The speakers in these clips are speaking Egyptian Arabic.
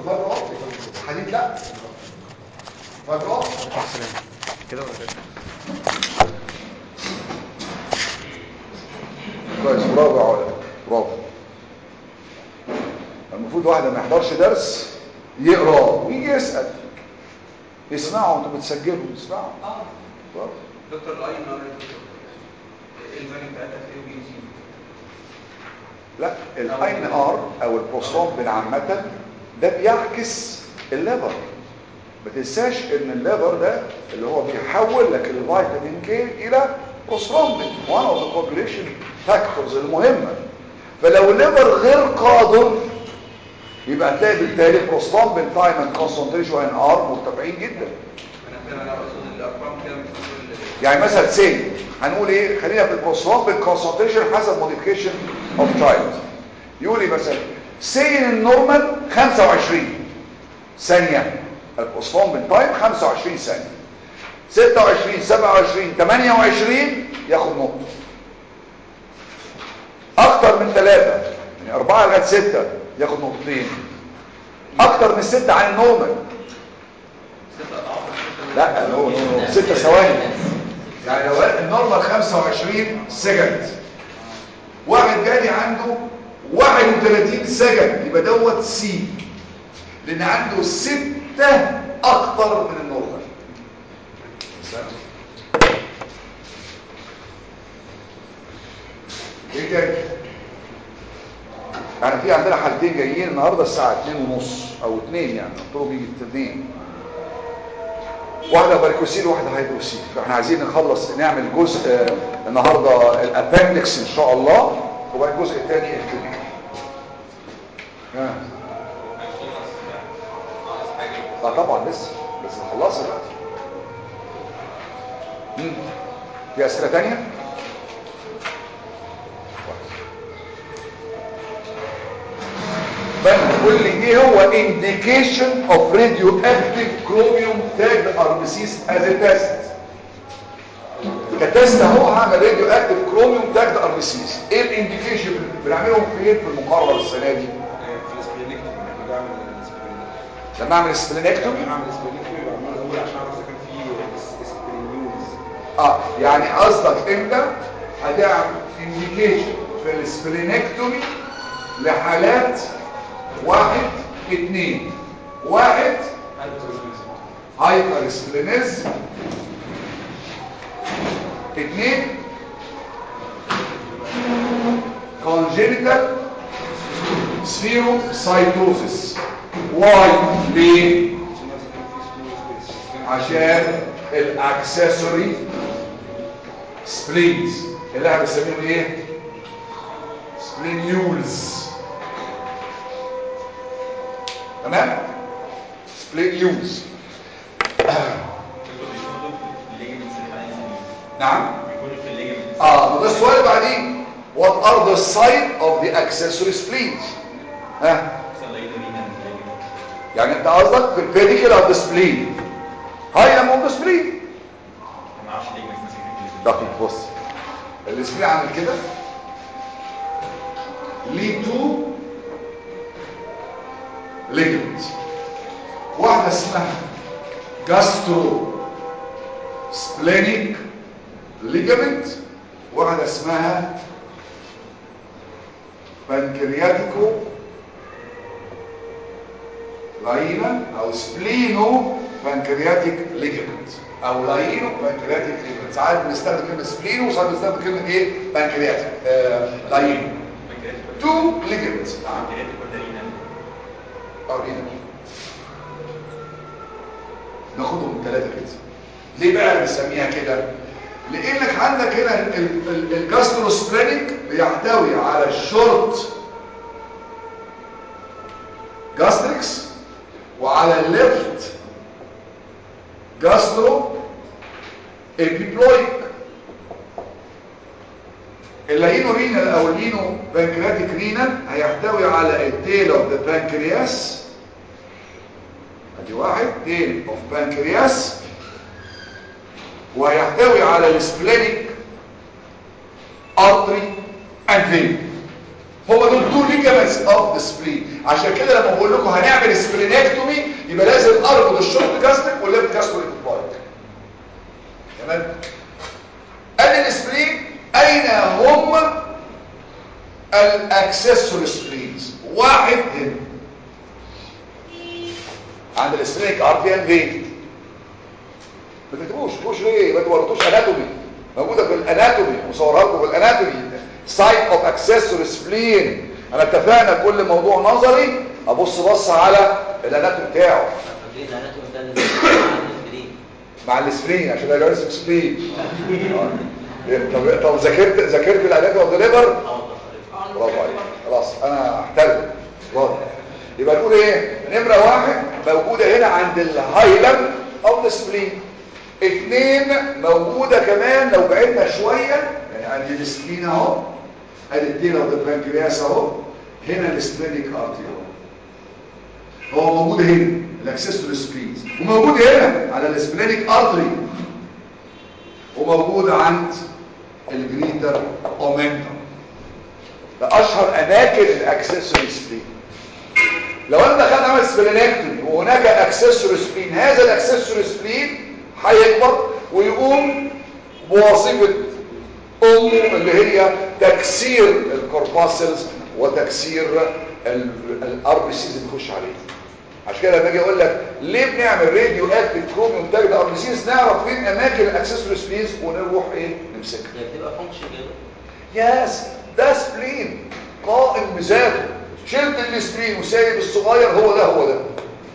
فايبر اوبتيك حديد لا فايبر اوبتيك كده ولا كده كويس برافو يا علا برافو المفروض واحد ما يحضرش درس يقرا ويجي يسال يسمعوا انتوا بتسجلوا يسمعوا اه برافو. دكتور الاي ان ار الفاليو بتاعتها في بي سي لا الاين ار او البروستومبين عامه ده بيعكس الليفر ما تنساش ان الليفر ده اللي هو بيحول لك الفيتامين كي الى بروستومبين وان اوف ذا كوجوليشن فاكتورز المهمه فلو الليفر غير قادر يبقى هتلاقي بالتالي بروستومبين تايم اند كونسنتريشن ان ار مرتفعين جدا انا فاهم انا اقصد الارقام كده مش كل يعني مثلا سي هنقول ايه خلينا في البروستوم بالكونسنتريشن حسب موديفيكيشن اوف تايم يقول لي مثلا سي النورمال 25 ثانيه البروستوم بالتايم 25 ثانيه 26 27 28 ياخد نقطه اكتر من 3 يعني 4 لغايه 6 ياخد نقطتين اكتر من 6 عن النورمال ست اضعاف الست لا هو 6 ثواني يعني لو النورمال 25 سكند واحد جالي عنده 31 سكند يبقى دوت سي لان عنده 6 اكتر من النورمال ايه تاني يعني في عندنا حالتين جايين النهارده الساعه 2 ونص او 2 يعني قلت لهم يجي 2 واحدة باركوسيل وواحدة هيدروسيل فاحنا عايزين نخلص نعمل جزء آه، النهاردة الابندكس ان شاء الله وبعد الجزء الثاني الكلينيكال ها اه طبعا لسه بس نخلصها دلوقتي مم. في اسئله ثانيه بنقول لي ايه هو indication of radioactive chromium tagged RBCs as a test كتست اهو هعمل راديو اكتيف كروميوم تاجد ار بي سيز ايه الانديكيشن بنعملهم فين في المقارنه السنه دي في السبلينكتوم احنا بعمل السبلينكتوم لما اعمل سبلينكتوم بعمل السبلينكتوم بعمل الاول عشان اعرف اذا كان في سبلينيوز اه يعني قصدك انت هتعمل انديكيشن في السبلينكتومي لحالات واحد اتنين واحد هايبر سبلينيزم اتنين congenital spherocytosis واي ليه عشان الاكسسوري سبلينز اللي احنا بنسميهم ايه سبلينيولز تمام سبلينيولز نعم اه ما ده السؤال اللي بعدين what are the sign of the accessory spleens ها يعني انت قصدك في البيديكال اوف ذا سبلين هاي ام اوف ذا سبلين دقيق بص السبلين عامل كده ليه تو ليجمنت واحده اسمها جاسترو سبلينيك ليجمنت واحده اسمها بانكرياتيكو لاينا او سبلينو بانكرياتيك ليجمنت او لاينو بانكرياتيك ليجمنت ساعات بنستخدم كلمه سبلينو وساعات بنستخدم كلمه ايه بانكرياتيك آه لاينو تو ليجمنت او رينا ناخدهم من ثلاثه كده ليه بقى بنسميها كده لانك عندك هنا الجاستروسبلينيك بيحتوي على الشورت جاستريكس وعلى الليفت جاسترو ابيبلويك اللينو رينال او اللينو بانكرياتيك رينال هيحتوي على التيل اوف ذا بانكرياس ادي واحد تيل اوف بانكرياس وهيحتوي على السبلينيك ارتري اند فين هو دول تو ليجامنتس اوف ذا سبلين عشان كده لما بقول لكم هنعمل سبلينكتومي يبقى لازم اربط الشورت جاستريك والليفت جاستريك بايت تمام ادي السبلين اين هم الاكسسوري سبلينز واحد هنا عند السبلينك ارتيان فين ما تكتبوش تكتبوش ليه ما تورطوش اناتومي موجوده في الاناتومي مصورها لكم في الاناتومي سايت اوف اكسسوري سبلين انا اتفقنا كل موضوع نظري ابص بص على الاناتومي بتاعه ليه الاناتومي ده اللي الاسبرين مع السبلين عشان ده اسمه سبلين آه. طب طب ذاكرت ذاكرت الاناتومي اوف ذا ليفر اه برافو عليك خلاص انا احترم برافو يبقى نقول ايه نمره واحد موجوده هنا عند الهايلم اوف ذا سبلين اثنين موجوده كمان لو بعدنا شويه يعني عند السبلين اهو ادي التيل اوف ذا بانكرياس اهو هنا السبلينيك ارتي اهو هو موجود هنا الاكسسوري سبلينز وموجود هنا على السبلينيك ارتري وموجود عند الجريتر اومنتم ده اشهر اماكن الاكسسوري سبلين لو انا دخلت عمل سبلينكتومي وهناك اكسسوري سبلين هذا الاكسسوري سبلين هيكبر ويقوم بوظيفه امه اللي هي تكسير الكورباسلز وتكسير الار بي سيز اللي بيخش عليه عشان كده لما اجي اقول لك ليه بنعمل راديو اكتيف كروميوم تاج ار بي سيز نعرف فين اماكن الاكسسوري سبلينز ونروح ايه نمسكها هي بتبقى فانكشن كده ياس ده سبلين قائم بذاته شلت السبلين وسايب الصغير هو ده هو ده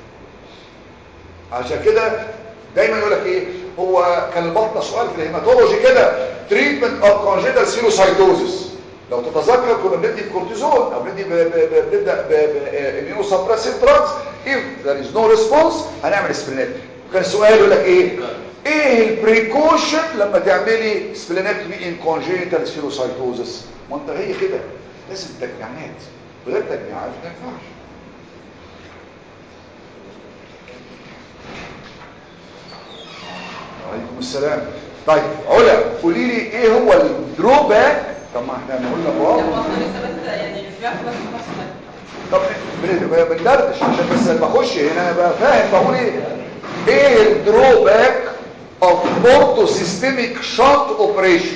عشان كده دايما يقول لك ايه هو كان البطنه سؤال في الهيماتولوجي كده تريتمنت اوف كونجيتال سيروسايتوزس لو تتذكر كنا بندي بكورتيزون او بندي ب- ب- ب- بنبدا باميونو سبريسيف دراجز if there is no response هنعمل سبلينات كان سؤال يقول لك ايه ايه البريكوشن لما تعملي سبلينكتومي ان كونجيتال سيروسايتوزس ما انت هي كده لازم تجميعات وغير تجميعات ما ينفعش وعليكم السلام طيب علا قولي لي ايه هو الدروباك طب ما احنا قلنا برافو طب بن- بندردش عشان بس لما اخش هنا ابقى فاهم بقول ايه ايه الدروباك اوف بورتو سيستميك شنت اوبريشن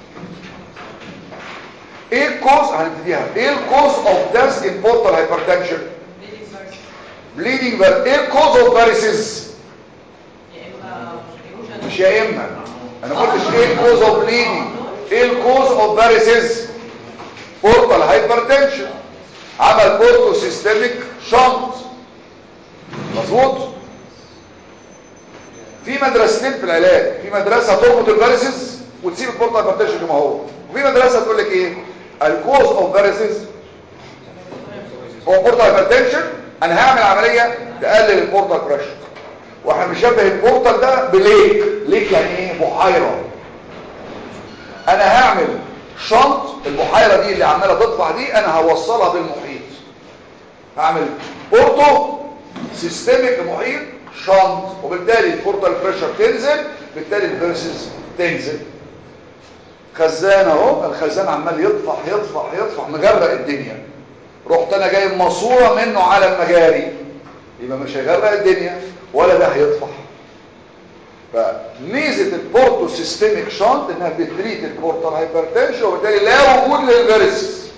ايه الكوز هنبتديها ايه الكوز اوف داس ان بورتال هايبرتنشن بليدنج بر ايه الكوز اوف فاريسز مش يا اما انا ما قلتش ايه الكوز اوف بليدنج ايه الكوز اوف فاريسز بورتال هايبرتنشن عمل بورتو سيستميك شنط مظبوط في مدرستين في العلاج في مدرسه تربط الفاريسز وتسيب البورتال هايبرتنشن كما هو وفي مدرسه تقول لك ايه الكوز اوف فاريسز هو بورتال هايبرتنشن انا هعمل عمليه تقلل البورتال بريشر واحنا بنشبه البورتال ده بليك ليك يعني ايه بحيره انا هعمل شنط البحيره دي اللي عماله تطلع دي انا هوصلها بالمحيط هعمل بورتو سيستميك محيط شنط وبالتالي البورتال بريشر تنزل بالتالي الفيرسز تنزل خزان اهو الخزان عمال يطفح يطفح يطفح مغرق الدنيا رحت انا جايب ماسوره منه على المجاري يبقى مش هيغرق الدنيا ولا ده هيطفح فميزه البورتو سيستميك شانت انها بتريت البورتال هايبرتنشن وبالتالي لا وجود للفيرسز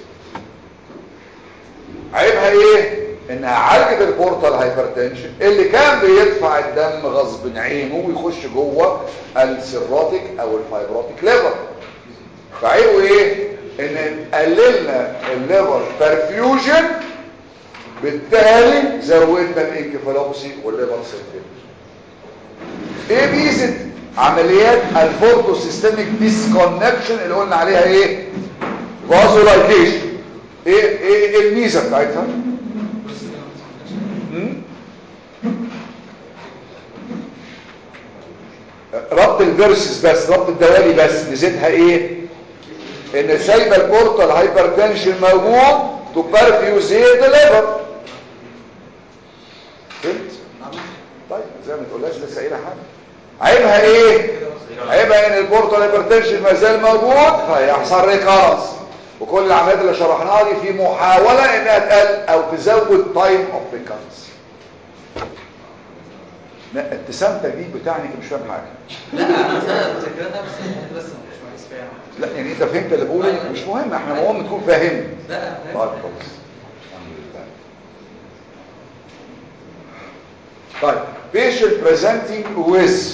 عيبها ايه انها عالجت البورتال هايبرتنشن اللي كان بيدفع الدم غصب عينه ويخش جوه السيروتيك او الفايبروتيك ليفر فعيبه ايه ان قللنا الليفر برفيوجن بالتالي زودنا الانكفالوبسي والليفر سيرفيلز ايه ميزه عمليات الفورتو سيستميك ديسكونكشن اللي قلنا عليها ايه فازولايكيشن ايه ايه إيه الميزه بتاعتها مم؟ ربط الفيرسز بس ربط الدوالي بس ميزتها ايه ان سايبه البورتال هايبرتنشن موجود تبرفيوز هي الليفر فهمت طيب زي ما تقولهاش لسه قايله حاجه عيبها ايه عيبها ان البورتال هايبرتنشن ما زال موجود فيحصل ريكارنس وكل العمليات اللي شرحناها دي في محاولة انها تقل او تزود تايم اوف ريكارنس لا ابتسامتك دي بتعني انت مش فاهم حاجه لا انا انا مذاكرتها بس الحته بس مش مهندس فيها لا يعني انت فهمت اللي بقوله مش مهم احنا مهم تكون فاهم لا طيب فاهم. خلاص الحمد لله طيب patient presenting with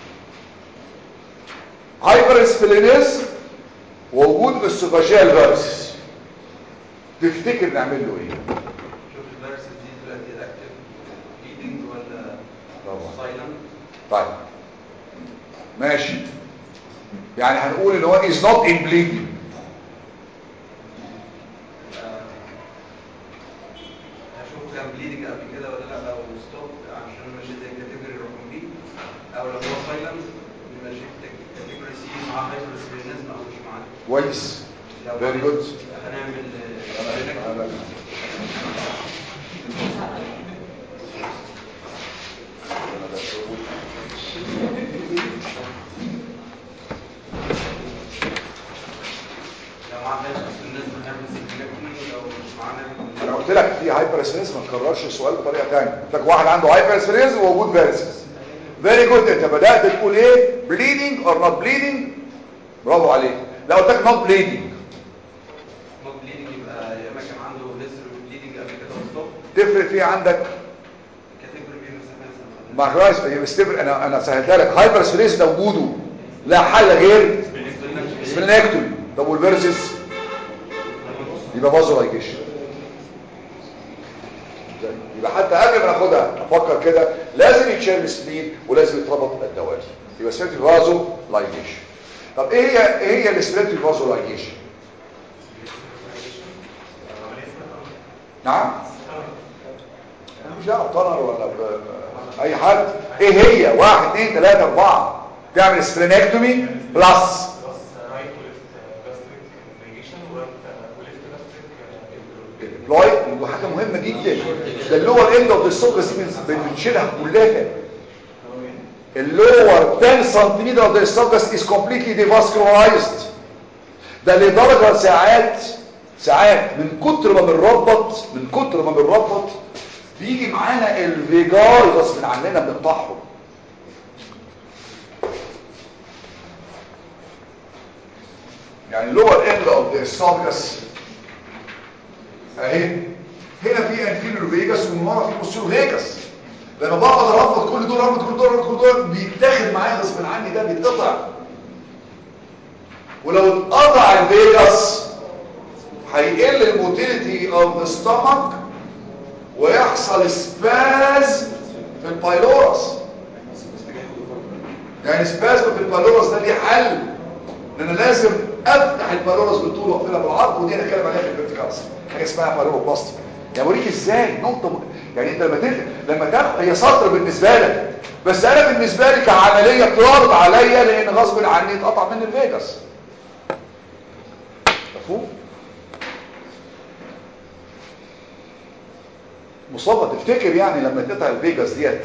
hypersplenism ووجود اسوفاجيال فيرسس تفتكر نعمل له ايه شوف الفيروس دي دلوقتي الاكتف ليدنج ولا طبعا. سايلنت طيب ماشي يعني هنقول ان هو is not in bleeding هشوفه كان بليدنج قبل كده ولا لا او ستوب عشان ماشي زي كاتيجوري رقم بي او لو هو سايلنت ماشي كاتيجوري سي مع هايبرسبلينزم او مش معاه كويس لو very good هنعمل لو معاه هايبرسبلينزم هنعمل سيكليكتومي لو مش معاه انا قلت لك في هايبرسبلينز ما تكررش السؤال بطريقه ثانيه قلت لك واحد عنده هايبرسبلينز ووجود فيرسس فيري جود انت بدات تقول ايه bleeding or not bleeding برافو عليك لو قلت لك not bleeding نوت بليدنج يبقى يا اما كان عنده هيستوري بليدنج قبل كده وستوب تفرق في عندك كاتيجوري بي مثلا مع كويس بس تفرق انا انا سهلتها لك هايبرسبلينز ده وجوده لا حل غير سبلينكتومي طب والفيرسس يبقى فازولايجيشن يبقى حتى قبل ما ناخدها افكر كده لازم يتشال السبلين ولازم يتربط الدوالي يبقى سبلين فازو لايجيشن طب ايه هي ايه هي السبلين فازو لايجيشن نعم انا مش دعوه بطنر ولا ب- اي حد ايه هي واحد اثنين ثلاثة اربعة تعمل سبلينكتومي بلس بلس رايت وليفت جاستريك انفيجيشن ورايت وليفت جاستريك البلايت ودي حاجه مهمه جدا ده اللور اند اوف السوكس بنشيلها كلها اللور 10 سنتيمتر اوف السوكس از كومبليتلي ديفاسكولارايزد ده لدرجه ساعات ساعات من كتر ما بنربط من كتر ما بنربط بيجي معانا الفيجاي غصب عننا بنقطعهم يعني lower end of the esophagus اهي هنا في انفيريور فيجاس ومن ورا في بوستيريور فيجاس لما بقعد اربط كل دول اربط كل دول اربط كل دول بيتاخد معايا غصب عني ده بيتقطع ولو اتقطع الفيجاس هيقل الموتيليتي اوف ذا ستومك ويحصل سباز في البايلورس يعني سباز في البايلورس ده ليه حل ان انا لازم افتح البايلورس بالطول واقفلها بالعرض ودي هنتكلم عليها في الفيرتيكالز حاجه اسمها بايلوروبلاستي يعني اوريك ازاي نقطه م... يعني انت لما تل... لما تاخد هي سطر بالنسبه لك بس انا بالنسبه لي كعمليه بتعرض عليا لان غصب عني اتقطع مني الفيجاس مفهوم مصطفى تفتكر يعني لما تقطع الفيجاس ديت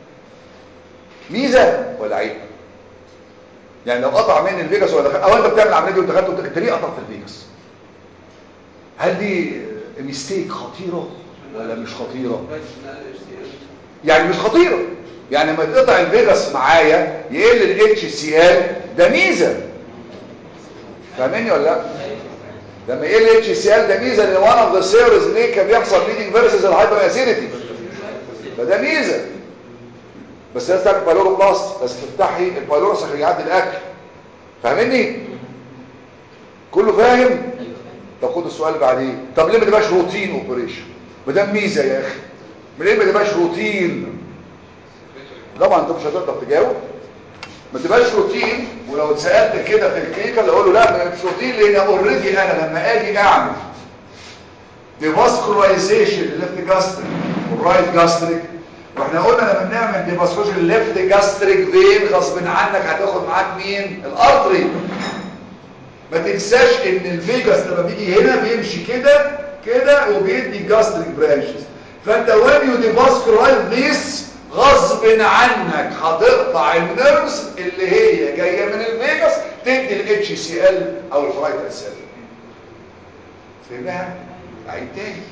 ميزه ولا عيب يعني لو قطع مني الفيجاس ولا دخل او انت بتعمل العمليه دي ودخلت وانت انت ليه قطعت الفيجاس هل دي ميستيك خطيره ولا مش خطيره يعني مش خطيره يعني لما تقطع الفيجاس معايا يقل الاتش سي ال ده ميزه فاهمني ولا لا لما يقل الاتش سي ال ده ميزه لان وان اوف ذا سيرز ليه كان بيحصل بليدنج فيرسز الهايبر اسيديتي فده ميزه بس لازم تعمل بايلوروبلاست لازم تفتحي البايلورس عشان يعدي الاكل فاهمني كله فاهم طب خد السؤال بعدين طب ليه ما تبقاش روتين اوبريشن ما ده ميزه يا اخي ما ليه ما تبقاش روتين طبعا انت مش هتقدر تجاوب ما تبقاش روتين ولو اتسالت كده في الكلينيكال اقول له لا مش روتين لان اوريدي انا لما اجي اعمل ديفاسكولايزيشن للليفت جاستريك والرايت جاستريك واحنا قلنا لما بنعمل ديفاسكولايزيشن للليفت جاستريك فين غصب عنك هتاخد معاك مين الارتري ما تنساش ان الفيجاس لما بيجي هنا بيمشي كده كده وبيدي جاستريك برانشز فانت وين يو ديفاسكولايز ذيس غصب عنك هتقطع النيرفز اللي هي جايه من الفيجاس تدي الاتش سي ال او الفرايتال سيل فهمها عيد تاني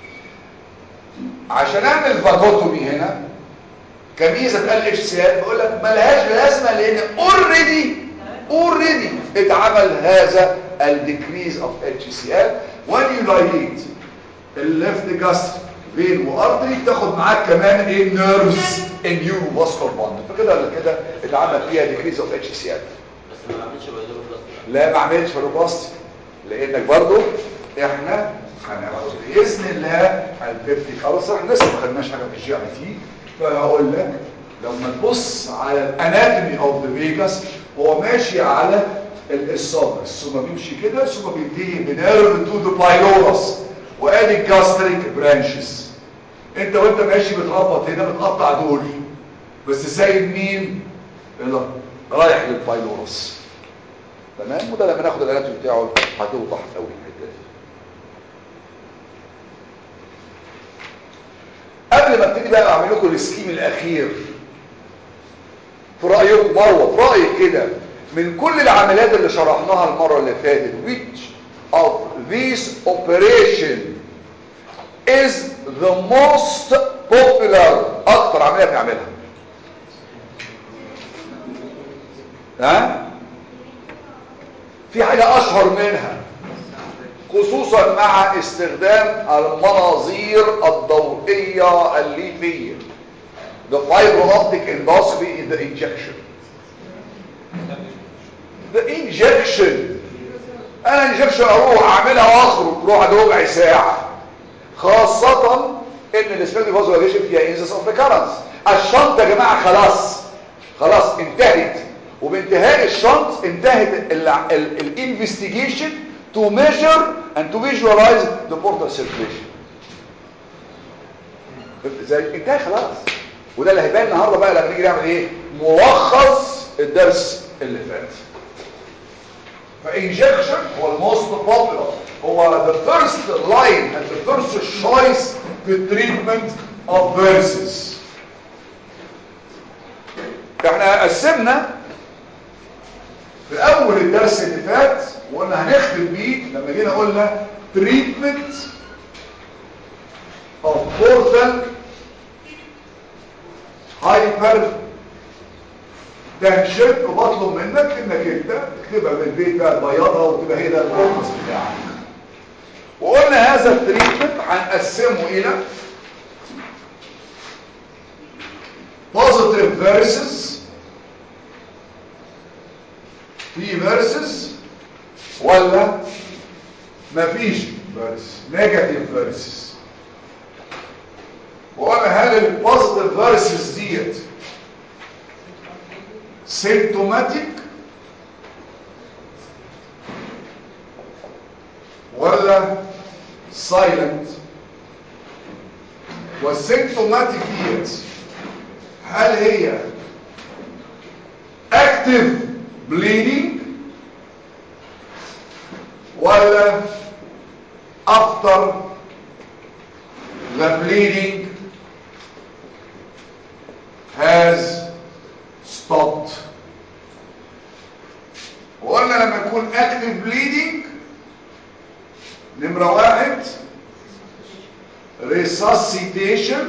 عشان اعمل فاجوتومي هنا كميزه ال اتش سي ال بقول لك ملهاش لازمه لان اوريدي اوريدي اتعمل هذا الديكريز اوف اتش سي ال وان يو دايليت الليفت جاستريك فين وارتري تاخد معاك كمان ايه نيرفز النيورو فاسكولار باند فكده ولا كده اتعمل فيها ديكريز اوف اتش سي ال بس ما بعملش بايدور بلاستيك لا ما عملتش فلوباستي لانك برضو احنا هناخد باذن الله البيبتيك خلاص احنا لسه ما خدناش حاجه في الجي اي تي فهقول لك لما تبص على الاناتومي اوف ذا فيجاس هو ماشي على الاسوفس ثم بيمشي كده ثم بينتهي بنيرف تو ذا بايلورس وادي الجاستريك برانشز انت وانت ماشي بتربط هنا بتقطع دول بس سايب مين يلا رايح للبايلورس تمام وده لما ناخد الاناتومي بتاعه هتوضح قوي الحته دي قبل ما ابتدي بقى اعمل لكم السكيم الاخير في رايكم مروه في رايك كده من كل العمليات اللي شرحناها المره اللي فاتت which of these operation is the most popular اكتر عمليه بنعملها ها في حاجه اشهر منها خصوصا مع استخدام المناظير الضوئية الليفية the fiber optic endoscopy is the injection the injection انا injection اروح اعملها واخرج روح ربع ساعة خاصة ان الاسفلت فازوليشن فيها انزس اوف ريكارنس الشنط يا جماعة خلاص خلاص انتهت وبانتهاء الشنط انتهت الانفستيجيشن to measure and to visualize the portal circulation زي انتهى خلاص وده اللي هيبان النهارده بقى لما نيجي نعمل ايه ملخص الدرس اللي فات فانجكشن هو الموست بوبولار هو the first line and the first choice في treatment of verses احنا قسمنا في اول الدرس اللي فات وقلنا هنختم بيه لما جينا قلنا treatment of portal hyper tension وبطلب منك انك انت تكتبها في البيت بقى تبيضها وتبقى هي ده الفوكس بتاعك وقلنا هذا التريتمنت هنقسمه الى positive verses في verses ولا مفيش فيرس نيجاتيف فيرسز وقلنا هل البوزيتيف فيرسز ديت سيمتوماتيك ولا سايلنت والسيمتوماتيك ديت هل هي اكتف bleeding ولا after the bleeding has stopped وقلنا لما يكون active bleeding نمرة واحد resuscitation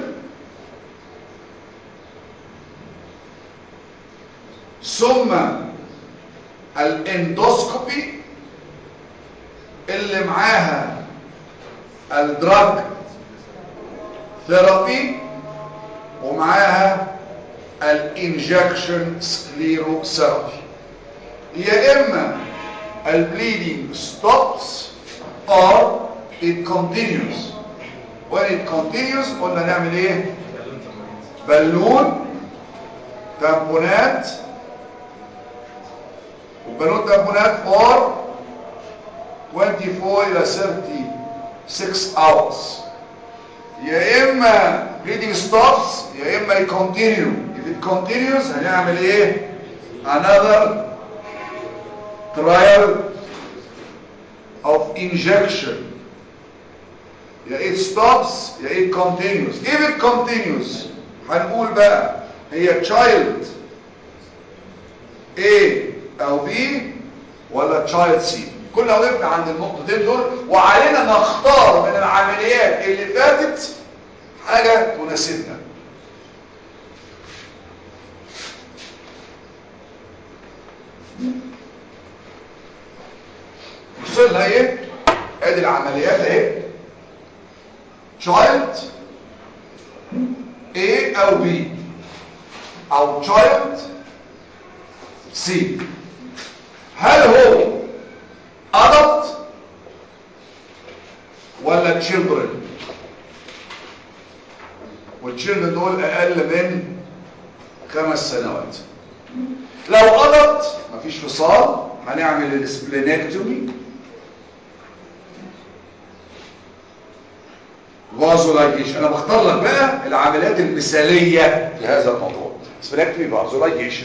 ثم الاندوسكوبي اللي معاها الدراج ثيرابي ومعاها الانجكشن سكليرو ثيرابي يا اما البليدنج stops or it continues when it continues قلنا نعمل ايه بالون تامبونات وبالون تامبونات for 24 الى 36 hours يا اما bleeding stops يا اما it continue if it continues هنعمل ايه another trial of injection يا it stops يا it continues if it continues هنقول بقى هي child A او B ولا child C كنا وقفنا عند النقطتين دول وعلينا نختار من العمليات اللي فاتت حاجة تناسبنا وصلنا ايه ادي العمليات اهي child A او B او child C هل هو adult ولا children والchildren دول اقل من خمس سنوات لو adult مفيش فصال هنعمل السبلينكتومي فازولايجيشن انا بختار لك بقى العمليات المثاليه في هذا الموضوع سبلينكتومي فازولايجيشن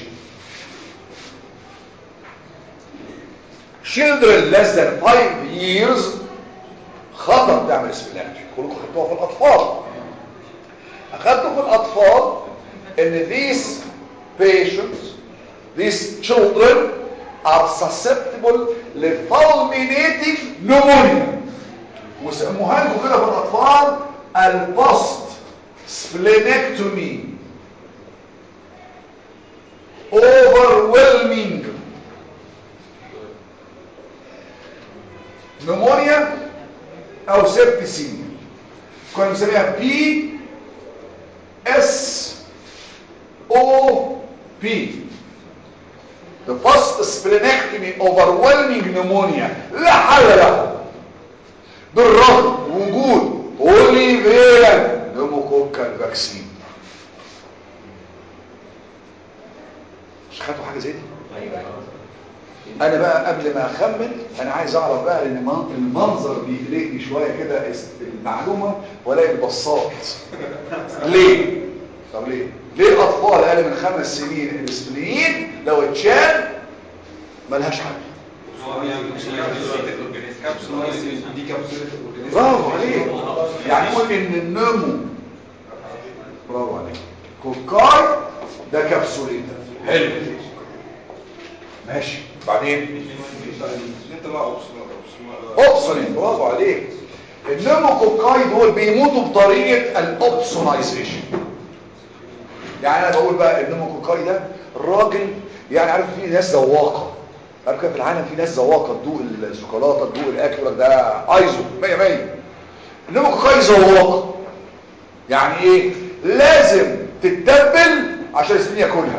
children less than 5 years خطر تعمل سبلينكتومي كلكم خدتوها في الاطفال اخدتوا في الاطفال ان these patients these children are susceptible لفulminating pneumonia وسموها لكم كده في الاطفال البوست سبلينكتومي overwhelming نمونيا او سيبتسيميا كنا بنسميها بي اس او بي the post splenectomy overwhelming pneumonia لا حل له بالرغم وجود اوليفيرا نموكوكال فاكسين مش خدتوا حاجه زي دي انا بقى قبل ما اخمن انا عايز اعرف بقى ان من- المنظر بيقلقني شويه كده است- المعلومه والاقي البصات ليه طب ليه ليه الاطفال اقل من خمس سنين الاسبلين لو اتشال ملهاش حل دي كبسولة الاورجانيزم برافو عليك يعني نقول ان النمو برافو عليك كوكاي ده كبسوليتا حلو ماشي بعدين انت بقى اوبسون اوبسونين برافو عليك النمو كوكاي دول بيموتوا بطريقه الاوبسونايزيشن يعني انا بقول بقى النمو كوكاي ده الراجل يعني عارف في ناس ذواقه عارف كده في العالم في ناس ذواقه تدوق الشوكولاته تدوق الاكل يقول لك ده ايزو 100 100 النمو كوكاي ذواقه يعني ايه لازم تتبل عشان السنين ياكلها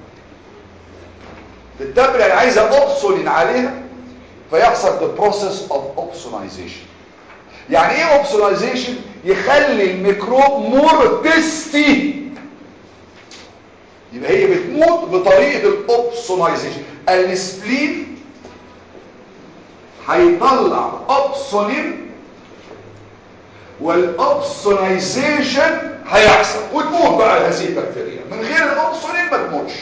تتبل يعني عايزه اوبسونين عليها فيحصل the process of opsonization يعني ايه opsonization يخلي الميكروب مور تستي يبقى هي بتموت بطريقه الاوبسونايزيشن السبلين هيطلع اوبسونين والاوبسونايزيشن هيحصل وتموت بقى هذه البكتيريا من غير الاوبسونين ما تموتش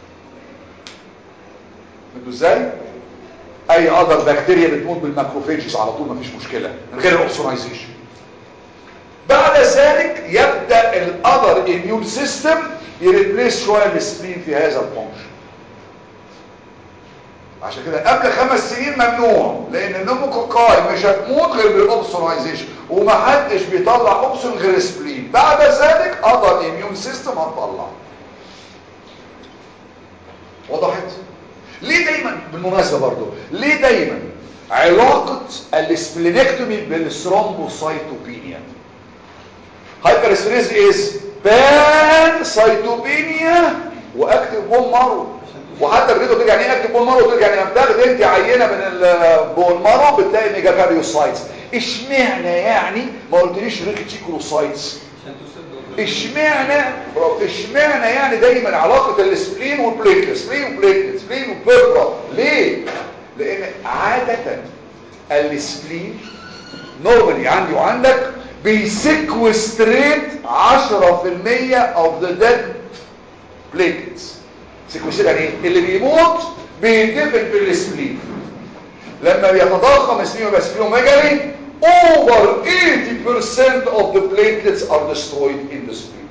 انتوا ازاي اي اذر بكتيريا بتموت بالماكروفيجز على طول مفيش مشكله من غير الاوبسونايزيشن بعد ذلك يبدا الاذر اميون سيستم يريبليس شويه السبلين في هذا الفانكشن عشان كده قبل خمس سنين ممنوع لان النوموكوكاي مش هتموت غير بالاوبسونايزيشن ومحدش بيطلع اوبسون غير سبلين بعد ذلك اذر اميون سيستم هتطلع وضحت ليه دايما بالمناسبة برضو ليه دايما علاقة السبلينكتومي بالثرومبوسايتوبينيا هايبرسفريز از بان سايتوبينيا واكتف بون مارو وحتى الفيديو ترجع يعني ايه اكتف بون مارو ترجع يعني بتاخد انت عينه من البون مارو بتلاقي ميجاكاريوسايتس اشمعنى يعني ما قلتليش ريكتيكولوسايتس اشمعنى اشمعنى يعني دايما علاقة السبلين والبليتلت سبلين وبليتلت سبلين وبيربرا ليه لان عادة السبلين نورمالي عندي وعندك بيسكوستريت 10% of the dead platelets سيكوستريت يعني ايه اللي بيموت بيندفن في السبلين لما بيتضخم السبلين ويبقى سبلينوميجالي over 80% of the platelets are destroyed in the spleen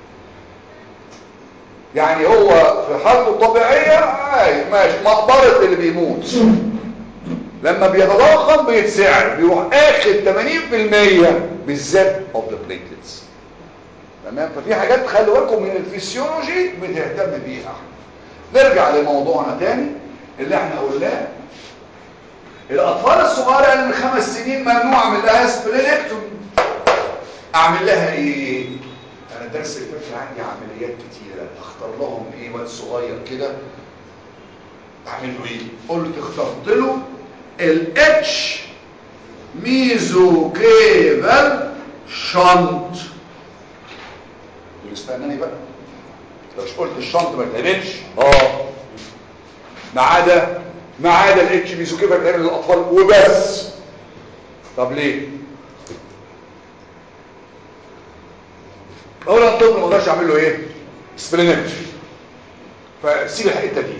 يعني هو في حالته الطبيعية عايش ماشي مقبرة اللي بيموت لما بيتضخم بيتسعر بيروح اخد 80% بالذات اوف ذا بليتلتس تمام ففي حاجات خلي بالكم من الفسيولوجي بتهتم بيها نرجع لموضوعنا تاني اللي احنا قلناه الاطفال الصغيره اللي من خمس سنين ممنوع اعمل لها سبلينكتومي اعمل لها ايه انا درس اللي فات عندي عمليات كتيره اختار لهم ايه واد صغير كده اعمل له ايه قلت اخترت له الاتش ميزو كيبل شنط تقول استناني بقى لو مش قلت الشنط ما تعملش اه ما عدا ما عدا الاتش ميزو كيبل بتعمل للاطفال وبس طب ليه اولا الطفل ما اقدرش اعمل له ايه سبلينكت فسيب الحته دي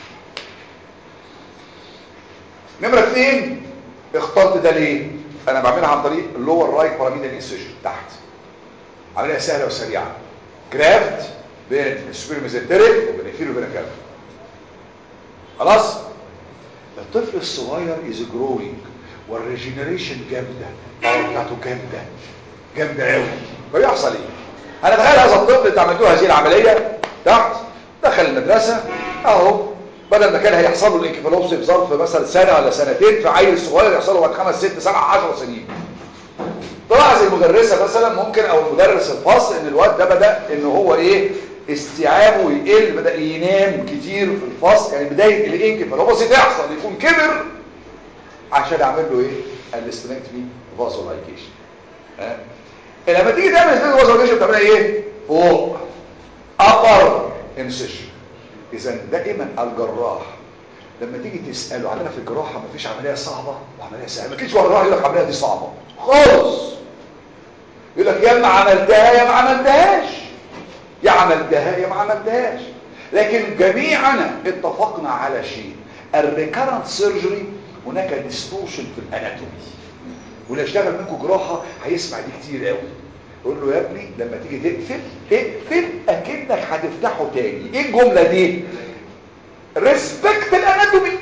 نمره اثنين اخترت ده ليه انا بعملها عن طريق اللور رايت باراميدال انسيشن تحت عمليه سهله وسريعه جرافت بين السوبر ميزنتريك وبين الفيلو وبين الكلام خلاص الطفل الصغير از جروينج والريجنريشن جامده الباور بتاعته جامده جامده قوي فبيحصل ايه انا تخيل هذا الطفل انت عملت له هذه العمليه تحت دخل المدرسه اهو بدل ما كان هيحصل له الانكفالوبسي في ظرف مثلا سنه ولا سنتين في عيل صغير يحصل له بعد خمس ست سبع 10 سنين تلاحظ المدرسه مثلا ممكن او المدرس الفصل ان الواد ده بدا ان هو ايه استيعابه يقل بدا ينام كتير في الفصل يعني بدايه الانكفالوبسي تحصل يكون كبر عشان اعمل له ايه الاستنكتمي فازولايكيشن ها لما تيجي تعمل استنكتمي فازولايكيشن بتعملها ايه فوق ابر انسيشن اذا دائما الجراح لما تيجي تساله عندنا في الجراحه مفيش عمليه صعبه وعمليه سهله ما تجيش واحد يقول لك العمليه دي صعبه خالص يقول لك يا اما عملتها يا ما عملتهاش يا عملتها يا ما عملتهاش لكن جميعنا اتفقنا على شيء الريكارنت سيرجري هناك ديستورشن في الاناتومي واللي اشتغل منكم جراحه هيسمع دي كتير قوي يقول له يا ابني لما تيجي تقفل اقفل اكنك هتفتحه تاني ايه الجمله دي ريسبكت الاناتومي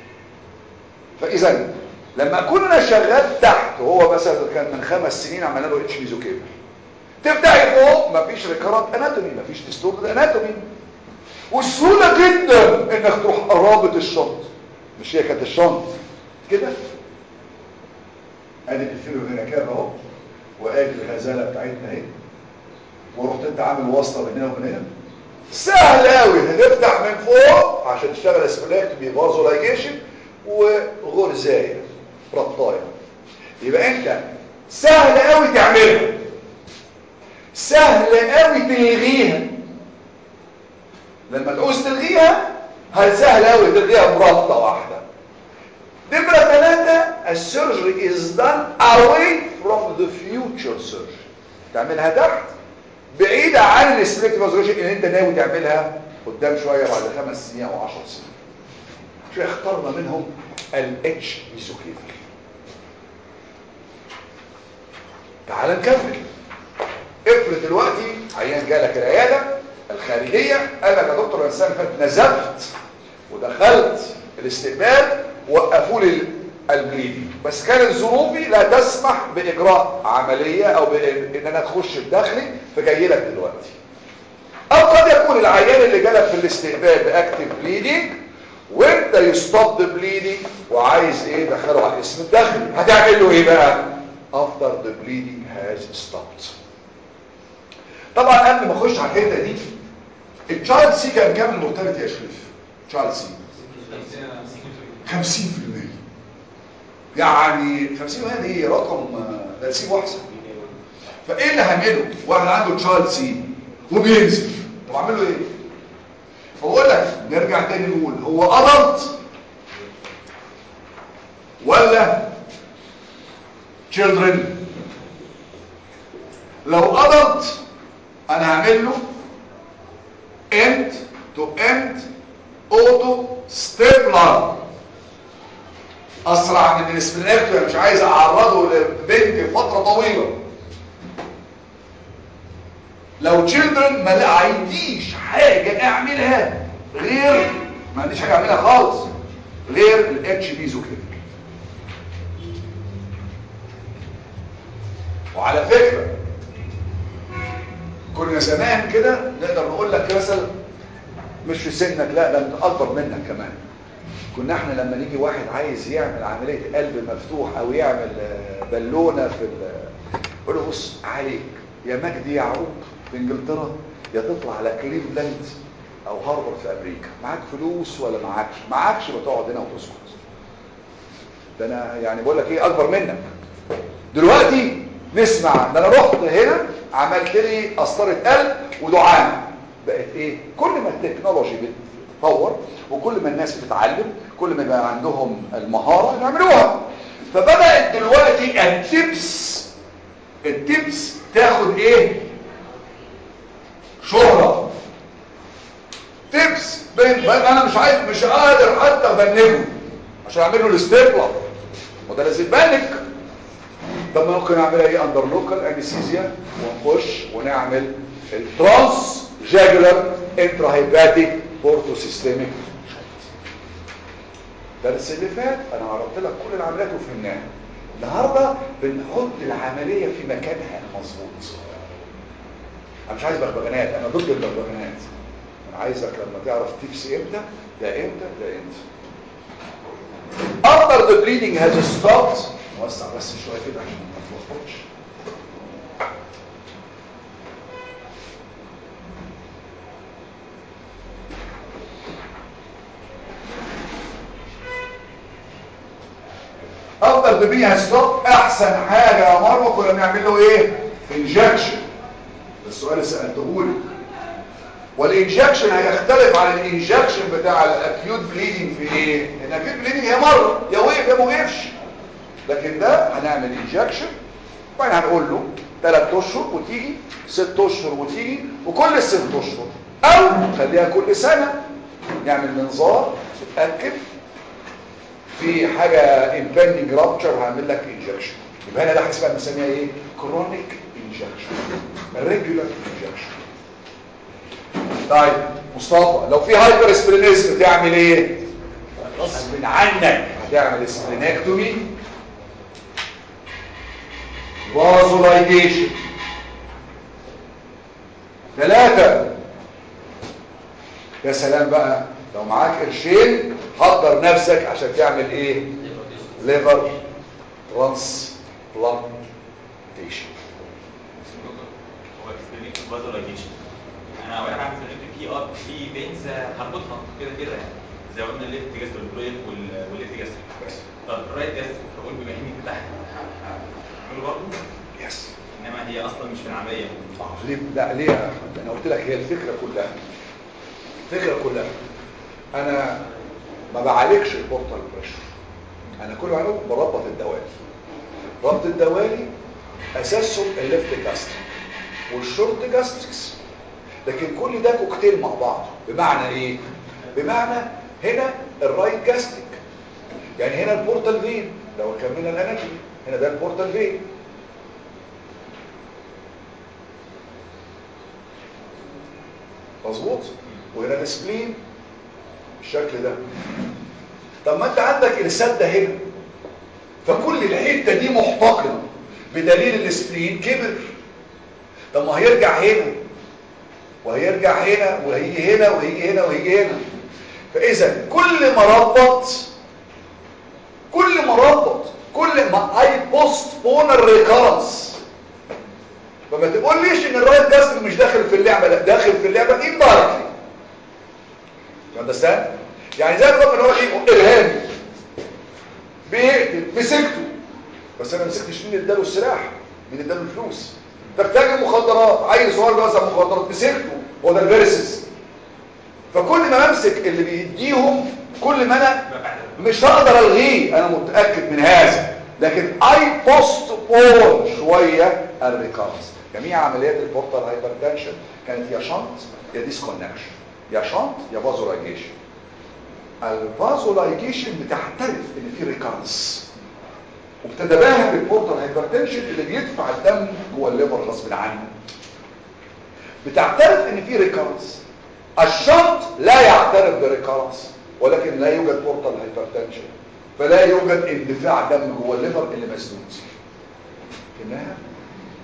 فاذا لما اكون انا شغال تحت وهو مثلا كان من خمس سنين عملنا له اتش ميزو كيبل تفتحي فوق مفيش ريكارنت اناتومي مفيش ديستورد اناتومي والسهوله جدا انك تروح رابط الشنط مش هي كانت الشنط كده ادي الفيلو هنا كده اهو وادي الغزاله بتاعتنا اهي ورحت انت عامل واسطه بين هنا وبين هنا سهل قوي هتفتح من فوق عشان تشتغل اسبلاكتومي فازولايجيشن وغرزايه ربطايه يبقى انت سهل قوي تعملها سهل قوي تلغيها لما تعوز تلغيها هتسهل قوي تلغيها بربطه واحده نمرة ثلاثة السيرجري is done away from the future surgery تعملها تحت بعيدة عن السلكتيف فازولوجي اللي انت ناوي تعملها قدام شوية بعد خمس سنين او عشر سنين شو اخترنا منهم الاتش ميزوكيفل تعال نكمل افرض دلوقتي عيان جالك العيادة الخارجية قال لك يا دكتور السنة اللي فاتت نزفت ودخلت الاستقبال وقفوا لي البليدنج بس كانت ظروفي لا تسمح باجراء عمليه او بان انا اخش بداخلي فجاي لك دلوقتي او قد يكون العيان اللي جالك في الاستقبال باكتف بليدنج وانت يستوب بليدنج وعايز ايه دخله على الاسم الداخلي هتعمل له ايه بقى after the bleeding has stopped طبعا قبل ما اخش على الحته دي التشايلد سي كان كام المورتاليتي يا شريف تشايلد سي 50% يعني 50% دي رقم لا تسيبه احسن فايه اللي هعمله واحد عنده تشايلد سي وبينزل طب اعمل له ايه فبقول لك نرجع تاني نقول هو ادلت ولا children لو ادلت انا هعمل له end to end اوتو ستيبلر اسرع من الاسبرينكتو مش عايز اعرضه لبنت فتره طويله لو تشيلدرن ما عنديش حاجه اعملها غير ما عنديش حاجه اعملها خالص غير الاتش بيزو كده وعلى فكرة كنا زمان كده نقدر نقول لك مثلا مش في سنك لا ده انت اكبر منك كمان كنا احنا لما نيجي واحد عايز يعمل عملية قلب مفتوح او يعمل آه، بالونة في ال- يقول له بص عليك يا مجدي يعقوب في انجلترا يا تطلع على كليفلاند او هارفارد في امريكا معاك فلوس ولا معاكش معاكش بتقعد هنا وتسكت ده انا يعني بقول لك ايه اكبر منك دلوقتي نسمع ده انا رحت هنا عملت لي قسطره قلب ودعامه بقت ايه كل ما التكنولوجي بتتطور وكل ما الناس بتتعلم كل ما يبقى عندهم المهاره يعملوها فبدات دلوقتي التبس التبس تاخد ايه شهره تبس بين بين انا مش عايز مش قادر حتى ابنجه عشان اعمل له الاستيبلر وده لازم يبنك طب ممكن نعملها ايه اندر لوكال انستيزيا ونخش ونعمل الترانس جاجولار انترا هيباتيك بورتو سيستميك الدرس اللي فات انا عرضت لك كل العمليات وفهمناها النهارده بنحط العمليه في مكانها المظبوط انا مش عايز بغبغانات انا ضد البغبغانات انا عايزك لما تعرف تبس امتى ده امتى ده امتى after the bleeding has stopped نوسع بس شويه كده عشان ما تلخبطش after the bleeding has stopped احسن حاجه يا مروه كنا بنعمل له ايه انجكشن السؤال اللي سالته لي والانجكشن هيختلف عن الانجكشن بتاع الاكيوت بليدنج في ايه الاكيوت بليدنج هي مره يا وقف يا ما وقفش لكن ده هنعمل انجكشن وبعدين هنقول له 3 اشهر وتيجي 6 اشهر وتيجي وكل 6 اشهر او خليها كل سنه نعمل منظار تتاكد في حاجه امبندنج رابتشر هعمل لك انجكشن يبقى هنا ده حاجه اسمها بنسميها ايه كرونيك انجكشن ريجولار انجكشن طيب مصطفى لو في هايبر اسبرينيزم تعمل ايه غصب عنك هتعمل اسبرينكتومي فازولايجيشن ثلاثة يا سلام بقى لو معاك قرشين حضر نفسك عشان تعمل ايه ليفر ترانسبلانتيشن هو اكسبيرينس فازولايزيشن انا وانا بعمل سيرجري في اه في بينز هربطها كده كده يعني زي ما قلنا الليفت جاستر والبرويد والليفت جاستر بس طب الرايت جاستر فبقول بما اني كده هعمله برضه يس انما هي اصلا مش في العمليه اه ليه لا ليه يا أحمد؟ انا قلت لك هي الفكره كلها الفكره كلها انا ما بعالجش البورتال بريشر انا كل ما بعمله بربط الدوالي ربط الدوالي اساسه الليفت جاستريك والشورت جاستريكس لكن كل ده كوكتيل مع بعض بمعنى ايه بمعنى هنا الرايت جاستريك يعني هنا البورتال فين لو كملنا الاناتومي هنا ده البورتال فين مظبوط وهنا السبلين بالشكل ده طب ما انت عندك السد هنا فكل الحته دي محتقنه بدليل السبلين كبر طب ما هيرجع هنا وهيرجع هنا وهيجي هنا وهيجي هنا وهيجي هنا فاذا كل ما ربط كل ما ربط كل ما اي بوست بون الريكارنس فما تقوليش ان الرايت جاستر مش داخل في اللعبه لا داخل في اللعبه اندايركتلي اندرستاند يعني زي ما قلنا ان هو ايه ارهابي بيقتل مسكته بس انا مسكتش مين اداله السلاح مين اداله الفلوس تحتاج مخدرات عيل صغير بيوزع مخدرات مسكته هو ده الفيرسز فكل ما امسك اللي بيديهم كل ما انا مش هقدر الغيه انا متاكد من هذا لكن اي بوست بون شويه الريكارنس جميع عمليات البورتال هايبرتنشن كانت يا شنط يا ديسكونكشن يا شنط يا فازولايجيشن الفازولايجيشن بتعترف ان في ريكارنس وبتتباهى بالبورتال هايبرتنشن اللي بيدفع الدم جوه الليفر غصب عنه بتعترف ان في ريكارنس الشنط لا يعترف بريكارنس ولكن لا يوجد بورتال هايبرتنشن فلا يوجد اندفاع دم جوه الليفر اللي مسدود فهمناها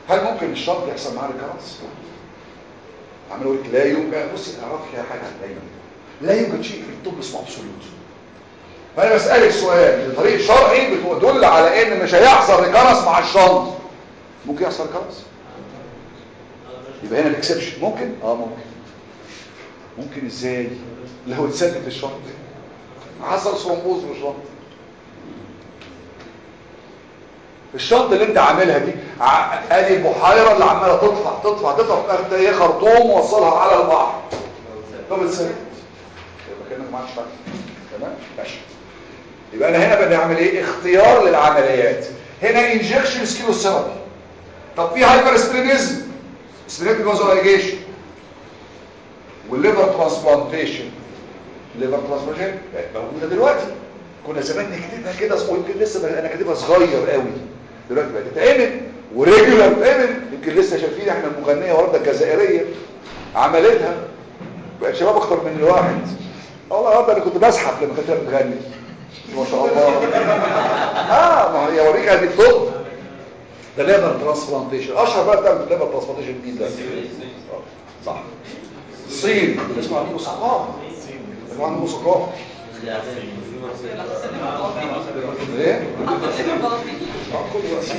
هل ممكن الشنط يحصل معاه ريكارنس عملوا لك لا يوجد بصي اعرف لي حاجه دايما لا يوجد شيء في الطب اسمه ابسولوت فانا بسالك سؤال بطريق شرعي بتدل على ان مش هيحصل ريكارنس مع الشنط ممكن يحصل ريكارنس يبقى هنا الاكسبشن ممكن اه ممكن ممكن ازاي لو اتثبت الشنط حصل ثرومبوز في الشنط الشنط اللي انت عاملها دي ع- ادي البحيره اللي عماله تطفح تطفح تطفح في اخر هي خرطوم ووصلها على البحر طب اتثبت يبقى كانك ما عادش فاهم تمام ماشي يبقى انا هنا بنعمل ايه اختيار للعمليات هنا انجكشن سكيلو ثيرابي طب في هايبر سبلينيزم سبلينيك فازولايجيشن والليفر ترانسبلانتيشن الليفر ترانسبلانتيشن بقت موجوده دلوقتي كنا زمان نكتبها كده ويمكن لسه بقى- انا كاتبها صغير قوي دلوقتي بقت تتعمل وريجولار تتعمل يمكن لسه شايفين احنا المغنيه ورده الجزائريه عملتها بقت شباب اكتر من الواحد والله النهارده انا كنت بزحف لما كنت بتغني ما شاء الله اه ما هي اوريك ادي الطب ده ليفر ترانسبلانتيشن اشهر بقى بتاع الليفر ترانسبلانتيشن مين ده آه، صح الصين اللي اسمه عنده ثقافه اللي عنده ثقافه ايه آه، كل وقت.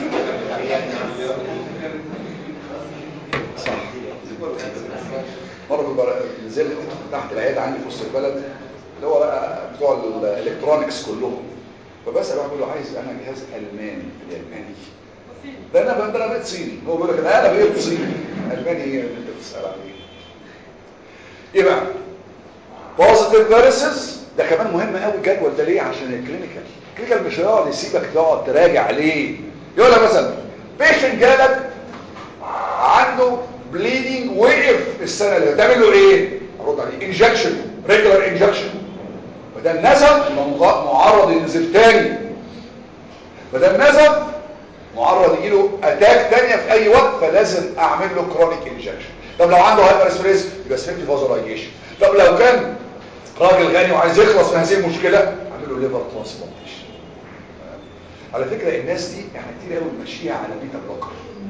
صح مره ببقى نزلت تحت العياده عندي في وسط البلد اللي هو بقى بتوع الالكترونكس كلهم فبسال واحد بقول له عايز انا جهاز الماني الالماني ده انا بقى- ده انا بقيت صيني هو بيقول لك انا بقيت صيني الماني ايه اللي انت بتسال عليه ايه بقى بوزيتيف فيرسز ده كمان مهم قوي الجدول ده ليه عشان الكلينيكال الكلينيكال مش هيقعد يسيبك تقعد تراجع عليه يقول لك مثلا بيشنت جالك عنده بليدنج وقف السنه اللي تعمل له ايه ارد عليه انجكشن ريجولار انجكشن بدل نزل يبقى معرض ينزل تاني بدل نزل معرض يجي له اتاك تانية في اي وقت فلازم اعمل له كرونيك انجكشن طب لو عنده هايبر اسبريس يبقى سفنكتيف فازولايجيشن طب لو كان راجل غني وعايز يخلص من هذه المشكله اعمل له ليفر ترانسبلانتيشن على فكره الناس دي احنا كتير قوي ماشيين على بيتا بلوكر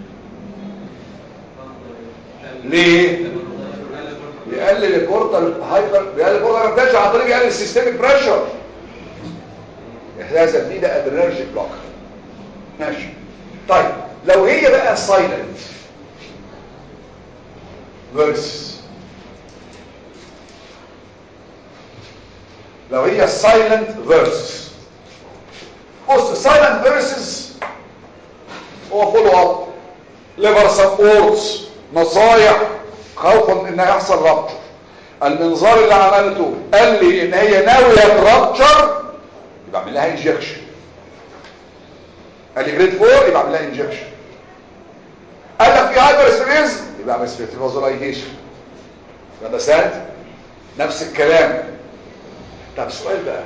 ليه بيقلل البورتال هايبر بيقلل البورتال بتاعش عن طريق يقلل السيستميك بريشر هذا البيتا ادرينرجيك بلوكر ماشي طيب لو هي بقى سايلنت فيرس لو هي سايلنت فيرس بص سايلنت فيرسز هو فولو اب ليفر سبورتس نصايح خوفا ان يحصل رابتشر المنظار اللي عملته قال لي ان هي ناويه رابتشر يبقى اعمل لها انجكشن قال لي جريد 4 يبقى اعمل لها انجكشن قال لك في هايبر سبريز يبقى اعمل سبريتيف فازولايجيشن ده ساد نفس الكلام طب سؤال بقى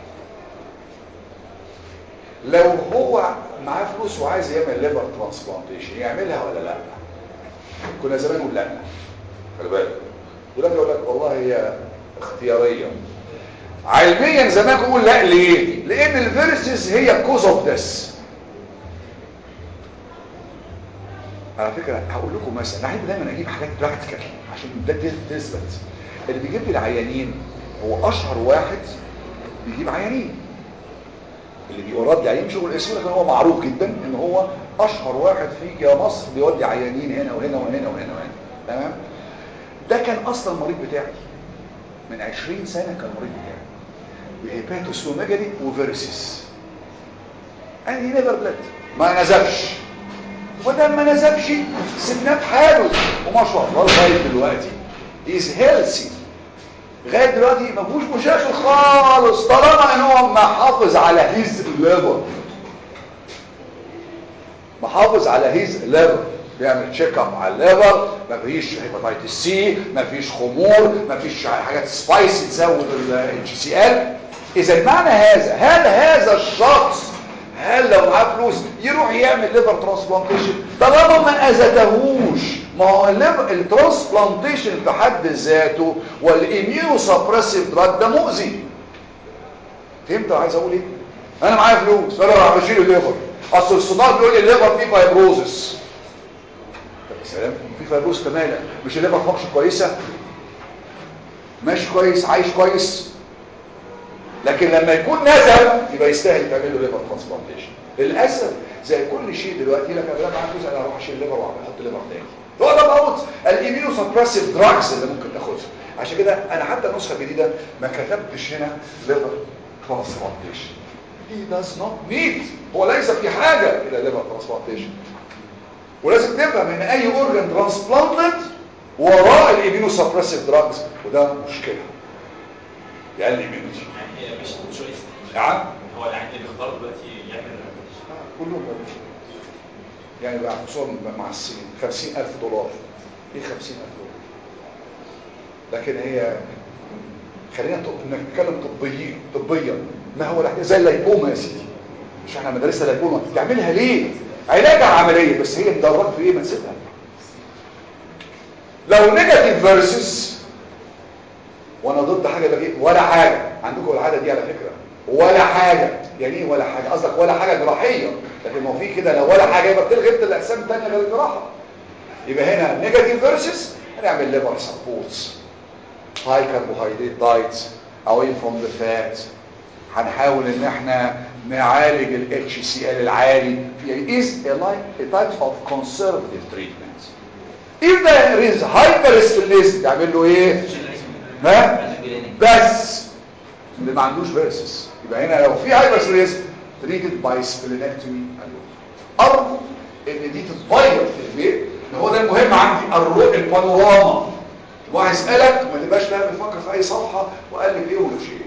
لو هو معاه فلوس وعايز يعمل ليفر ترانسبلانتيشن يعملها ولا لا كنا زمان نقول لا خلي بالك دلوقتي يقول لك والله هي اختياريه علميا زمان بيقول لا ليه لان الفيرسز هي كوز اوف ذس على فكره هقول لكم مثلا انا احب دايما اجيب حاجات براكتيكال عشان ده تثبت اللي بيجيب لي العيانين هو اشهر واحد بيجيب عيانين اللي بيورد عيانين شغل اسمه لكن هو معروف جدا ان هو اشهر واحد في يا مصر بيودي عيانين هنا وهنا وهنا وهنا وهنا تمام ده كان اصلا المريض بتاعي من 20 سنه كان المريض بتاعي بهيباتوسوميجالي وفيرسيس انا نيفر بلاد ما نزفش وده ما نزفش سيبناه في حاله وما شاء الله لغايه دلوقتي از هيلثي لغايه دلوقتي ما فيهوش مشاكل خالص طالما ان هو محافظ على هيز ليفر محافظ على هيز ليفر بيعمل تشيك اب على الليفر ما فيش هيباتيتس سي ما فيش خمور ما فيش حاجات سبايسي تزود الجي سي ال اذا معنى هذا هل هذا الشخص هل لو معاه فلوس يروح يعمل ليفر ترانسبلانتيشن طالما ما اذتهوش ما هو الترانسبلانتيشن في حد ذاته والاميونو سبريسيف دراج ده مؤذي فهمت عايز اقول ايه انا معايا فلوس فانا راح بشيل الليفر اصل الصداع بيقول لي الليفر فيه فايبروزس سلام في فيروس تماما مش الليفر فانكشن كويسه ماشي كويس عايش كويس لكن لما يكون نزل يبقى يستاهل تعمل له ليفر ترانسبلانتيشن للاسف زي كل شيء دلوقتي لك انا معاك جزء انا هروح اشيل ليفر واعمل احط ليفر تاني هو ده موت الاميونو سبريسيف دراجز اللي ممكن تاخدها عشان كده انا حتى النسخه الجديده ما كتبتش هنا ليفر ترانسبلانتيشن he does not need هو ليس في حاجه الى ليفر ترانسبلانتيشن ولازم تفهم ان اي اورجان ترانسبلانتد وراه الاميونو سبريسيف دراجز وده مشكله يعني الاميونيتي يعني هي مش تشويس نعم هو العين اللي بيختار دلوقتي يعمل كلهم بلاش يعني بقى خصوصا مع الصين 50000 دولار ايه 50000 دولار لكن هي خلينا طب- نتكلم طبيا طبيا ما هو الاحتياج زي الليبوما يا سيدي مش احنا مدرسه الليبوما تعملها ليه علاجها عمليه بس هي مدرك في ايه ما تسيبها لو نيجاتيف فيرسز وانا ضد حاجه بجيب ولا حاجه عندكم العاده دي على فكره ولا حاجه يعني ايه ولا حاجه قصدك ولا حاجه جراحيه لكن ما هو في كده لو ولا حاجه يبقى بتلغي انت الاقسام الثانيه غير الجراحه يبقى هنا نيجاتيف فيرسز هنعمل ليفر سبورتس هاي كربوهيدرات دايتس away from the fat هنحاول ان احنا نعالج ال HCl العالي في is a, like, a type of conservative treatment if there is hyperesplenism تعمل له ايه ها بس اللي ما عندوش فيرسس يبقى هنا لو في هايبرسبليزم treated by splenectomy ارجو ان دي تتغير في البيت ان هو ده المهم عندي الرؤيه البانوراما واحد يسالك ما تبقاش فاهم بيفكر في اي صفحه وقلب ايه ولا شيء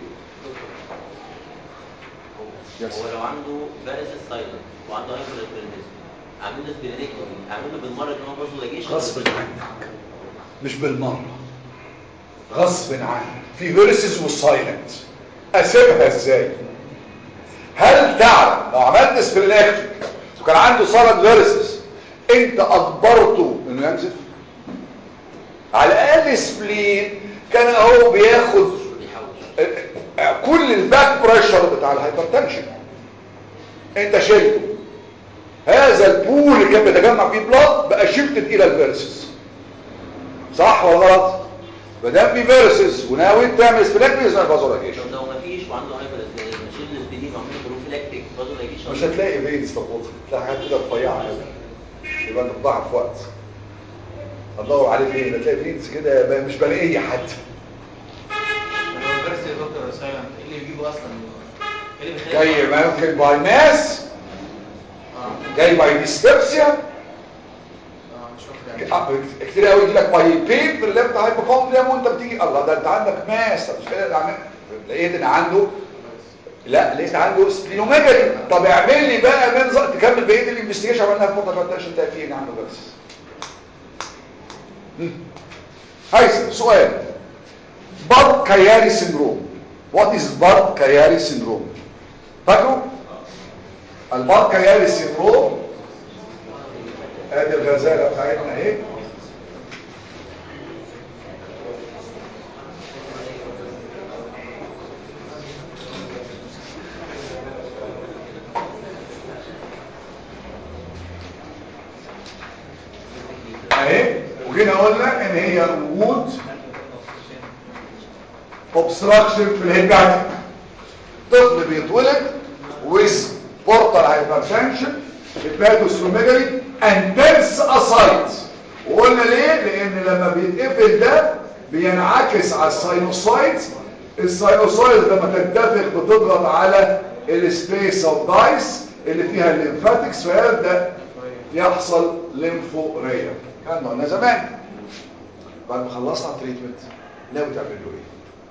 Yes. هو لو عنده فيروس سايلنت وعنده هايبرليبيديزم عاملين سبلينكتومي عاملين بالمره ان هو برضه لاجيش غصب عنك مش بالمره غصب عنك في فيرسز والسايلنت اسيبها ازاي هل تعلم لو عملت سبلينكتومي وكان عنده صارت فيرسز انت اجبرته انه ينزف على الاقل سبلين كان اهو بياخد بيحاول كل الباك بريشر بتاع الهايبرتنشن انت شلته هذا البول اللي كان بيتجمع فيه بلاد بقى شفتت الى الفيرسز صح ولا غلط ما دام في فيرسز وناوي تعمل سبلكتيف اسمها فازولاجيشن طب لو ما فيش وعنده هايبرليبيديزم نشيل السبلين وعاملين بروفيلاكتيك برضه لاجيش مش هتلاقي فينز تربطها تلاقي حاجات كده رفيعه قوي يبقى انت بتضيع في وقت هتدور عليه فين هتلاقي فينز كده بقى مش بلاقيه حد لو الفيرس يا دكتور سايلنت ايه اللي يجيبه اصلا؟ ايه اللي بيخلي جاي ممكن باي ماس اه جاي باي ديسبيبسيا اه مش فاكر يعني كتير قوي يجي لك باي بين في الليفت هايبوكوندريم وانت بتيجي الله ده انت عندك ماس طب مش كده ده عندك لقيت ان عنده لا لقيت عنده سبلينوميجالي طب اعمل لي بقى منظر تكمل بقيه الانفستيجيشن عملناها في فتره ما انت فيه ان عنده بس هايسن سؤال بارد كياري سيندروم وات از بارد كياري سيندروم فاكروا البارد كياري سيندروم ادي الغزاله بتاعتنا اهي اهي وجينا قلنا ان هي وجود obstruction في الهيباتيك طفل بيتولد with portal hypertension hepatosplenomegaly and tense aside وقلنا ليه لان لما بيتقفل ده بينعكس على الساينوسايد الساينوسايد لما تنتفخ بتضغط على السبيس اوف دايس اللي فيها الليمفاتكس فيبدا يحصل ليمفوريا كان قلنا زمان بعد ما خلصنا التريتمنت ناوي تعمل له ايه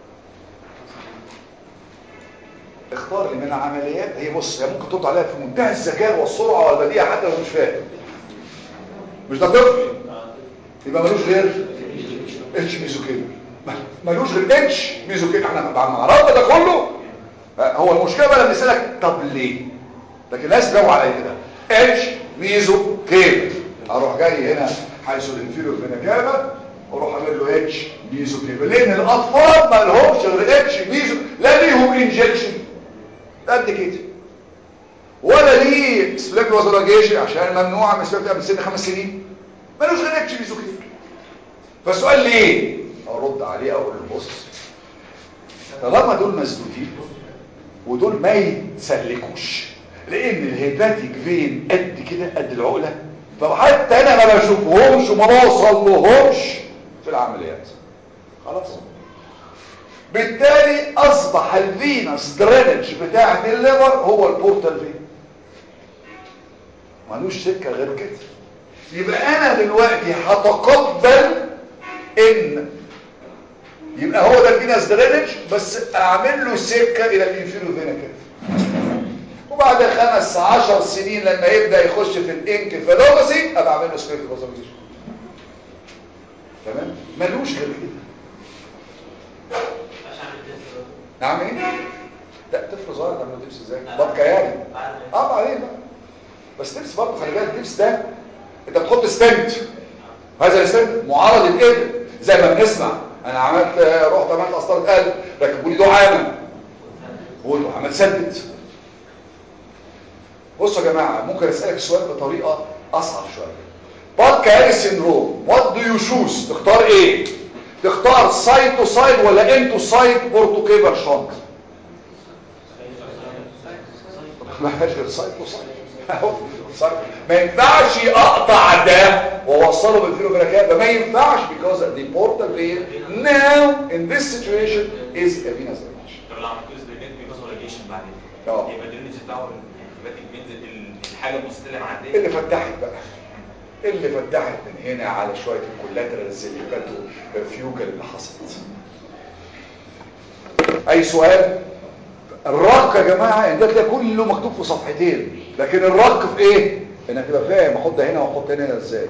اختار لي من عمليات هي بص هي ممكن ترد عليها في منتهى الذكاء والسرعه والبديهه حتى لو مش فاهم مش ده طفل يبقى ملوش غير اتش ميزوكيل ملوش غير اتش ميزوكيل احنا بعد ما عرفنا ده كله هو المشكله بقى لما يسالك طب ليه لكن الناس جاوبوا عليا كده اتش ميزوكيل اروح جاي هنا حيث الانفيريور فينا كافا واروح اعمل له اتش ميزوكيل لان الاطفال ما لهمش غير اتش ميزو لا ليهم انجكشن قد كده ولا ليه سبليك وازولاجيشن عشان ممنوعه من سبليك من سن خمس سنين ملوش غير اتش ميزوكين فالسؤال ليه ارد عليه اقول له بص طالما دول مسدودين ودول ما يتسلكوش لان الهيباتيك فين قد كده قد العقله فحتى انا ما بشوفهمش وما بوصلهمش في العمليات خلاص بالتالي اصبح الفينس درينج بتاعه الليفر هو البورتال فين ملوش سكه غير كده يبقى انا دلوقتي هتقبل ان يبقى هو ده الفينس درينج بس اعمل له سكه الى الانفيرو فينا كده وبعد خمس عشر سنين لما يبدا يخش في الانك فالوبسي ابقى اعمل له سكيرت بازولوجي تمام ملوش غير كده نعم ايه لا طفل صغير تعمل له دبس ازاي باب كياري اه بعدين بقى بس دبس برضه خلي بالك الدبس ده انت بتحط ستنت هذا الستنت معرض للايه زي ما بنسمع انا عملت رحت عملت قسطره قلب ركبوا لي دعامه قولوا عملت سدت بصوا يا جماعه ممكن اسالك السؤال بطريقه اصعب شويه باد كاري سيندروم وات دو يو شوز تختار ايه تختار سايتوسايد ولا انتوسايد بورتوكيفر شونك ما فيش غير سايتوسايد ما ينفعش اقطع ده واوصله بالفيروفيراكات ما ينفعش because the portal vein now in this situation is a venous drainage طب لو عملت له سبرينت بيفازوليجيشن بعدين اه. يبقى الدرينج بتاعه الانتيباتيك بينزل الحاجه المستلم معديه اللي فتحت بقى اللي فتحت من هنا على شوية الكولاترالز اللي كانت فيوجل اللي حصلت اي سؤال الرق يا جماعة ان ده تلاقي كله مكتوب في صفحتين لكن الرق في ايه انك تبقى فاهم احط هنا واحط هنا ازاي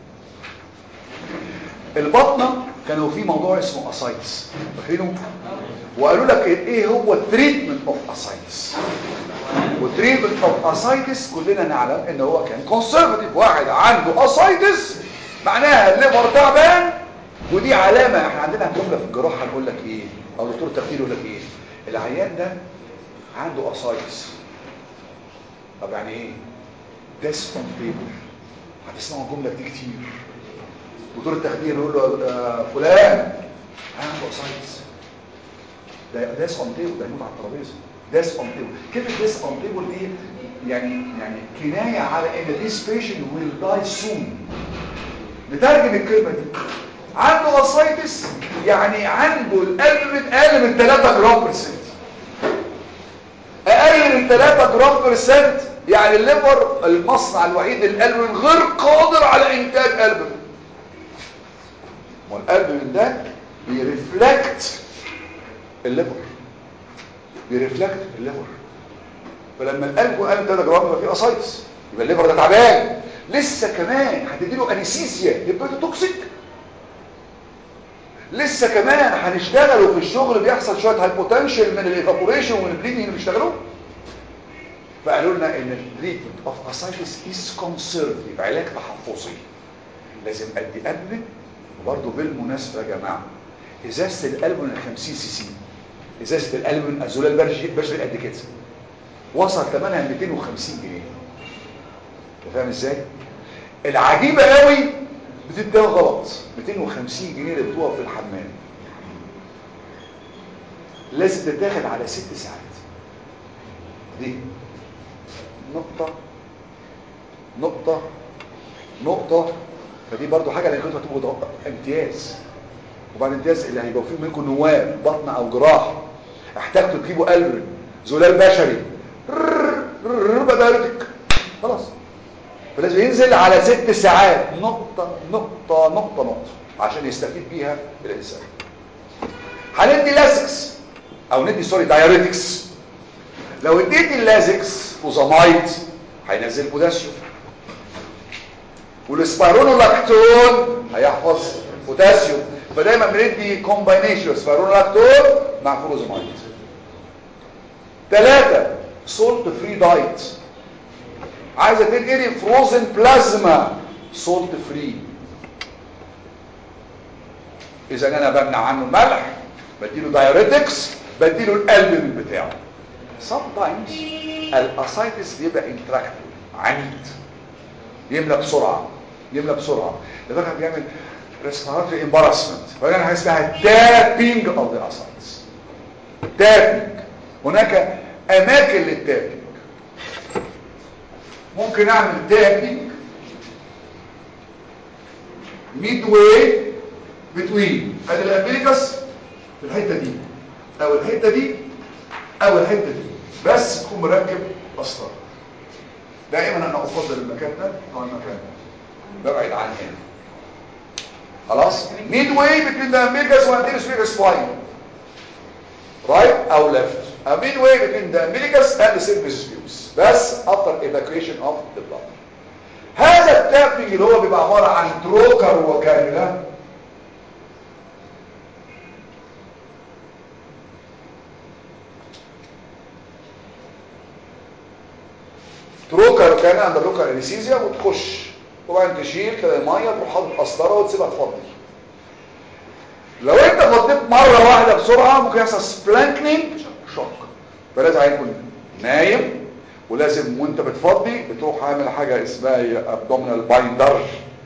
البطنة كانوا في موضوع اسمه اسايتس فاكرينه وقالوا لك ايه هو التريتمنت اوف اسايتس وتريتمنت اوف اسايتس كلنا نعلم ان هو كان كونسرفتيف واحد عنده اسايتس معناها الليفر تعبان ودي علامة احنا عندنا جملة في الجراحة نقول لك ايه او دكتور التخدير يقول لك ايه العيان ده عنده اسايتس طب يعني ايه ديس اون بيبر هتسمعوا الجملة دي كتير دكتور التخدير يقول له آه فلان عنده اسايتس ده داس اون تيبل ده يموت على الترابيزه داس اون تيبل كلمه داس اون تيبل دي يعني يعني كنايه على ان this patient will die soon نترجم الكلمه دي عنده اسايتس يعني عنده القلب من اقل من 3 جرام برسنت اقل من 3 جرام برسنت يعني الليفر المصنع الوحيد للقلب غير قادر على انتاج قلب والقلب من ده بيرفلكت الليفر بيرفلكت الليفر فلما القلب قال 3 جرام يبقى فيه اسايتس يبقى الليفر ده تعبان لسه كمان هتديله انستيزيا يبقى توكسيك لسه كمان هنشتغلوا في الشغل بيحصل شويه هايبوتنشن من الايفابوريشن ومن البليدنج اللي بيشتغلوه فقالوا لنا ان التريتمنت اوف اسايتس از كونسرفتيف علاج تحفظي لازم ادي قلب وبرضه بالمناسبه يا جماعه ازازه القلب من 50 سي سي ازازه القلب من ازولال بشري قد كده وصل ثمنها 250 جنيه انت فاهم ازاي العجيبه قوي بتتباع غلط 250 جنيه اللي بتوقف في الحمام لازم تتاخد على ست ساعات دي نقطه نقطه نقطه فدي برضو حاجه اللي كنتوا هتبقوا امتياز وبعد امتياز اللي هيبقوا فيه منكم نواب بطن او جراح احتاجتوا تجيبوا قلب زلال بشري بدارتك خلاص فلازم ينزل على ست ساعات نقطة نقطة نقطة نقطة عشان يستفيد بيها الإنسان هندي لازكس أو ندي سوري دايوريتكس لو اديت اللازكس فوزامايد هينزل بوتاسيوم والسبيرونولاكتون هيحفظ بوتاسيوم فدايما بندي كومباينيشن سبيرونولاكتون مع فوزامايد ثلاثة سولت فري دايت عايزه تنقلي فروزن بلازما سولت فري اذا انا بمنع عنه الملح بديله دايوريتكس بديله القلب من بتاعه sometimes الاسايتس بيبقى انتراكتيف عنيد يملى بسرعه يملى بسرعه لدرجه بيعمل ريسبيراتوري امبارسمنت فبيعمل حاجه اسمها تابينج اوف ذا اسايتس تابينج هناك اماكن للتابينج ممكن اعمل تابينج ميد واي بتوين ادي الامبليكس في الحته دي او الحته دي او الحته دي بس تكون مركب اسطر دائما انا افضل المكان ده او المكان ده ببعد عن هنا خلاص ميد واي بين ذا امبليكس والانتيريور سبيكس سباين right او left a midway between the umbilicus and the cervix views بس after evacuation of the blood هذا التابنج اللي هو بيبقى عبارة عن تروكر وكانولا تروكر وكانولا عند اللوكر انستيزيا وتخش وبعدين تشيل تلاقي ميه تروح حاطط قسطره وتسيبها تفضي لو انت فضيت مره واحده بسرعه ممكن يحصل سبلانكنينج شوك فلازم هيكون نايم ولازم وانت بتفضي بتروح عامل حاجه اسمها ابدومينال بايندر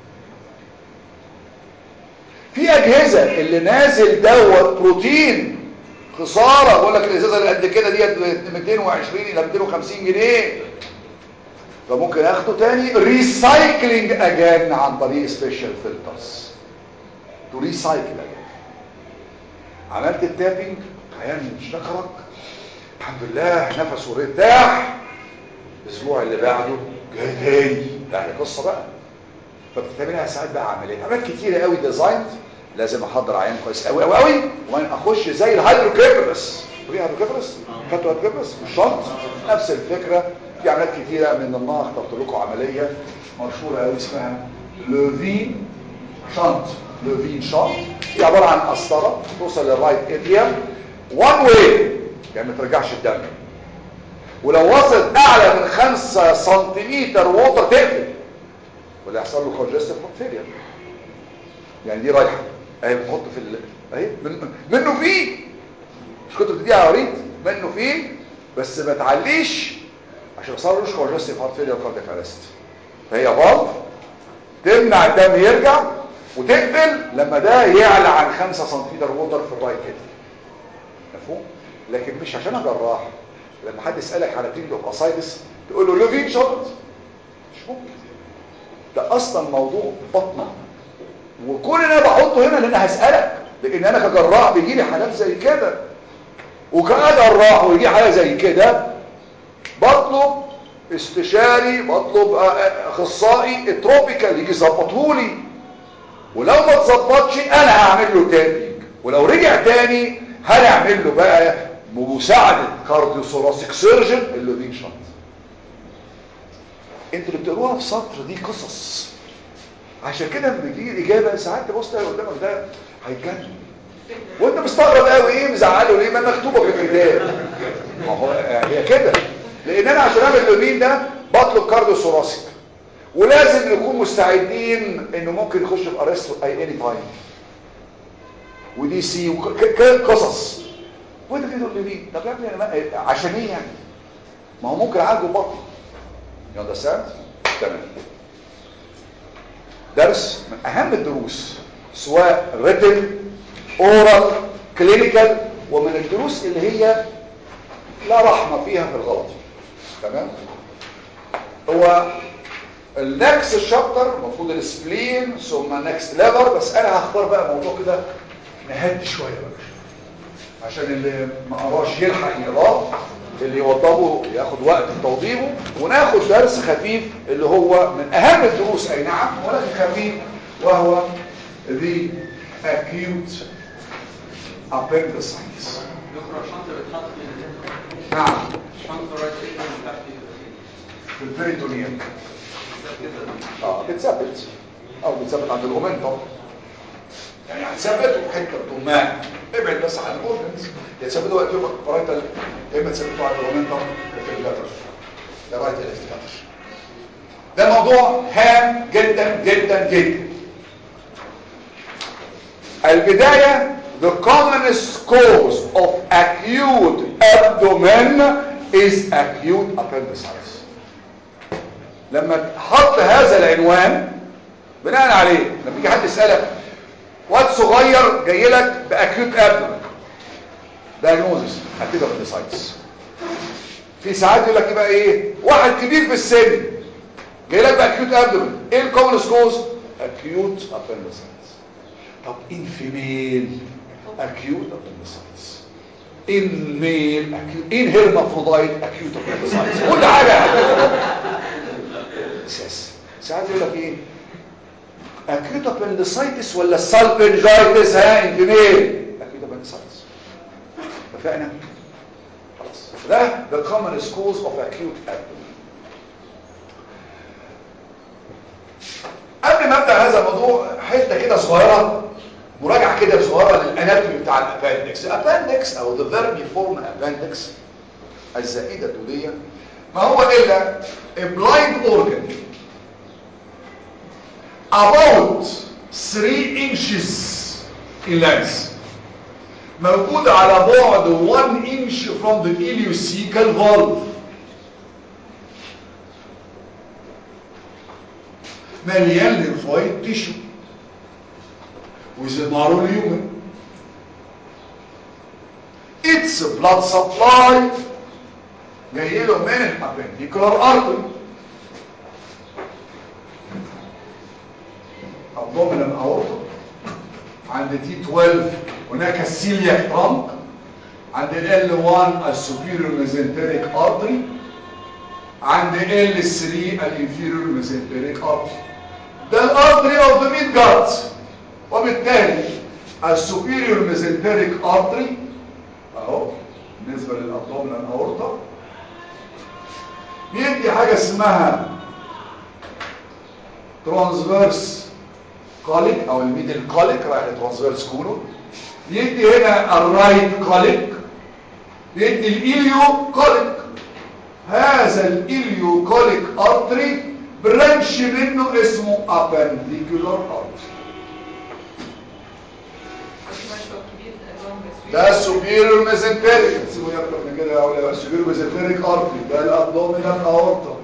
في اجهزه اللي نازل دوت بروتين خساره بقول لك الازازه اللي قد كده ديت 220 الى 250 جنيه فممكن اخده تاني ريسايكلينج اجان عن طريق سبيشال فلترز تو ريسايكل اجان عملت التابنج عيان شكرك الحمد لله نفسه ارتاح الاسبوع اللي بعده جاي تاني لا هي قصه بقى فبتتعملها ساعات بقى عمليات عمليات كتيره قوي ديزايند لازم احضر عيان كويس قوي قوي قوي وانا اخش زي الهيدروكيفالس في هيدروكيفالس خدتوا هيدروكيفالس الشنط نفس الفكره في عمليات كتيره من ضمنها اخترت لكم عمليه مشهوره قوي اسمها لوفين شنط لوفين شنط هي عباره عن قسطره توصل للرايت اتريوم وان واي يعني ما ترجعش الدم ولو وصلت اعلى من 5 سنتيمتر ووتر تقفل ولا يحصل له كونجستيف فيلير يعني دي رايحه اهي بتحط في ال... اهي من... منه فيه مش كنت بتديها عريض منه فيه بس ما تعليش عشان ما يحصلوش كونجستيف هارت فيلير وكاردياك ارست فهي فالف تمنع الدم يرجع وتقفل لما ده يعلى عن 5 سنتيمتر ووتر في الرايت كده مفهوم لكن مش عشان انا جراح لما حد يسالك على تيند اوف اسايدس تقول له لوفين شوت مش ممكن ده اصلا موضوع بطنه وكل اللي انا بحطه هنا لان هسالك لان انا كجراح بيجي لي حالات زي كده وكجراح ويجي حاله زي كده بطلب استشاري بطلب اخصائي اتروبيكال يجي يظبطه لي ولو ما اتظبطش انا هعمل له تابينج ولو رجع تاني هنعمل له بقى مساعدة كارديو ثوراسيك سيرجن اللوفين شنط انتوا اللي بتقروها في سطر دي قصص عشان كده لما بيجي الاجابه ساعات تبص تلاقي قدامك ده هيتجنن وانت مستغرب قوي ايه مزعله ليه ما مكتوبه في الكتاب ما هو هي كده لان انا عشان اعمل اللوفين ده بطلب كارديو ثوراسيك ولازم نكون مستعدين انه ممكن يخش في ارست اي اني تايم ودي سي قصص وانت كده تقول لي طب يا ابني انا عشان ايه يعني ما هو ممكن اعالجه بطن يو اندرستاند تمام درس من اهم الدروس سواء ريتن اورال كلينيكال ومن الدروس اللي هي لا رحمه فيها في الغلط تمام هو النكست شابتر المفروض السبلين ثم نكست ليفر بس انا هختار بقى موضوع كده نهدي شويه بقى عشان اللي ما قراش يلحق يقراه اللي يوضبه ياخد وقت في توضيبه وناخد درس خفيف اللي هو من اهم الدروس اي نعم ولكن خفيف وهو the acute appendicitis يقرا شنطه بتحط في نعم شنطه رايت ايد من تحت في البريتونيوم كده اه بتثبت او بتثبت عند الاومنتم يعني هتثبته حته طماع ابعد بس عن الاورجنز يا تثبته وقت يوم برايتال يا اما تثبته عند الاومنتم في اللاتر ده رايت ليفت لاتر ده موضوع هام جدا جدا جدا البدايه the commonest cause of acute abdomen is acute appendicitis لما حط هذا العنوان بناء عليه لما يجي حد يسالك واد صغير جاي لك باكيوت ابدومن دايجنوزس اكيد ابندسايتس في ساعات يقول لك يبقى ايه واحد كبير في السن جاي لك باكيوت ابدومن ايه الكومن كوز اكيوت ابندسايتس طب ان فيميل اكيوت ابندسايتس ان ميل اكيوت ان هيرمافرودايت اكيوت ابندسايتس كل حاجه اساس ساعات يقول لك ايه اكيوت ابندسايتس ولا سالبنجايتس ها ان فيميل اكيوت ابندسايتس اتفقنا خلاص ده the common cause of acute abdomen قبل ما ابدا هذا الموضوع حته كده صغيره مراجعه كده صغيره للاناتومي بتاع الاباندكس الاباندكس او the vermiform appendix الزائده دي ما هو الا a blind organ about 3 inches in length موجود على بعد 1 inch from the ileocecal valve مليان lymphoid tissue with a narrow lumen its blood supply جاي له من الابنديكولار artery abdominal aorta عند تي 12 هناك السيلياك ترامب عند ال 1 السوبيريور ميزنتريك ارتري عند ال 3 الانفيريور ميزنتريك ارتري ده الارتري اوف ذا ميد جات وبالتالي السوبيريور ميزنتريك ارتري اهو بالنسبه للابدومينال اورتا بيدي حاجه اسمها ترانسفيرس كوليك او الميدل كوليك رايح لترانسفيرس كولون يدي هنا الرايت كوليك يدي الإليو كوليك هذا الإليو كوليك ارتري برانش منه اسمه appendicular artery ده السوبيريور ميزنتريك سيبوني اكتر من كده يا اولاد السوبيريور ميزنتريك ارتري ده الابدومينال اورتا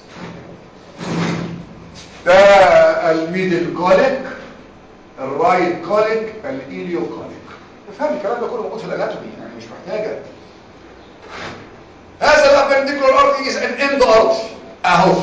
ده الميدل كوليك الرايت كوليك الايليو كوليك افهم الكلام ده كله موجود في الاناتومي يعني مش محتاجه هذا الابنديكولار ارتري از ان اند ارتري اهو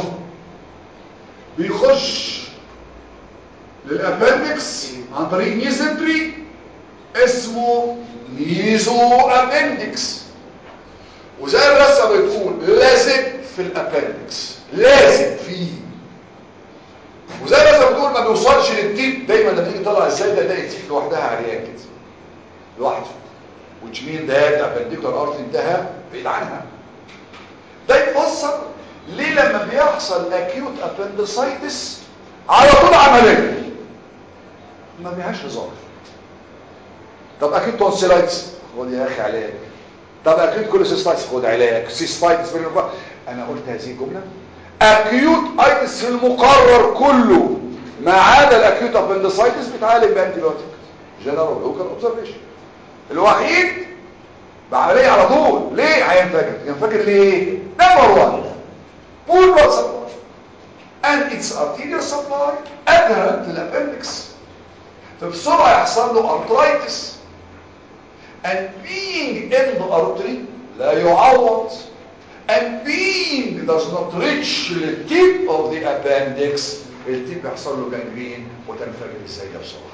بيخش للابندكس عن طريق ميزنتري اسمه ميزو ابندكس وزي الرسمه بتقول لازق في الابندكس لازق فيه وزي ما انت بتقول ما بيوصلش للتيب دايما لما تيجي تطلع الزايده تلاقي التيب لوحدها عريان كده لوحده which mean that appendicular artery انتهى بعيد عنها ده يفسر ليه لما بيحصل acute appendicitis على طول عمليه ما فيهاش هزار طب اكيد تونسيلايتس خد يا اخي علاج طب اكيد كوليسيستايتس خد علاج سيستايتس انا قلت هذه الجمله اكيوت ايتس في المقرر كله ما عدا الاكيوت ابندسايتس بيتعالج بانتيبيوتيك جنرال لوكال اوبزرفيشن الوحيد بعمليه على طول ليه هينفجر ينفجر ليه نمبر 1 بول بلاد سبلاي and its arterial supply adherent to the appendix فبسرعه يحصل له arthritis and being in the artery لا يعوض and being does not reach the tip of the appendix التيب يحصل له جانجرين وتنفجر الزايده بسرعه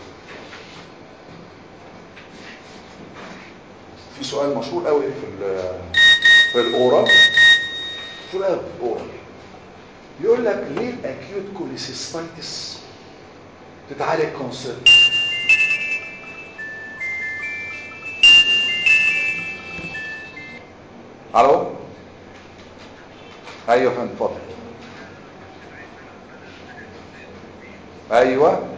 في سؤال مشهور قوي في ال في الاورال مشهور قوي في الاورال يقول لك ليه الاكيوت كوليسيستايتس تتعالج كونسيرت الو ايوه فندم اتفضل ايوه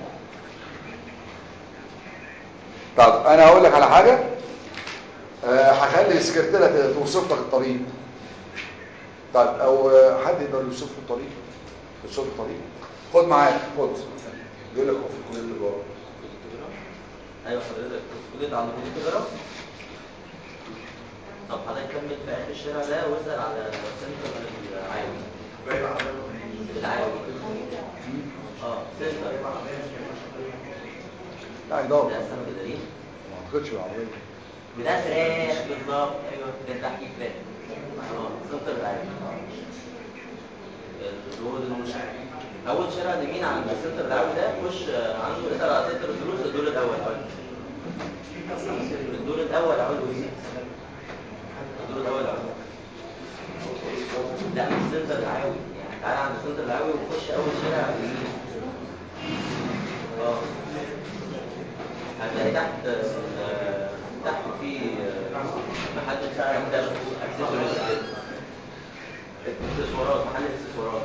طب انا هقول لك على حاجه أه هخلي السكرتيره توصف لك الطريق طيب او آه، حد يقدر يوصف له الطريق يوصف له الطريق خد معاك خد بيقول لك هو في كليه التجاره ايوه حضرتك في كليه عند كليه التجاره طب حضرتك كمل في اخر الشارع ده واسال على سنتر العالي العالي اه سنتر معايا ضغط بتقسم كده ليه؟ ما اعتقدش بالعربيه بتفرق بالظبط ايوه ده التحقيق فات اه سنتر العالي الرود المشارع اول شارع اليمين عند السنتر العالي ده خش آه، عنده اسال على سنتر الفلوس الدور الاول اول الدور الاول اول وزيد الدور الاول اول لا مش سنتر العاوي يعني تعالى عند سنتر العاوي وخش اول شارع على اليمين اه هتلاقي تحت آه، تحت في آه، محل بتاع مكتب اكسسوارز كده اكسسوارات محل اكسسوارات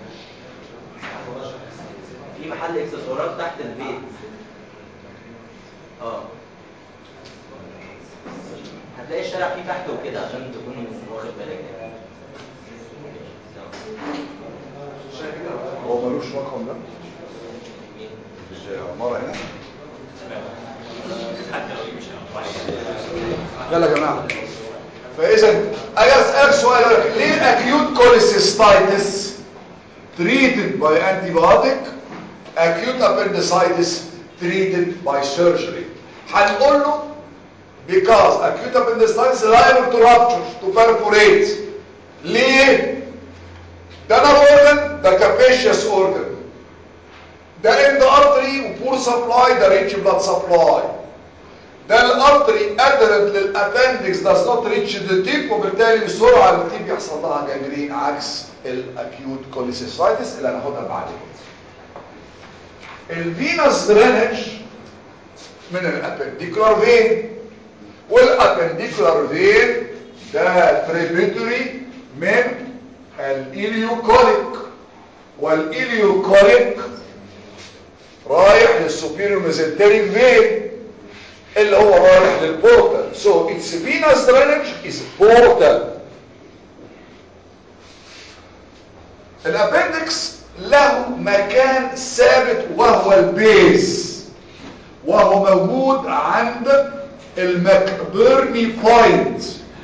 في محل اكسسوارات تحت البيت اه هتلاقي الشارع فيه تحت وكده عشان تكون واخد بالك يعني هو ملوش رقم ده عمارة هنا حتى لو مش واحد يلا يا جماعة فإذا أجي أسألك سؤال أقول لك ليه acute cholecystitis treated by antibiotic acute appendicitis treated by surgery هنقول له because acute appendicitis is liable to rupture to perforate ليه ده nerve organ ده capacious organ ده end artery وبور supply ده rich blood supply ده الارتري ادرنت للابندكس does not reach the tip وبالتالي بسرعه التيب يحصل لها جانجرين عكس الاكيوت كوليسيسايتس اللي هناخدها بعد كده الفينوس درينج من الابنديكولار فين والابنديكولار فين ده تريبيتوري من الاليوكوليك والاليوكوليك رايح للسوبيريور ميزنتري فين اللي هو رايح للبورتال so its venous drainage is portal الابندكس له مكان ثابت وهو البيز وهو موجود عند المكبرني بوينت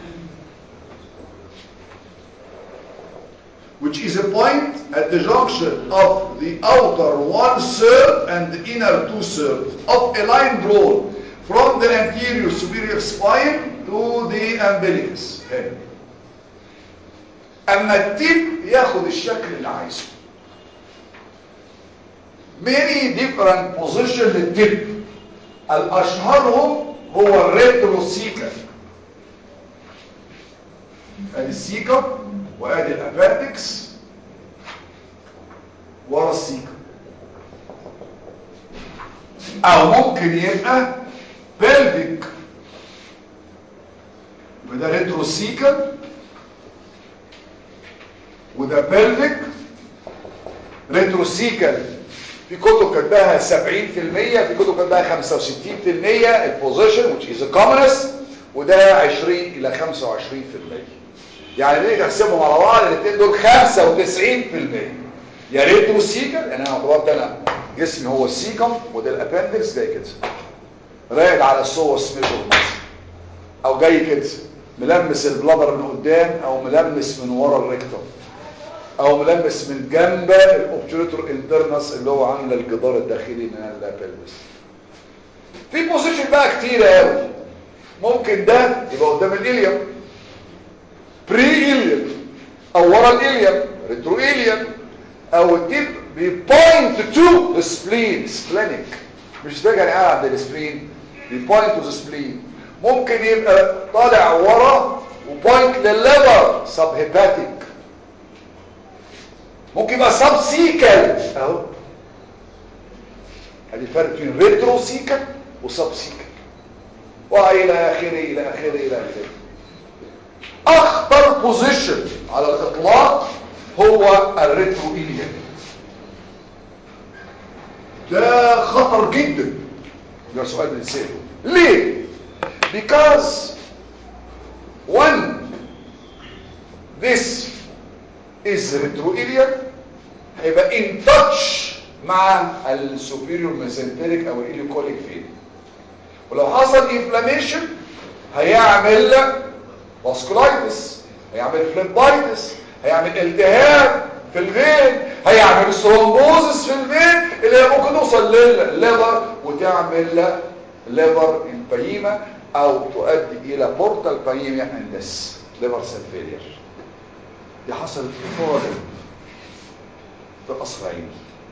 which is a point at the junction of the outer one third and the inner two third of a line drawn from the anterior superior spine to the umbilicus هنا اما التيب ياخد الشكل اللي عايزه many different position للتيب الاشهرهم هو الريتروسيكال ادي السيكا وادي الاباندكس ورا السيكا او ممكن يبقى بلفيك يبقى ده ريتروسيكال وده بلفيك ريتروسيكال في كتب كاتباها 70% في كتب كاتباها 65% البوزيشن which is the commonest وده 20 الى 25% يعني ليه تحسبهم على بعض الاثنين دول 95% يا ريتروسيكال يعني انا اعتبرت انا جسمي هو السيكم وده الابندكس جاي كده راقد على السوس ميجر مصر او جاي كده ملمس البلادر من قدام او ملمس من ورا الريكتوم او ملمس من جنب الاوبتوريتور انترنس اللي هو عامل الجدار الداخلي من البلبس في بوزيشن بقى كتير قوي ممكن ده يبقى قدام الاليوم بري اليوم او ورا الاليوم ريترو اليوم او التيب بيبوينت تو سبلين سبلينيك مش ده يعني قاعد عند السبلين بيبوينت تو سبلين ممكن يبقى طالع ورا وبوينت للليفر سب هيباتيك ممكن يبقى سب سيكل اهو ادي الفرق بين ريترو سيكل وسب سيكل والى اخره الى اخره الى اخره اخطر بوزيشن على الاطلاق هو الريترو إليان ده خطر جدا ده سؤال بنسأله ليه because when this is retroiliac هيبقى in touch مع السوبيريور ميزنتريك او الاليوكوليك فين ولو حصل انفلاميشن هيعمل فاسكولايتس هيعمل فليبايتس هيعمل التهاب في الفين هيعمل ثرومبوزس في الفين اللي هي ممكن توصل للليفر وتعمل ليفر امبايما او تؤدي الى بورتال بايميا اند ديس ليفر سيل فيلير دي حصلت في طالب في قصر عيني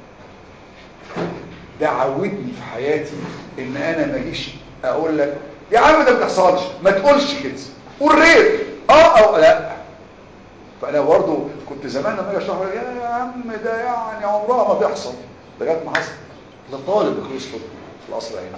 ده عودني في حياتي ان انا ما اجيش اقول لك يا عم ده ما بتحصلش ما تقولش كده قول رير اه او لا فانا برضه كنت زمان لما اجي اشرح أقول يا عم ده يعني عمرها ما تحصل لغايه ما حصل لطالب كروسفورد في القصر العيني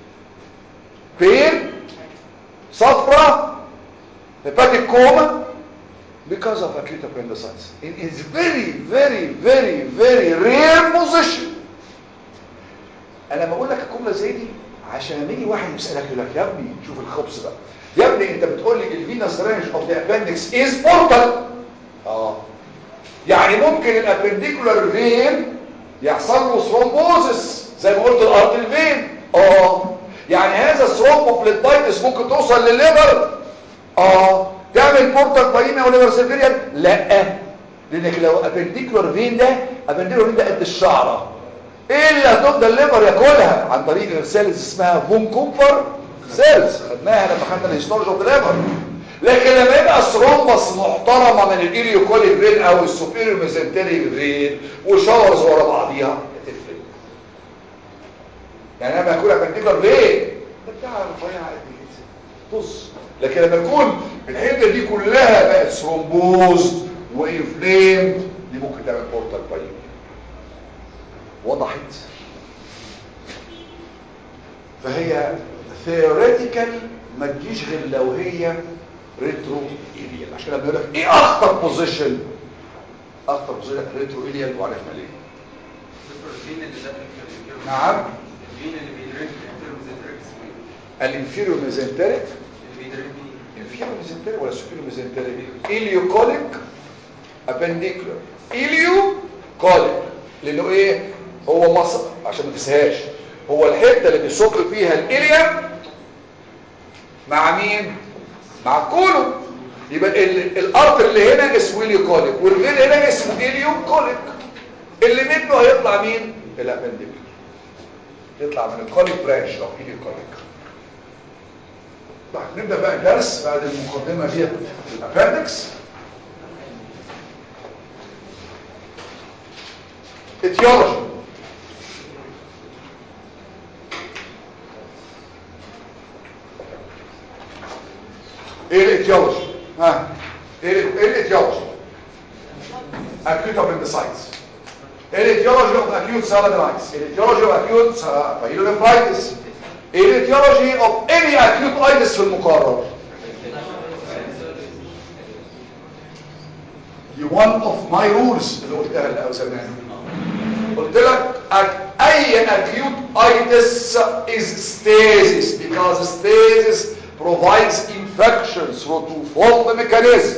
فين صفرة hepatic coma because of acute appendicitis it is very very very very rare position انا بقول لك الجمله زي دي عشان لما يجي واحد يسالك يقول لك يا ابني شوف الخبز بقى يا ابني انت بتقول لي الفينس رينج اوف ذا appendix از بورتال اه يعني ممكن الابنديكولار فين يحصل له ثرومبوزس زي ما قلت الارتل فين اه يعني هذا الثرومبوفليبايتس ممكن توصل للليفر اه تعمل بورتال بايميا وليفر سيرفيريان لا لانك لو ابنديكولار فين ده ابنديكولار فين ده قد الشعره ايه اللي هتفضل الليفر ياكلها عن طريق سيلز اسمها فون كومفر سيلز خدناها لما خدنا الهيستولوجي اوف الليفر لكن لما يبقى ثرومبس محترمه من الايليوكوليك فين او السوبيريور ميزنتري فين وشاورز ورا بعضيها هتفرق يعني لما يكون ابنديكولار فين ده بتاع رفيع قد كده طز لكن لما يكون الحته دي كلها بقت ثرومبوز وانفليمد دي ممكن تعمل بورتال بايميا وضحت فهي ثيوريتيكال ما تجيش غير لو هي ريترو ايليال عشان لما يقول لك ايه اخطر بوزيشن اخطر بوزيشن ريترو ايليال وعرفنا ليه دكتور الفين اللي داخل في الانفيرو نعم الفين اللي بيدرك الانفيرو ميزنتريك اسمه ايه؟ الانفيريور ميزنتريك اللي بيدرك فيه انفيريور ميزنتريك ولا سوبيريور ميزنتريك اليوكوليك ابنديكولار اليوكوليك لانه ايه هو مصر عشان ما تنساهاش هو الحته اللي بيصب فيها الاليم مع مين مع الكولون يبقى ال- الارتر اللي هنا اسمه اليوكوليك والفين هنا اسمه اليوكوليك اللي منه هيطلع مين الابنديكولار يطلع من الكوليك برانش او اليوكوليك طيب نبدا بقى الدرس بعد المقدمه دي الابندكس etiology ايه الاتيولوجي ها ايه ال- ايه الاتيولوجي acute appendicitis ايه الاتيولوجي of acute saladitis ايه الاتيولوجي of acute pyelonephritis ايه الاتيولوجي of any acute itis في المقرر دي one of my rules اللي قلتها الأول زمان قلت لك أك- اي acute itis is stasis because stasis provides infection through twofold mechanism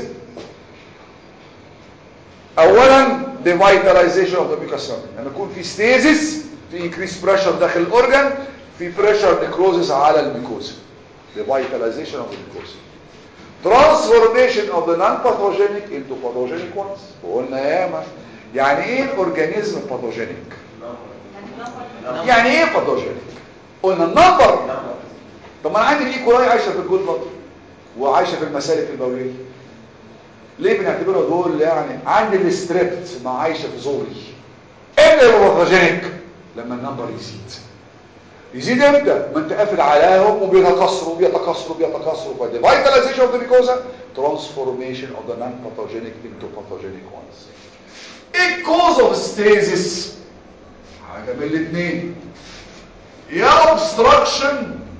اولا the vitalization of the mucous membrane لما يكون في stasis في increased pressure داخل الاورجن في pressure necrosis على الميكوزا the vitalization of the mucosa transformation of the non-pathogenic into pathogenic ones وقلنا ياما يعني ايه الاورجانيزم باثوجينيك يعني ايه باثوجينيك قلنا النمبر طب ما انا عندي الايكولاي عايشه في الجول بلد وعايشه في المسالك البوليه ليه بنعتبرها دول يعني عندي الستريبت ما عايشه في زوري امتى يبقى باثوجينيك لما النمبر يزيد يزيد امتى ما انت قافل عليهم وبيتكسروا بيتكسروا بيتكسروا فدي vitalization of the mucosa transformation of the non-pathogenic into pathogenic ones ايه cause of stasis حاجه من الاثنين يا obstruction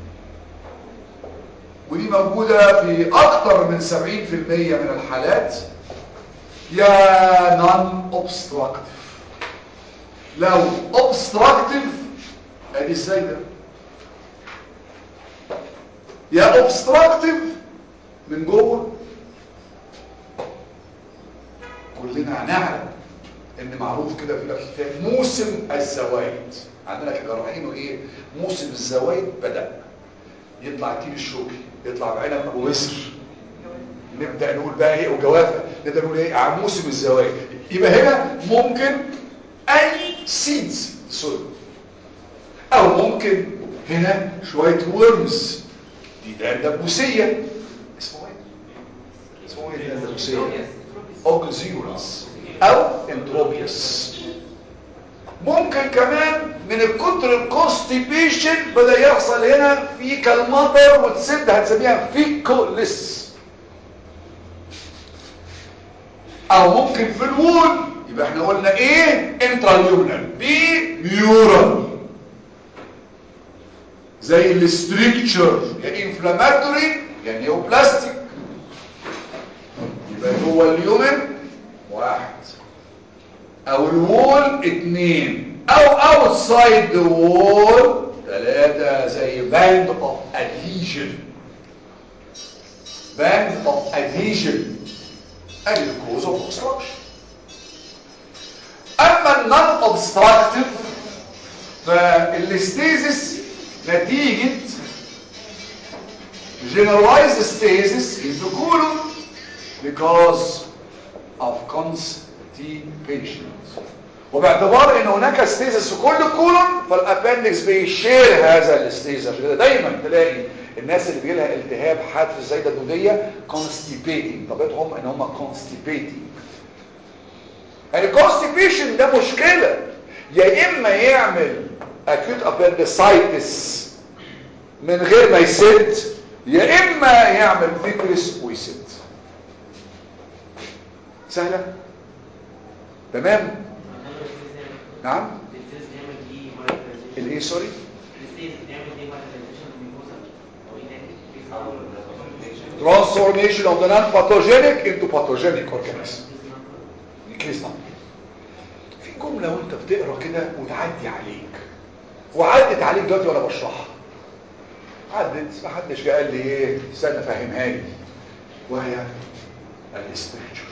ودي موجودة في اكتر من 70% من الحالات يا non obstructive لو obstructive ادي السيدة يا obstructive من جوه كلنا هنعلم ان معروف كده في الكتاب موسم الزوايد عندنا كجراحين وايه موسم الزوايد بدأ يطلع التين الشوكي يطلع بعنب ابو وسر نبدا نقول بقى ايه وجوافه نبدا نقول ايه عن موسم الزوايد يبقى هنا ممكن اي سيدز سوري او ممكن هنا شوية ورمز دي دندبوسية اسمه ايه اسمه ايه الدندبوسية اوكزيورس او انتروبيوس ممكن كمان من الكتر الكونستيبيشن بدأ يحصل هنا في كالمطر وتسد هنسميها فيكوليس او ممكن في الوول يبقى احنا قلنا ايه انتراليومنال بي ميورال زي الاستريكتشر يا انفلاماتوري يا نيوبلاستيك يبقى جوه اليومن واحد او الوول اتنين او اوتسايد ذا وول ثلاثة زي باند اوف ادهيجن باند اوف ادهيجن ادي الكوز اوف اوبستراكشن اما النون اوبستراكتيف فالاستيزس نتيجة generalized stasis in the colon because of constipation وباعتبار ان هناك ستيزس في كل الكولون فالابندكس بيشير هذا الاستيزس عشان كده دايما تلاقي الناس اللي بيجي لها التهاب حاد في الزايده الدوديه constipating طبيعتهم ان هم constipating يعني constipation ده مشكله يا اما يعمل acute appendicitis من غير ما يسد يا اما يعمل فيكرس ويسد سهله تمام نعم الايه سوري transformation of the non-pathogenic into pathogenic organism كيس في جملة وانت بتقرا كده وتعدي عليك وعدت عليك دلوقتي وانا بشرحها عدت ما حدش جه قال لي ايه استنى فهمها لي وهي الاستركتشر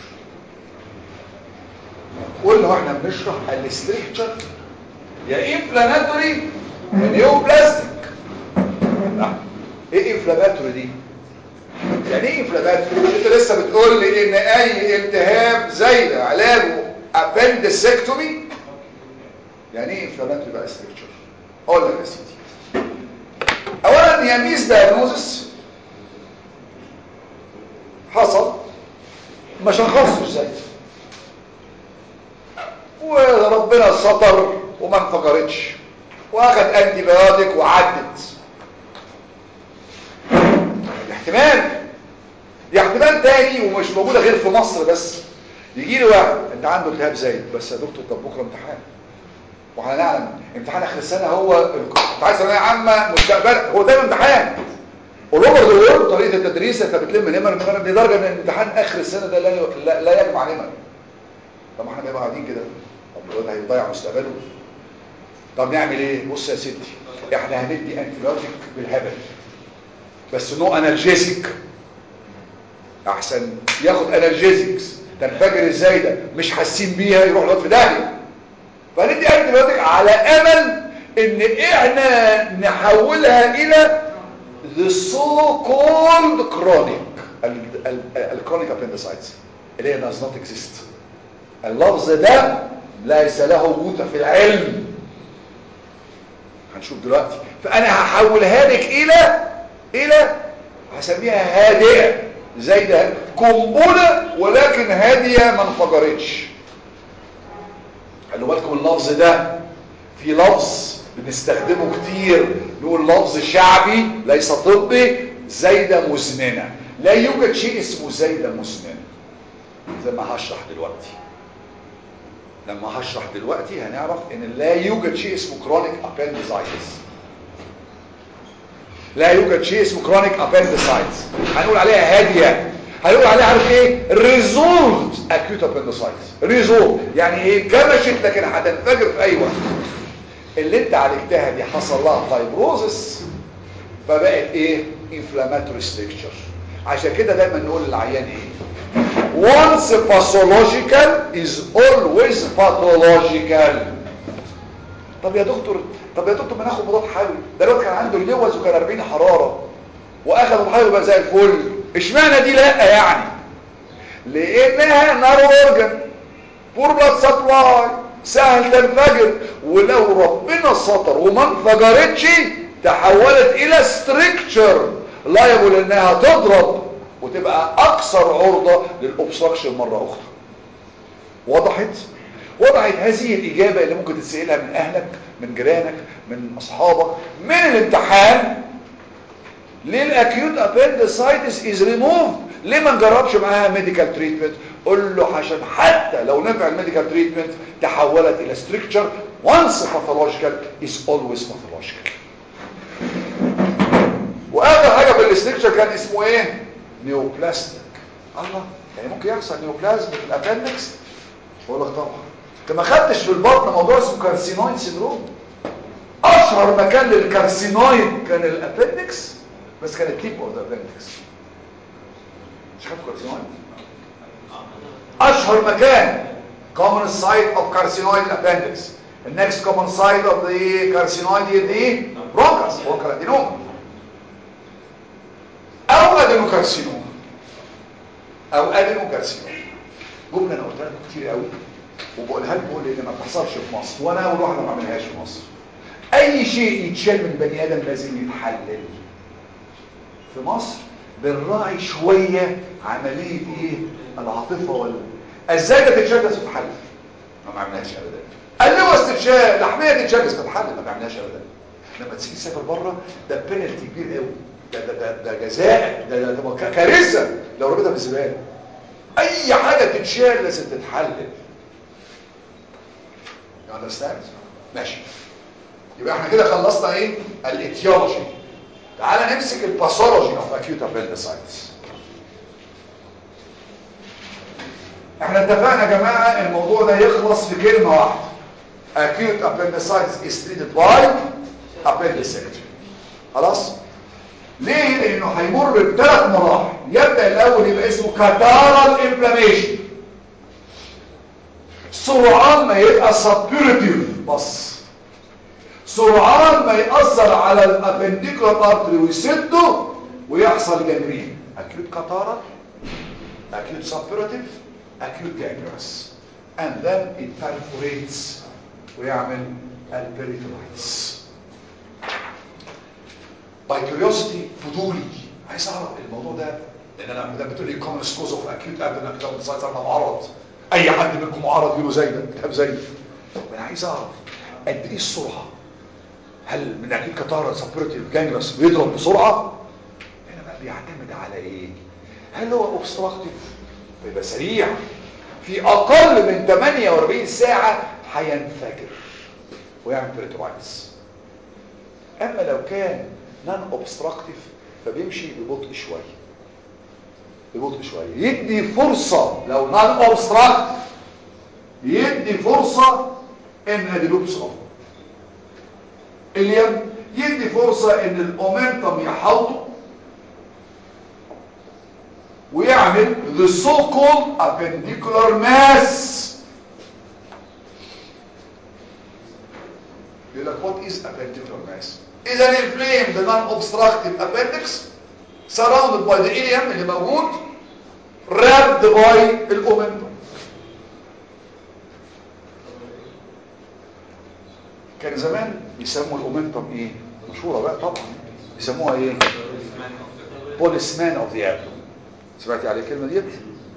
قلنا واحنا بنشرح الاستركتشر يا انفلاماتوري يا نيوبلاستيك لا ايه انفلاماتوري دي يعني ايه انفلاماتوري انت لسه بتقول لي ان اي التهاب زي ده علاجه ابندسكتومي يعني ايه انفلاماتوري بقى استركتشر اقول لك يا سيدي اولا هي ميس دايجنوزس حصل ما شخصش زي وربنا ستر وما انفجرتش واخد انتي بيوتيك وعدت احتمال دي احتمال تاني ومش موجوده غير في مصر بس يجي لي واحد انت عنده التهاب زايد بس يا دكتور طب بكره امتحان واحنا نعلم امتحان اخر السنه هو امتحان ثانويه عامه مستقبل هو دايما امتحان اول اوفر ذا وورلد طريقه التدريس انت بتلم نمر نمر لدرجه ان امتحان اخر السنه ده لا لا, لا يجمع نمر طب ما احنا بنبقى قاعدين كده طب الواد هيضيع مستقبله طب نعمل ايه بص يا ستي احنا هندي انتيبيوتيك بالهبل بس نو انالجيزيك احسن ياخد انالجيزيكس تنفجر ازاي ده مش حاسين بيها يروح الواد في داهيه فندي انتيبيوتيك على امل ان احنا نحولها الى the so called chronic الكرونيك appendicitis اللي هي does not exist اللفظ ده ليس له وجود في العلم هنشوف دلوقتي فانا هحولها لك الى الى هسميها هادئه زي ده قنبله ولكن هاديه ما انفجرتش خلوا بالكم اللفظ ده في لفظ بنستخدمه كتير نقول لفظ شعبي ليس طبي زايده مزمنه لا يوجد شيء اسمه زايده مزمنه زي ما هشرح دلوقتي لما هشرح دلوقتي هنعرف ان لا يوجد شيء اسمه كرونيك appendicitis لا يوجد شيء اسمه كرونيك appendicitis هنقول عليها هاديه هنقول عليها عارف ايه ريزولت acute appendicitis ريزولت يعني ايه كمشت لكن هتنفجر في اي وقت اللي انت عالجتها دي حصل لها فايبروزس فبقت ايه انفلاماتوري ستركتشر عشان كده دايما نقول للعيان ايه once pathological is always pathological طب يا دكتور طب يا دكتور ما ناخد مضاد حيوي ده الواد كان عنده اللوز وكان 40 حراره واخد حيوي بقى زي الفل اشمعنى دي لا يعني لانها نارو اورجن بور بلاد سبلاي سهل تنفجر ولو ربنا سطر وما انفجرتش تحولت الى ستريكتشر لايبل انها تضرب وتبقى اكثر عرضة للاوبستراكشن مرة اخرى وضحت وضحت هذه الاجابة اللي ممكن تسألها من اهلك من جيرانك من اصحابك من الامتحان ليه الاكيوت appendicitis از ريموف ليه ما نجربش معاها ميديكال تريتمنت قول له عشان حتى لو نفع الميديكال تريتمنت تحولت الى ستريكتشر once pathological is always pathological واخر حاجه في الاستركشر كان اسمه ايه نيوبلاستيك الله يعني ممكن يحصل نيوبلازم في الابندكس بقول لك طبعا انت ما خدتش في البطن موضوع اسمه كارسينويد سيندروم اشهر مكان للكارسينويد كان الابندكس بس كان التيب اوف ذا ابندكس مش خدت كارسينويد اشهر مكان common site of carcinoid appendix the next common site of the carcinoid is the bronchus bronchoadenoma او ادينوكارسينوما او ادينوكارسينوما جمله انا قلتها لكم كتير قوي وبقولها لكم لان ما بتحصلش في مصر وانا اول واحده ما بعملهاش في مصر اي شيء يتشال من بني ادم لازم يتحلل في مصر بنراعي شويه عمليه ايه العاطفه وال ازاي ده تتشال بس تتحلل ما بعملهاش ابدا اللي استفشاء لحميه تتشال بس تتحلل ما بعملهاش ابدا لما تيجي تسافر بره ده بينالتي كبير قوي ده ده ده, ده جزاء ده, ده, ده كارثه لو رميتها في الزباله اي حاجه تتشال لازم تتحلل يو اندرستاند ماشي يبقى احنا كده خلصنا ايه الاتيولوجي تعال نمسك الباثولوجي اوف اكيوت appendicitis احنا اتفقنا يا جماعه الموضوع ده يخلص في كلمه واحده acute appendicitis is treated by appendicectomy خلاص ليه لانه هيمر بثلاث مراحل يبدا الاول يبقى اسمه كاتارال انفلاميشن سرعان ما يبقى سبيرتيف بس سرعان ما يأثر على الابنديكولار ارتري ويسده ويحصل جنرين اكيوت كاتارال acute suppurative acute gangrenous and then it perforates ويعمل البريتولايتس by curiosity فضولي عايز اعرف الموضوع ده لان انا ده بتقول لي common cause of acute abdominal appendicitis انا معرض اي حد منكم معرض يقول زي ده كتاب زي انا عايز اعرف قد ايه السرعه هل من اكيد كتارة سبرتيف جانجرس بيضرب بسرعه هنا بقى بيعتمد على ايه هل هو اوبستراكتيف فيبقى سريع في اقل من 48 ساعه هينفجر ويعمل بريتورايتس اما لو كان نان اوبستراكتيف فبيمشي ببطء شويه ببطء شويه يدي فرصه لو نان اوبستراكتيف يدي فرصه ان ادي لوبس اوف اليم يدي فرصه ان الاومنتم يحوطه ويعمل the so-called appendicular mass يقول لك what is appendicular mass is an inflamed non-obstructive appendix surrounded by the ileum اللي موجود wrapped by الاومنتم كان زمان يسموا الاومنتم ايه مشهوره بقى طبعا يسموها ايه بوليسمان اوف ذا ابدومن سمعتي عليه الكلمه ديت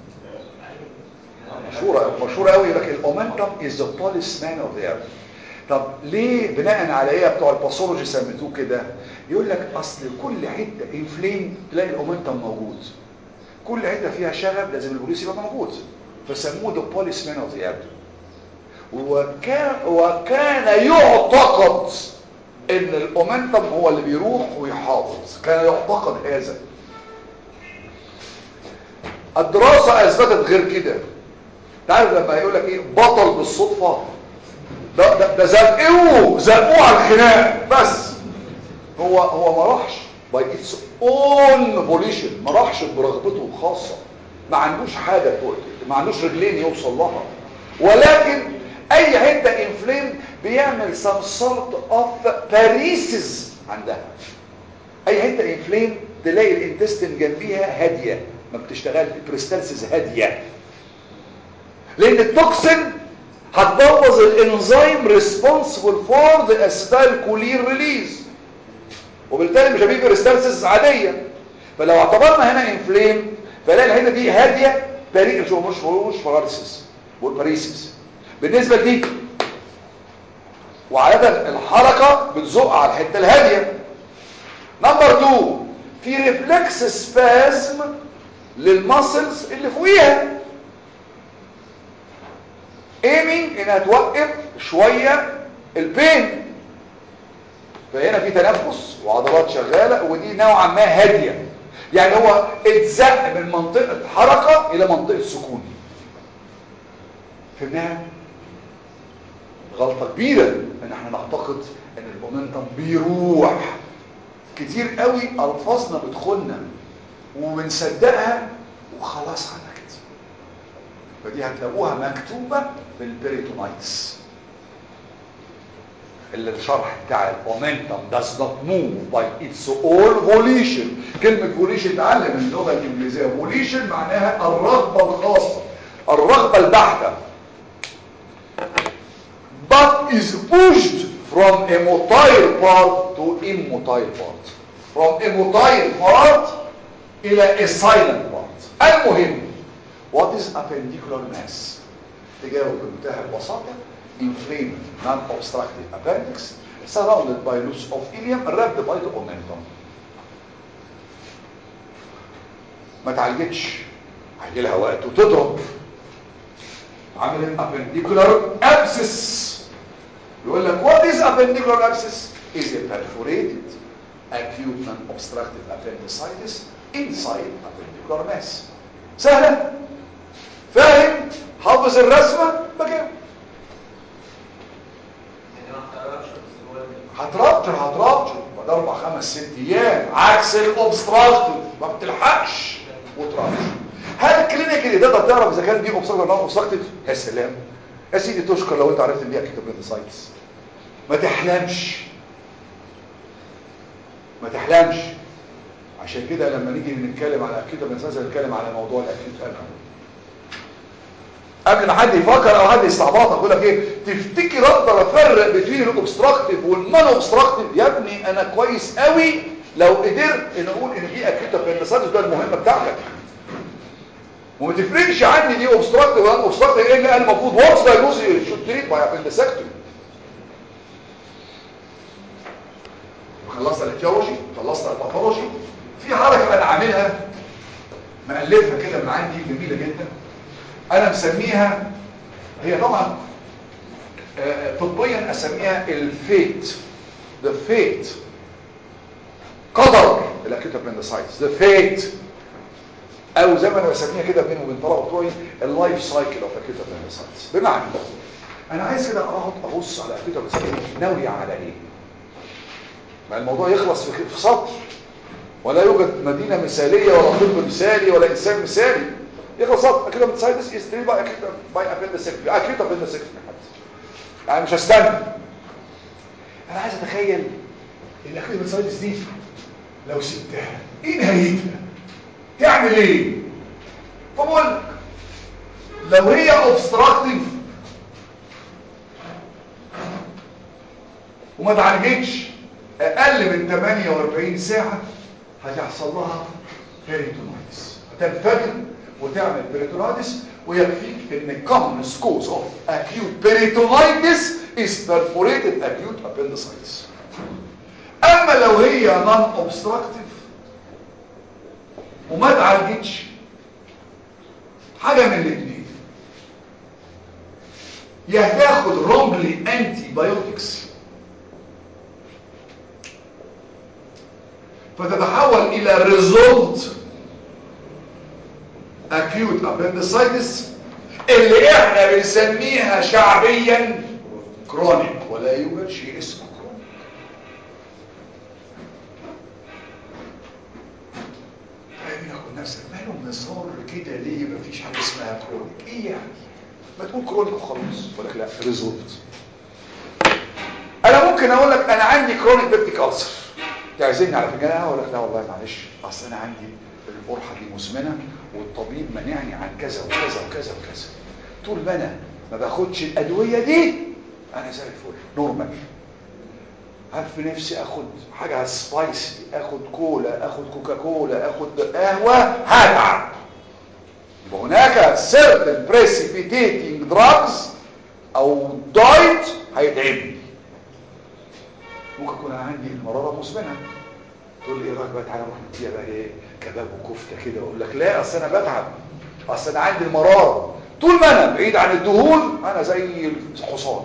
مشهوره مشهوره قوي يقول لك الاومنتم از ذا بوليسمان اوف ذا ابدومن طب ليه بناء على ايه بتوع الباثولوجي سميتوه كده يقول لك اصل كل حته انفليم تلاقي الاومنتم موجود كل حته فيها شغب لازم البوليس يبقى موجود فسموه ذا بوليسمان اوف ذا ابدومن وكان وكان يعتقد ان الاومنتم هو اللي بيروح ويحافظ كان يعتقد هذا الدراسة اثبتت غير كده تعرف لما يقول لك ايه بطل بالصدفة ده ده, ده زقوه زقوه على الخناق بس هو هو ما راحش باي اتس اون فوليشن ما راحش برغبته الخاصة ما عندوش حاجة ما عندوش رجلين يوصل لها ولكن اي حته انفليم بيعمل some sort of paresis عندها اي حته انفليم تلاقي الانتستين جنبيها هاديه ما بتشتغلش البريستالسيس هاديه لان التوكسين هتبوظ الانزيم ريسبونسبل فور ذا اسيتايل كولين ريليز وبالتالي مش هيبقى ريستالسيس عاديه فلو اعتبرنا هنا انفليم فلاقي الحته دي هاديه بريء مش مش مش باراليسيس باريسيس بالنسبه لدي وعاده الحركه بتزق على الحته الهاديه نمبر 2 في ريفلكس سبازم للماسلز اللي فوقيها ايمينج انها توقف شويه البين فهنا في تنفس وعضلات شغاله ودي نوعا ما هاديه يعني هو اتزق من منطقه حركه الى منطقه سكون فهمناها غلطه كبيره ان احنا نعتقد ان المومنتم بيروح كتير قوي الفاظنا بتخنا وبنصدقها وخلاص على كده فدي هتلاقوها مكتوبه في البريتونايتس اللي الشرح بتاع المومنتم does not move by its own volition كلمة volition اتعلم من اللغة الإنجليزية volition معناها الرغبة الخاصة الرغبة البحتة but is pushed from a motile part to immotile part from a motile part إلى a silent part المهم what is appendicular mass تجاوب بمنتهى البساطة inflamed non-obstructive appendix surrounded by loose of ileum wrapped by the omentum ما تعالجتش هيجي لها وقت وتضرب عمل appendicular abscess يقول لك what is appendicular abscess is a perforated acute non-obstructive appendicitis inside appendicular mass سهلة فاهم حافظ الرسمة بكام يعني ما هتعرفش بس هو هترابطر هترابطر بعد اربع خمس ست ايام عكس الاوبستراكتيف ما بتلحقش وترابطر هل كلينيكالي تقدر تعرف اذا كان دي اوبستراكتيف ولا اوبستراكتيف يا سلام يا سيدي تشكر لو انت عرفت ان دي اكيد ابندسايتس ما تحلمش ما تحلمش عشان كده لما نيجي نتكلم على اكيد ابندسايتس نتكلم على موضوع الاكيد قبل قبل ما حد يفكر او حد يستعبطك يقول لك ايه تفتكر اقدر افرق بين الاوبستراكتيف والنون اوبستراكتيف يا ابني انا كويس قوي لو قدرت ان اقول ان دي اكيد ابندسايتس ده المهمه بتاعتك وما تفرقش عني دي اوبستراكتيف ولا اوبستراكتيف ايه اللي انا المفروض واتس دايجنوز شوت تريت باي ابندسكتومي خلصنا الاتيولوجي خلصنا الباثولوجي في حركه انا عاملها مألفها كده من عندي جميله جدا انا مسميها هي طبعا آه، طبيا اسميها الفيت the fate قدر الاكيوت ابندسايتس the fate او زي ما انا بسميها كده بيني وبين طلبه بتوعي اللايف سايكل اوف اكيوت ابندسايتس بمعنى انا عايز كده اقعد ابص على اكيوت ابندسايتس ناوي على ايه ما الموضوع يخلص في في سطر ولا يوجد مدينه مثاليه ولا طب مثالي ولا انسان مثالي يخلص سطر اكيوت ابندسايتس از تري باي اكيوت باي ابندسايتس اكيوت ابندسايتس يعني مش هستنى انا عايز اتخيل الاكيوت ابندسايتس دي لو سبتها ايه نهايتها تعمل ايه فبقول لك لو هي اوبستراكتيف وما اتعالجتش اقل من 48 ساعه هتحصل لها بيريتونايتس هتنفجر وتعمل بيريتونايتس ويكفيك ان common cause of acute peritonitis is perforated acute appendicitis اما لو هي non obstructive وما اتعالجتش حاجه من الاثنين يا هتاخد رونجلي انتي بايوتكس فتتحول الى ريزولت acute appendicitis اللي احنا بنسميها شعبيا كرونيك ولا يوجد شيء اسمه كرونيك يعني ياخد نفسك ماله مصر كده ليه مفيش حاجه اسمها كرونيك ايه يعني ما تقول كرونيك وخلاص ولا لا ريزولت انا ممكن اقول لك انا عندي كرونيك بيبتيك ألسر تعزمني على فنجان قهوه اقول لك لا والله معلش اصل انا عندي القرحه دي مزمنه والطبيب منعني عن كذا وكذا وكذا وكذا طول ما انا ما باخدش الادويه دي انا زي الفل نورمال هف نفسي اخد حاجه سبايسي اخد كولا اخد كوكاكولا اخد قهوه هتعب يبقى هناك certain precipitating drugs او دايت هيتعبني ممكن يكون عندي المراره مزمنه تقول لي ايه رايك بقى تعالى نروح نديها بقى ايه كباب وكفته كده اقول لك لا اصل انا بتعب اصل انا عندي المراره طول ما انا بعيد عن الدهون انا زي الحصان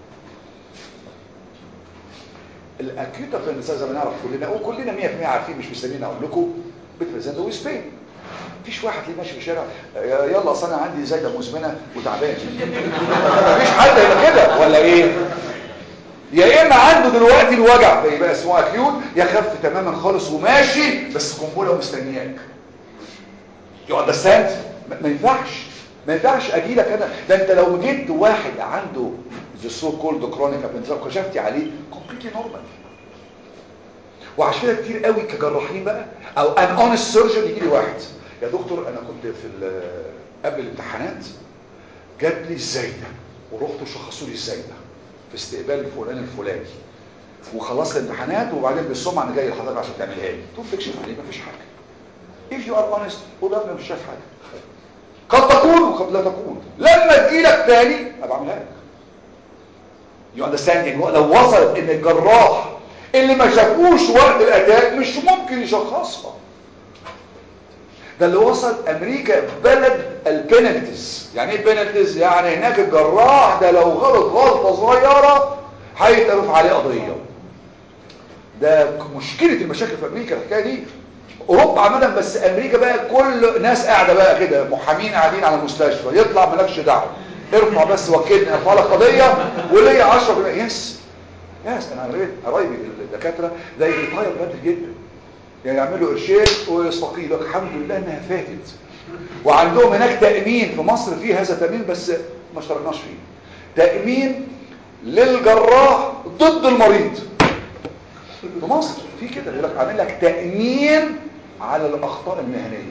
الاكيوت ابندسايتس زي ما نعرف كلنا وكلنا 100% عارفين مش مستنيين اقول لكم بتبريزنت ويز بين مفيش واحد ليه ماشي في الشارع آه، يلا اصل انا عندي زايده مزمنه وتعبان مفيش حد يبقى كده ولا ايه يا اما عنده دلوقتي الوجع ده يبقى اسمه اكيوت يا خف تماما خالص وماشي بس قنبله مستنياك يو اندرستاند ما ينفعش ما ينفعش اجي لك انا ده انت لو جبت واحد عنده ذا سو كولد كرونيك ابنزايم كشفتي عليه كومبليتلي نورمال وعشان كده كتير قوي كجراحين بقى او ان اونست سيرجن يجي لي واحد يا دكتور انا كنت في ال- قبل الامتحانات جات لي الزايده ورحت شخصوا لي الزايده في استقبال فلان الفلاني وخلصت الامتحانات وبعدين بالسمعه انا جاي لحضرتك عشان تعملها لي تقول تكشف عليه مفيش حاجه if you are honest قول انا مش شايف حاجه قد تكون وقد لا تكون لما تجيلك تاني ابقى اعملها لك يو اندرستاند لو وصلت ان الجراح اللي ما شافوش وقت الاتاك مش ممكن يشخصها ده اللي وصل امريكا بلد البينالتيز يعني ايه بينالتيز يعني هناك الجراح ده لو غلط غلطه صغيره هيترفع عليه قضيه ده مشكله المشاكل في امريكا الحكايه دي اوروبا عامه بس امريكا بقى كل ناس قاعده بقى كده محامين قاعدين على المستشفى يطلع مالكش دعوه ارفع بس وكلني ارفع لك قضيه وليا 10 يس يس انا قريت قرايبي الدكاتره ده يطير بدري جدا يعني يعملوا قرشين ويستقيل لك الحمد لله انها فاتت وعندهم هناك تامين في مصر فيه هذا تامين بس ما اشتركناش فيه تامين للجراح ضد المريض في مصر في كده يقول لك عامل لك تامين على الاخطاء المهنيه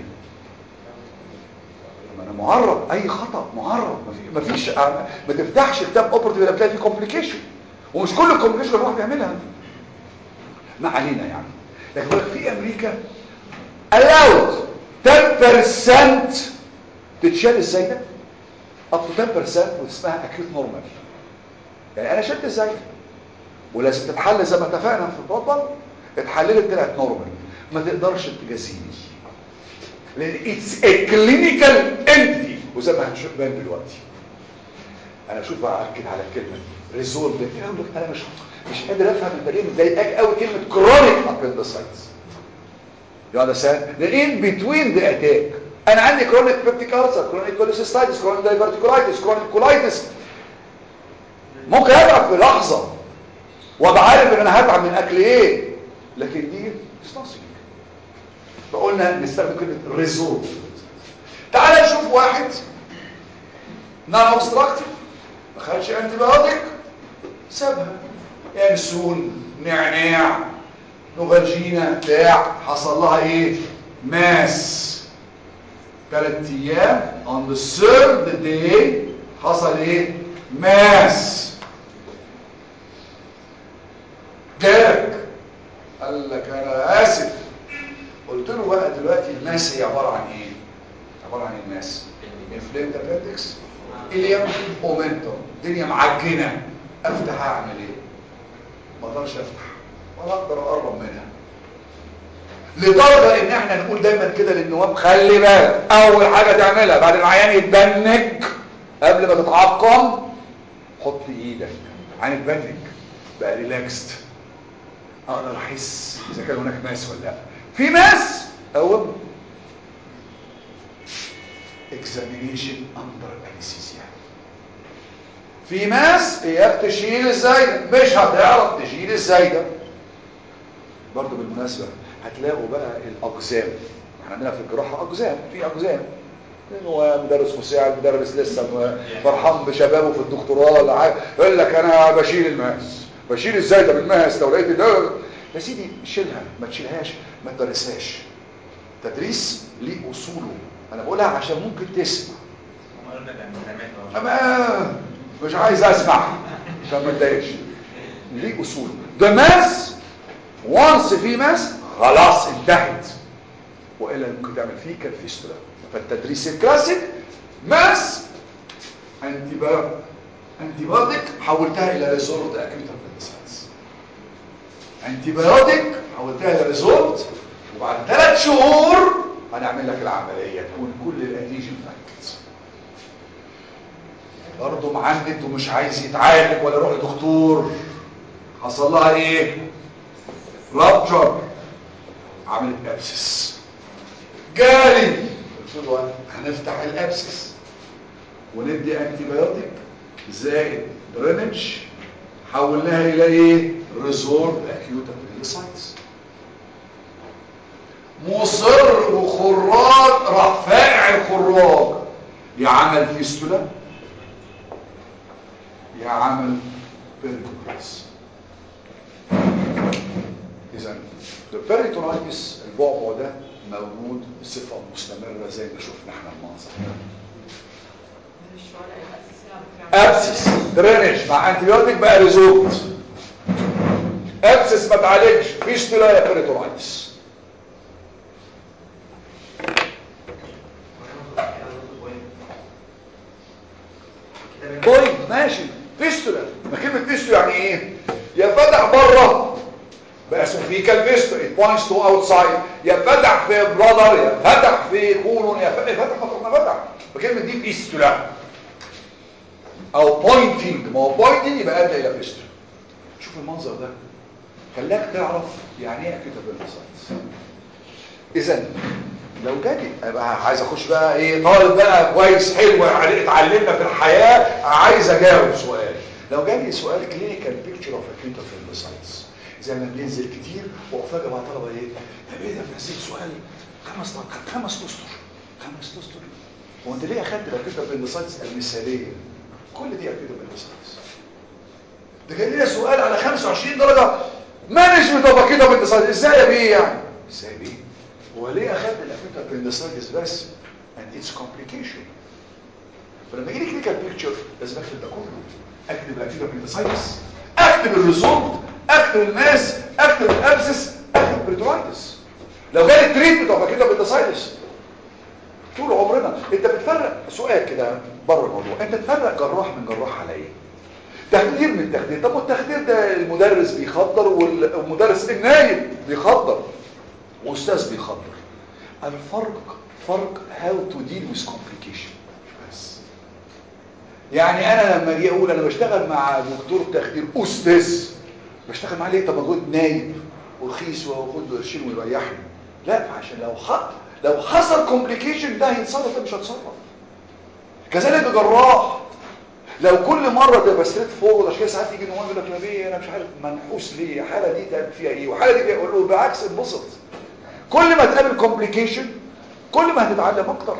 ما انا معرض اي خطا معرض ما في- ما فيش ما تفتحش كتاب اوبرتيف الا بتلاقي فيه كومبليكيشن ومش كل الكومبليكيشن الواحد بيعملها ما علينا يعني لكن بقول لك في امريكا allowed 10% تتشال ازاي ده up to 10% واسمها acute normal يعني انا شلت ازاي ولازم تتحل زي ما اتفقنا في البطل اتحللت طلعت نورمال ما تقدرش تجازيني لان اتس ا كلينيكال انتيتي وزي ما هنشوف بان دلوقتي انا شوف بقى اكد على الكلمه دي ريزولف اقول لك انا مش مش قادر افهم انت ليه مضايقاك قوي كلمه كرونيك ابندسايتس يو اندرستاند لان بتوين ذا اتاك انا عندي كرونيك بيبتيك ألسر كرونيك كوليسيستايتس كرونيك دايفرتيكولايتس كرونيك كولايتس ممكن اتعب في لحظه وابقى عارف ان انا هتعب من اكل ايه لكن دي استنصي فقلنا نستخدم كلمه ريزولف تعال نشوف واحد نون اوبستراكتيف ما خدش انتي بايوتيك سابها ينسون نعناع نوفالجينا بتاع حصل لها ايه ماس ثلاث ايام on the third day حصل ايه ماس جالك قال لك انا اسف قلت له بقى دلوقتي الماس هي عباره عن ايه عباره عن ايه الماس انفليمد ابندكس اليوم اومنتوم الدنيا معجنه افتح اعمل ايه ما اقدرش افتح ولا اقدر اقرب منها لدرجه ان احنا نقول دايما كده للنواب خلي بالك اول حاجه تعملها بعد العيان يتبنك قبل ما تتعقم حط ايدك عين يتبنك بقى ريلاكست اقدر احس اذا كان هناك ماس ولا لا في ماس اقوم examination under anesthesia في ماس اياك تشيل الزايده مش هتعرف تشيل الزايده برضو بالمناسبه هتلاقوا بقى الاقزام احنا عندنا في الجراحه اقزام في اقزام هو مدرس مساعد مدرس لسه فرحان بشبابه في الدكتوراه ولا حاجه يقول لك انا بشيل الماس بشيل الزايده بالماس لو لقيت ده يا سيدي شيلها ما تشيلهاش ما تدرسهاش تدريس ليه اصوله انا بقولها عشان ممكن تسمع قلنا ده مسامات اما مش عايز اسمع عشان ما اتضايقش دي اصول ده ماس وانس في ماس خلاص انتهت والا ممكن تعمل فيه كالفيستولا فالتدريس الكلاسيك ماس انتي انتي بايوتيك حولتها الى ريزورت اكيوت ابندسايتس انتي بايوتيك حولتها الى ريزورت وبعد ثلاث شهور هنعمل لك العمليه تكون كل الاديجن فاكت برضه معند ومش عايز يتعالج ولا يروح لدكتور حصل لها ايه رابتشر عملت ابسس جالي قلت له هنفتح الابسس وندي انتي بايوتيك زائد درينج حولناها الى ايه ريزورب اكيوت ابندسايتس مصر وخراج راح فاقع الخراج يا عمل فيستولا يا عمل بيركولاس اذا البيريتونايتس البعبع ده موجود بصفه مستمره زي ما شفنا احنا المنظر ابسس درينج مع انتيبيوتيك بقى ريزولت ابسس ما تعالجش فيستولا يا بيريتونايتس طيب ماشي فيستولا ما كلمه فيستولا يعني ايه يا فتح بره بقى سوفيكال فيستولا it points to outside يا فتح في برادر يا فتح في كولون يا فتح فتح مطرح ما فتح فكلمه دي فيستولا او بوينتنج ما هو بوينتنج يبقى ادى الى فيستولا شوف المنظر ده خلاك تعرف يعني ايه اكيد ابندسايتس اذا لو جالي ابقى عايز اخش بقى ايه طالب بقى كويس حلو اتعلمنا في الحياه عايز اجاوب سؤال لو جالي سؤال كلينيكال بيكتشر اوف اكيوت ابندسايتس زي ما بينزل كتير وفجاه بقى طلبه ايه طب ايه ده نزل سؤال خمس خمس اسطر خمس اسطر هو انت ليه اخدت الاكيوت ابندسايتس المثاليه كل دي اكيوت ابندسايتس ده كان ليا سؤال على 25 درجه مانجمنت اوف اكيوت ابندسايتس ازاي يا بيه يعني ازاي بيه هو ليه اخدت الاكيوت ابندسايتس بس and its complication فلما يجي لي كلينيكال بيكتشر لازم اكتب ده كله اكتب الاكيوت ابندسايتس اكتب الريزولت اكتب الماس اكتب الابسس اكتب بريتورايتس لو جالي تريتمنت اوف اكيوت ابندسايتس طول عمرنا انت بتفرق سؤال كده بره الموضوع انت تفرق جراح من جراح على ايه تخدير من تخدير طب والتخدير ده المدرس بيخدر والمدرس النايب بيخدر واستاذ بيخدر الفرق فرق how to deal with complication بس يعني انا لما اجي اقول انا بشتغل مع دكتور تخدير استاذ بشتغل معاه ليه طب اقول نايب ورخيص واخد له قرشين ويريحني لا عشان لو حط لو حصل كومبليكيشن ده هيتصرف ده مش هيتصرف كذلك الجراح لو كل مره تبقى ستريت فورورد عشان كده ساعات يجي نواب يقول لك يا بيه انا مش عارف منحوس ليه الحاله دي تعمل فيها ايه والحاله دي اقول له بالعكس انبسط كل ما تقابل كومبليكيشن كل ما هتتعلم اكتر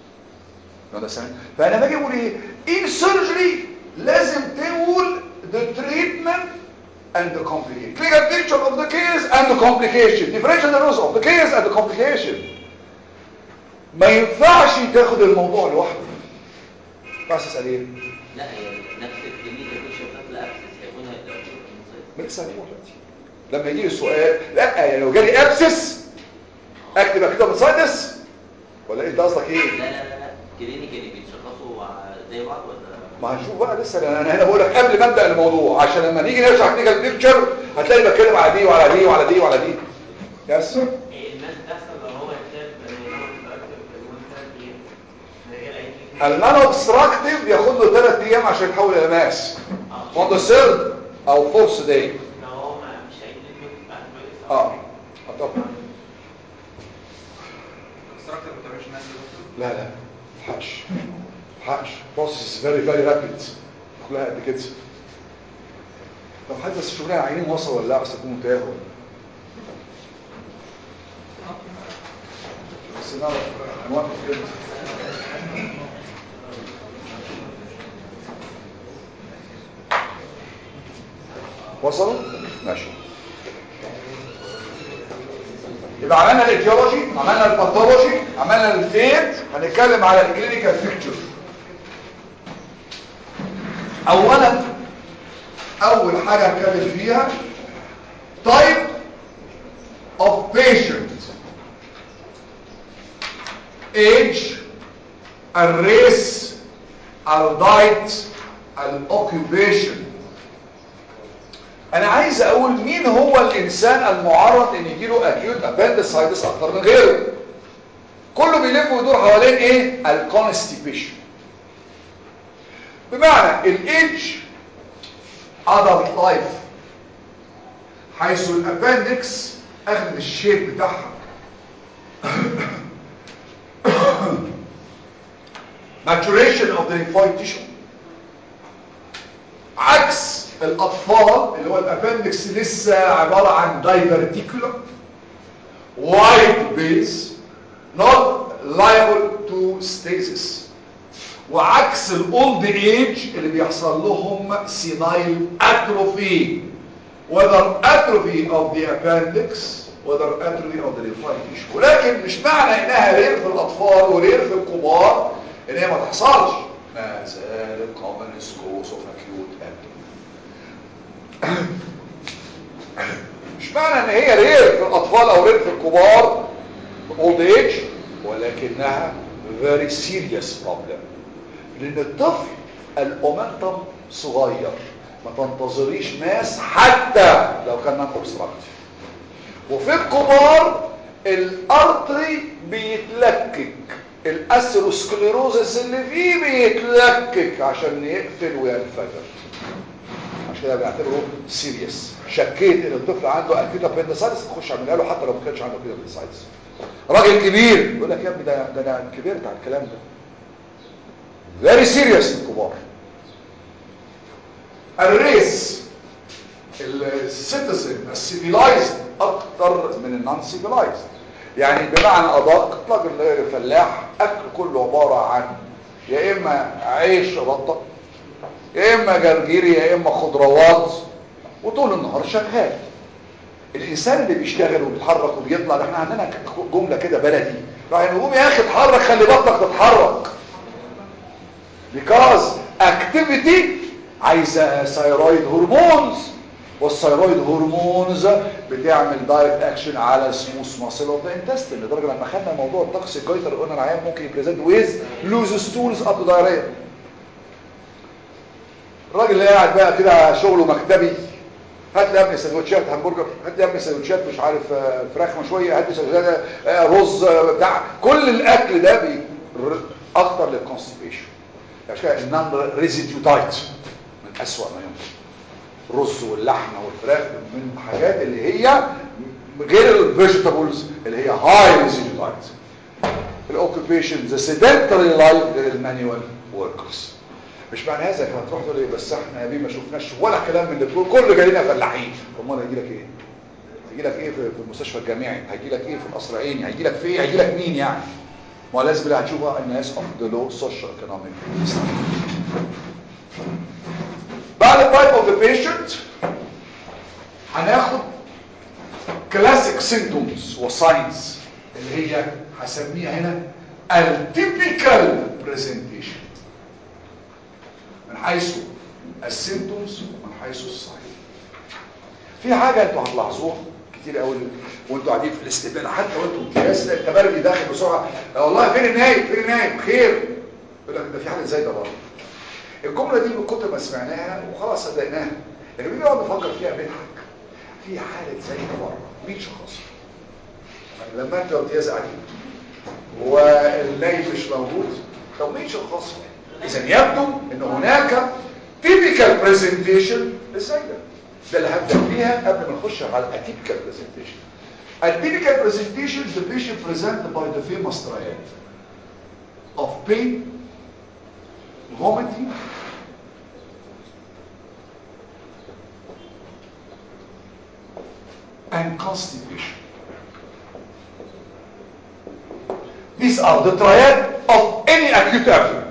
ده سنة. فانا باجي اقول ايه ان سيرجري لازم تقول the treatment and the complication clear picture of the case and the complication differential diagnosis of the case and the complication ما ينفعش تاخد الموضوع لوحده بس اسال ايه لا هي نفس الكلينيكال بيكتشر بتاعت الابسس هيكون هيبقى ما لسه هنقول دلوقتي لما يجي لي سؤال لا يعني لو جالي ابسس اكتب كده بسايدس ولا انت قصدك ايه لا لا لا لا كلينيكالي بيتشخصوا زي بعض ولا ما هنشوف بقى لسه انا هنا بقول لك قبل ما ابدا الموضوع عشان لما نيجي نشرح كلينيكال بيكتشر هتلاقي بتكلم على دي وعلى دي وعلى دي وعلى دي يس الناس بتحصل لو هو يحتاج النانو اوبستراكتيف بياخد له 3 ايام عشان يتحول الى ماس on the third او fourth day لو هو ما مش هيجي بعد اه آه طبعا الاستراكتر ما بتعملش ناس يا دكتور لا لا حقش حقش بروسيس فيري فيري رابيد كلها قد كده طب حد بس شوف لنا عينين وصل ولا لا اصل تكونوا تاهوا بس نعرف هنوقف كده وصلوا ماشي يبقى عملنا الايديولوجي عملنا الباثولوجي عملنا الفيت هنتكلم على الكلينيكال بيكتشر اولا اول حاجة هتكلم فيها type of patient age الريس الدايت الاوكيوبيشن انا عايز اقول مين هو الانسان المعرض ان يجيله اكيوت ابندسايتس اكتر من غيره كله بيلف ويدور حوالين ايه الكونستيبيشن بمعنى الايدج adult life حيث الابندكس اخذ الشيب بتاعها maturation of the lymphoid tissue عكس الاطفال اللي هو الابندكس لسه عبارة عن diverticulum wide base not liable to stasis وعكس الاولد ايج اللي بيحصل لهم senile atrophy whether atrophy of the appendix whether atrophy of the lymphoid tissue ولكن مش معنى انها رير في الاطفال ورير في الكبار ان هي ما تحصلش ما زالت common cause of acute abdomen مش معنى ان هي رير في الاطفال او رير في الكبار old age ولكنها very serious problem لان الطفل الاومنتم صغير ما تنتظريش ماس حتى لو كان نان اوبستراكتيف وفي الكبار الارتري بيتلكك الاثيروسكليروزس اللي فيه بيتلكك عشان يقفل وينفجر عشان كده بنعتبره سيريس شكيت ان الطفل عنده اكيد ابندسايتس تخش اعملها له حتى لو ما كانش عنده اكيد ابندسايتس راجل كبير يقول لك يا ابني ده ده انا كبرت على الكلام ده very serious الكبار الريس السيتيزن السيفيلايزد اكتر من النون سيفيلايزد يعني بمعنى ادق راجل فلاح اكل كله عباره عن يا اما عيش رطه يا اما جرجير يا اما خضروات وطول النهار شغال الانسان اللي بيشتغل وبيتحرك وبيطلع ده احنا عندنا جمله كده بلدي راح نقوم يا اخي اتحرك خلي بطنك تتحرك because activity عايزه ثايرويد هرمونز والثايرويد هرمونز بتعمل دايركت اكشن على السموث ماسل اوف ذا انتستين لدرجه لما خدنا موضوع الطقس الجيتر قلنا العيان ممكن يبريزنت ويز لوز ستولز اب دايريا الراجل اللي قاعد بقى كده شغله مكتبي هات لي يا ابني سندوتشات همبرجر هات لي يا ابني سندوتشات مش عارف فراخ مشويه هات لي سندوتشات رز بتاع كل الاكل ده بي اكتر للكونستيبيشن عشان كده النمبر ريزيديو دايت من اسوأ ما يمكن الرز واللحمه والفراخ من الحاجات اللي هي غير الفيجيتابلز اللي هي هاي ريزيديو دايت الاوكيبيشن ذا سيدنتري لايف غير المانيوال وركرز مش معنى هذا كانت هتروح تقول ايه بس احنا يا بيه ما شفناش ولا كلام من اللي بتقول كل جايين فلاحين امال هيجي لك ايه هيجي لك ايه في المستشفى الجامعي هيجي لك ايه في القصر العيني هيجي لك في ايه هيجي لك مين يعني ما لازم اللي هتشوفها الناس اوف ذا لو سوشيال ايكونوميك بعد التايب اوف ذا بيشنت هناخد كلاسيك سيمبتومز وساينز اللي هي هسميها هنا التيبيكال برزنتيشن من حيث السيمبتومز ومن حيث الساين في حاجه انتوا هتلاحظوها كتير قوي وانتوا قاعدين في الاستقبال حتى وانتوا امتياز التبرجي داخل بسرعه لا والله فين النايب فين النايب خير يقول لك ده في حاله زي ده برضه الجمله دي من كتر ما سمعناها وخلاص صدقناها لكن بنيجي نقعد نفكر فيها بنضحك في حاله زي ده بره 100 شخص لما انت امتياز قاعدين والنايب مش موجود طب 100 شخص اذا يبدو ان هناك typical presentation للسيدة ده اللي هبدأ فيها قبل ما نخش على atypical presentation atypical presentation the patient presented by the famous triad of pain vomiting and constipation these are the triad of any acute abdomen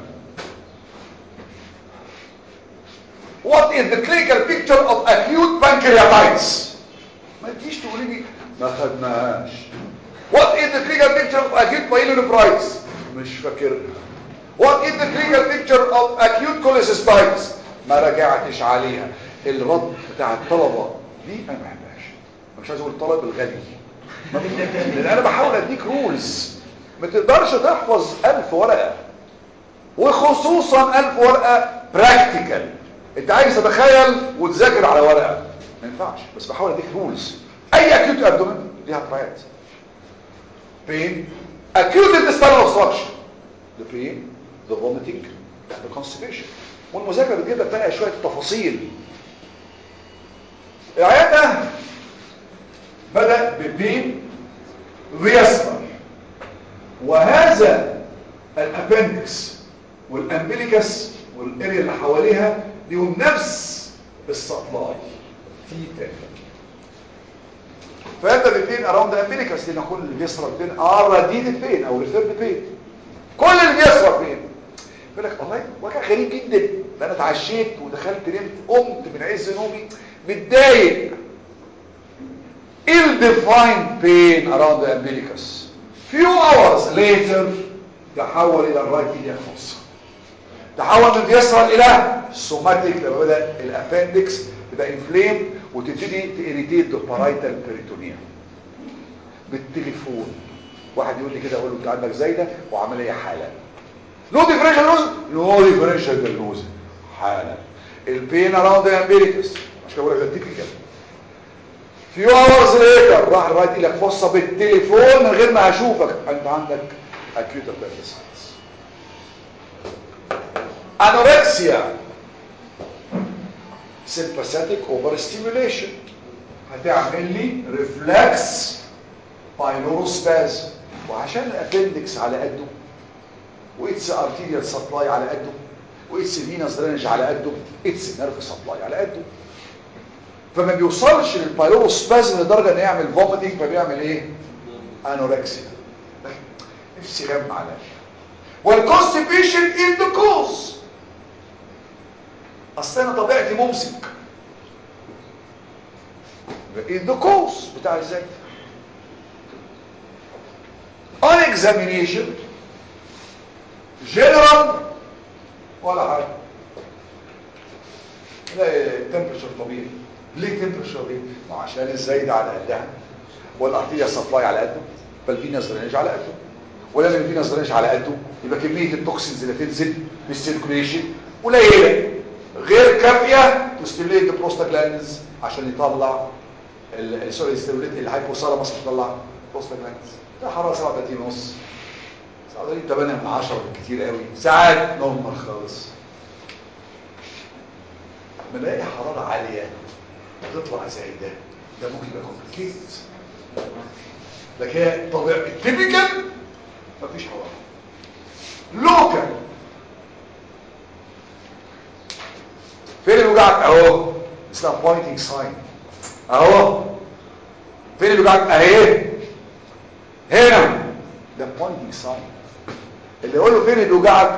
What is the clinical picture of acute pancreatitis? ما تجيش تقولي لي ما خدناهاش. What is the clinical picture of acute pyelonephritis? مش فاكرها. What is the clinical picture of acute cholecystitis? ما رجعتش عليها الرد بتاع الطلبة دي انا ما بحبهاش مش عايز اقول الطلب الغبي ما بي- لان انا بحاول اديك رولز ما تقدرش تحفظ ألف ورقة وخصوصا ألف ورقة براكتيكال انت عايز تتخيل وتذاكر على ورقة ما ينفعش بس بحاول اديك رولز اي اكيوت ابدومن ليها طريقات pain acute intestinal obstruction the pain the vomiting and the constipation والمذاكره بتجيب لك بقى شويه تفاصيل العيان ده بدا ببين فيسبر وهذا الابندكس والامبليكس والاريا اللي حواليها ليهم نفس السبلاي تيتا فانت بتبين اراوند امبليكس لان كل اللي بيصرف بين ار راديد بين او ريفيرد بين كل اللي بيصرف بين يقول لك والله وجع غريب جدا ده انا اتعشيت ودخلت نمت قمت من عز نومي متضايق ill-defined pain around the umbilicus few hours later تحول الى الرايت ايديا خاصه تحول من فيسرال الى سوماتيك لما بدا الابندكس تبقى انفليم وتبتدي تيريتيت ذا بارايتال بيريتونيا بالتليفون واحد يقول لي كده اقول له انت عندك زايده وعمليه حاله نو ديفرنشال نوز نو ديفرنشال دياجنوز حاله البين اراوند ذا امبيريكس مش كده بقول لك ده تيبيكال فيو اورز ليتر راح الرايت لك فصه بالتليفون من غير ما اشوفك انت عندك اكيوت ابندسايتس انوركسيا sympathetic overstimulation هتعمل لي ريفلكس بايلوروسباز وعشان الابندكس على قده واتس ارتيريال سبلاي على قده واتس فينس درينج على قده اتس نيرف سبلاي على قده فما بيوصلش للبايلوروسبازم لدرجه انه يعمل فوميتنج فبيعمل ايه انوركسيا نفسي غم عليا والكونستيبيشن ان ذا كوز اصل انا طبيعتي ممسك in the cause بتاع الذات on examination general ولا حاجه لا temperature طبيعي ليه temperature طبيعي ما عشان الزايده على قدها والارتيريا سبلاي على قده فالفينس درينج على قده ولازم الفينس درينج على قده يبقى كميه التوكسينز اللي تنزل بالسيركوليشن قليله غير كافيه تستيميليت البروستاجلاندز عشان يطلع ال- سوري يستيميليت الهايبوثالاموس عشان يطلع بروستاجلاندز ده حراره 37 ونص 37 8 من 10 بالكتير قوي ساعات نورمال خالص بلاقي حراره عاليه بتطلع زي ده ده ممكن يبقى كومبليكيت لكن هي طبيعي التيبيكال مفيش حراره لوكال فين اللي وجعك اهو اسمها بوينتنج ساين اهو فين اللي وجعك اهي هنا ده بوينتنج ساين اللي يقول له فين اللي وجعك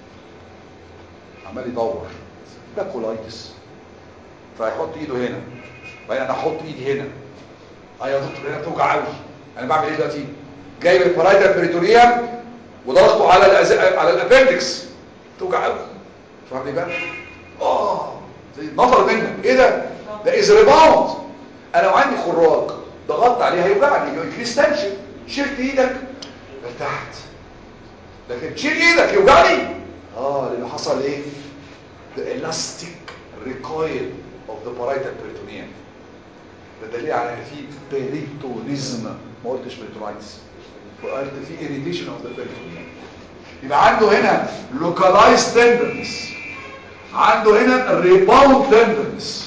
عمال يدور ده كولايتس فيحط ايده هنا بعدين انا احط ايدي هنا ايوه يا دكتور هنا بتوجع قوي انا بعمل ايه دلوقتي جايب البرايتال بريتوريوم وضغطه على الأز... على الابندكس توجع قوي فاهم لي بقى اه زي نظر منك ايه ده ده از ريباوند انا لو عندي خراج ضغطت عليه هيوجعني يجري تنشن شلت ايدك ارتحت لكن تشيل ايدك يوجعني اه لانه حصل ايه the elastic recoil of the parietal peritoneum ده دليل على ان في بيريتونيزم ما قلتش بيريتونايتس وقلت في irritation of the peritoneum يبقى عنده هنا localized tenderness عنده هنا rebound tenderness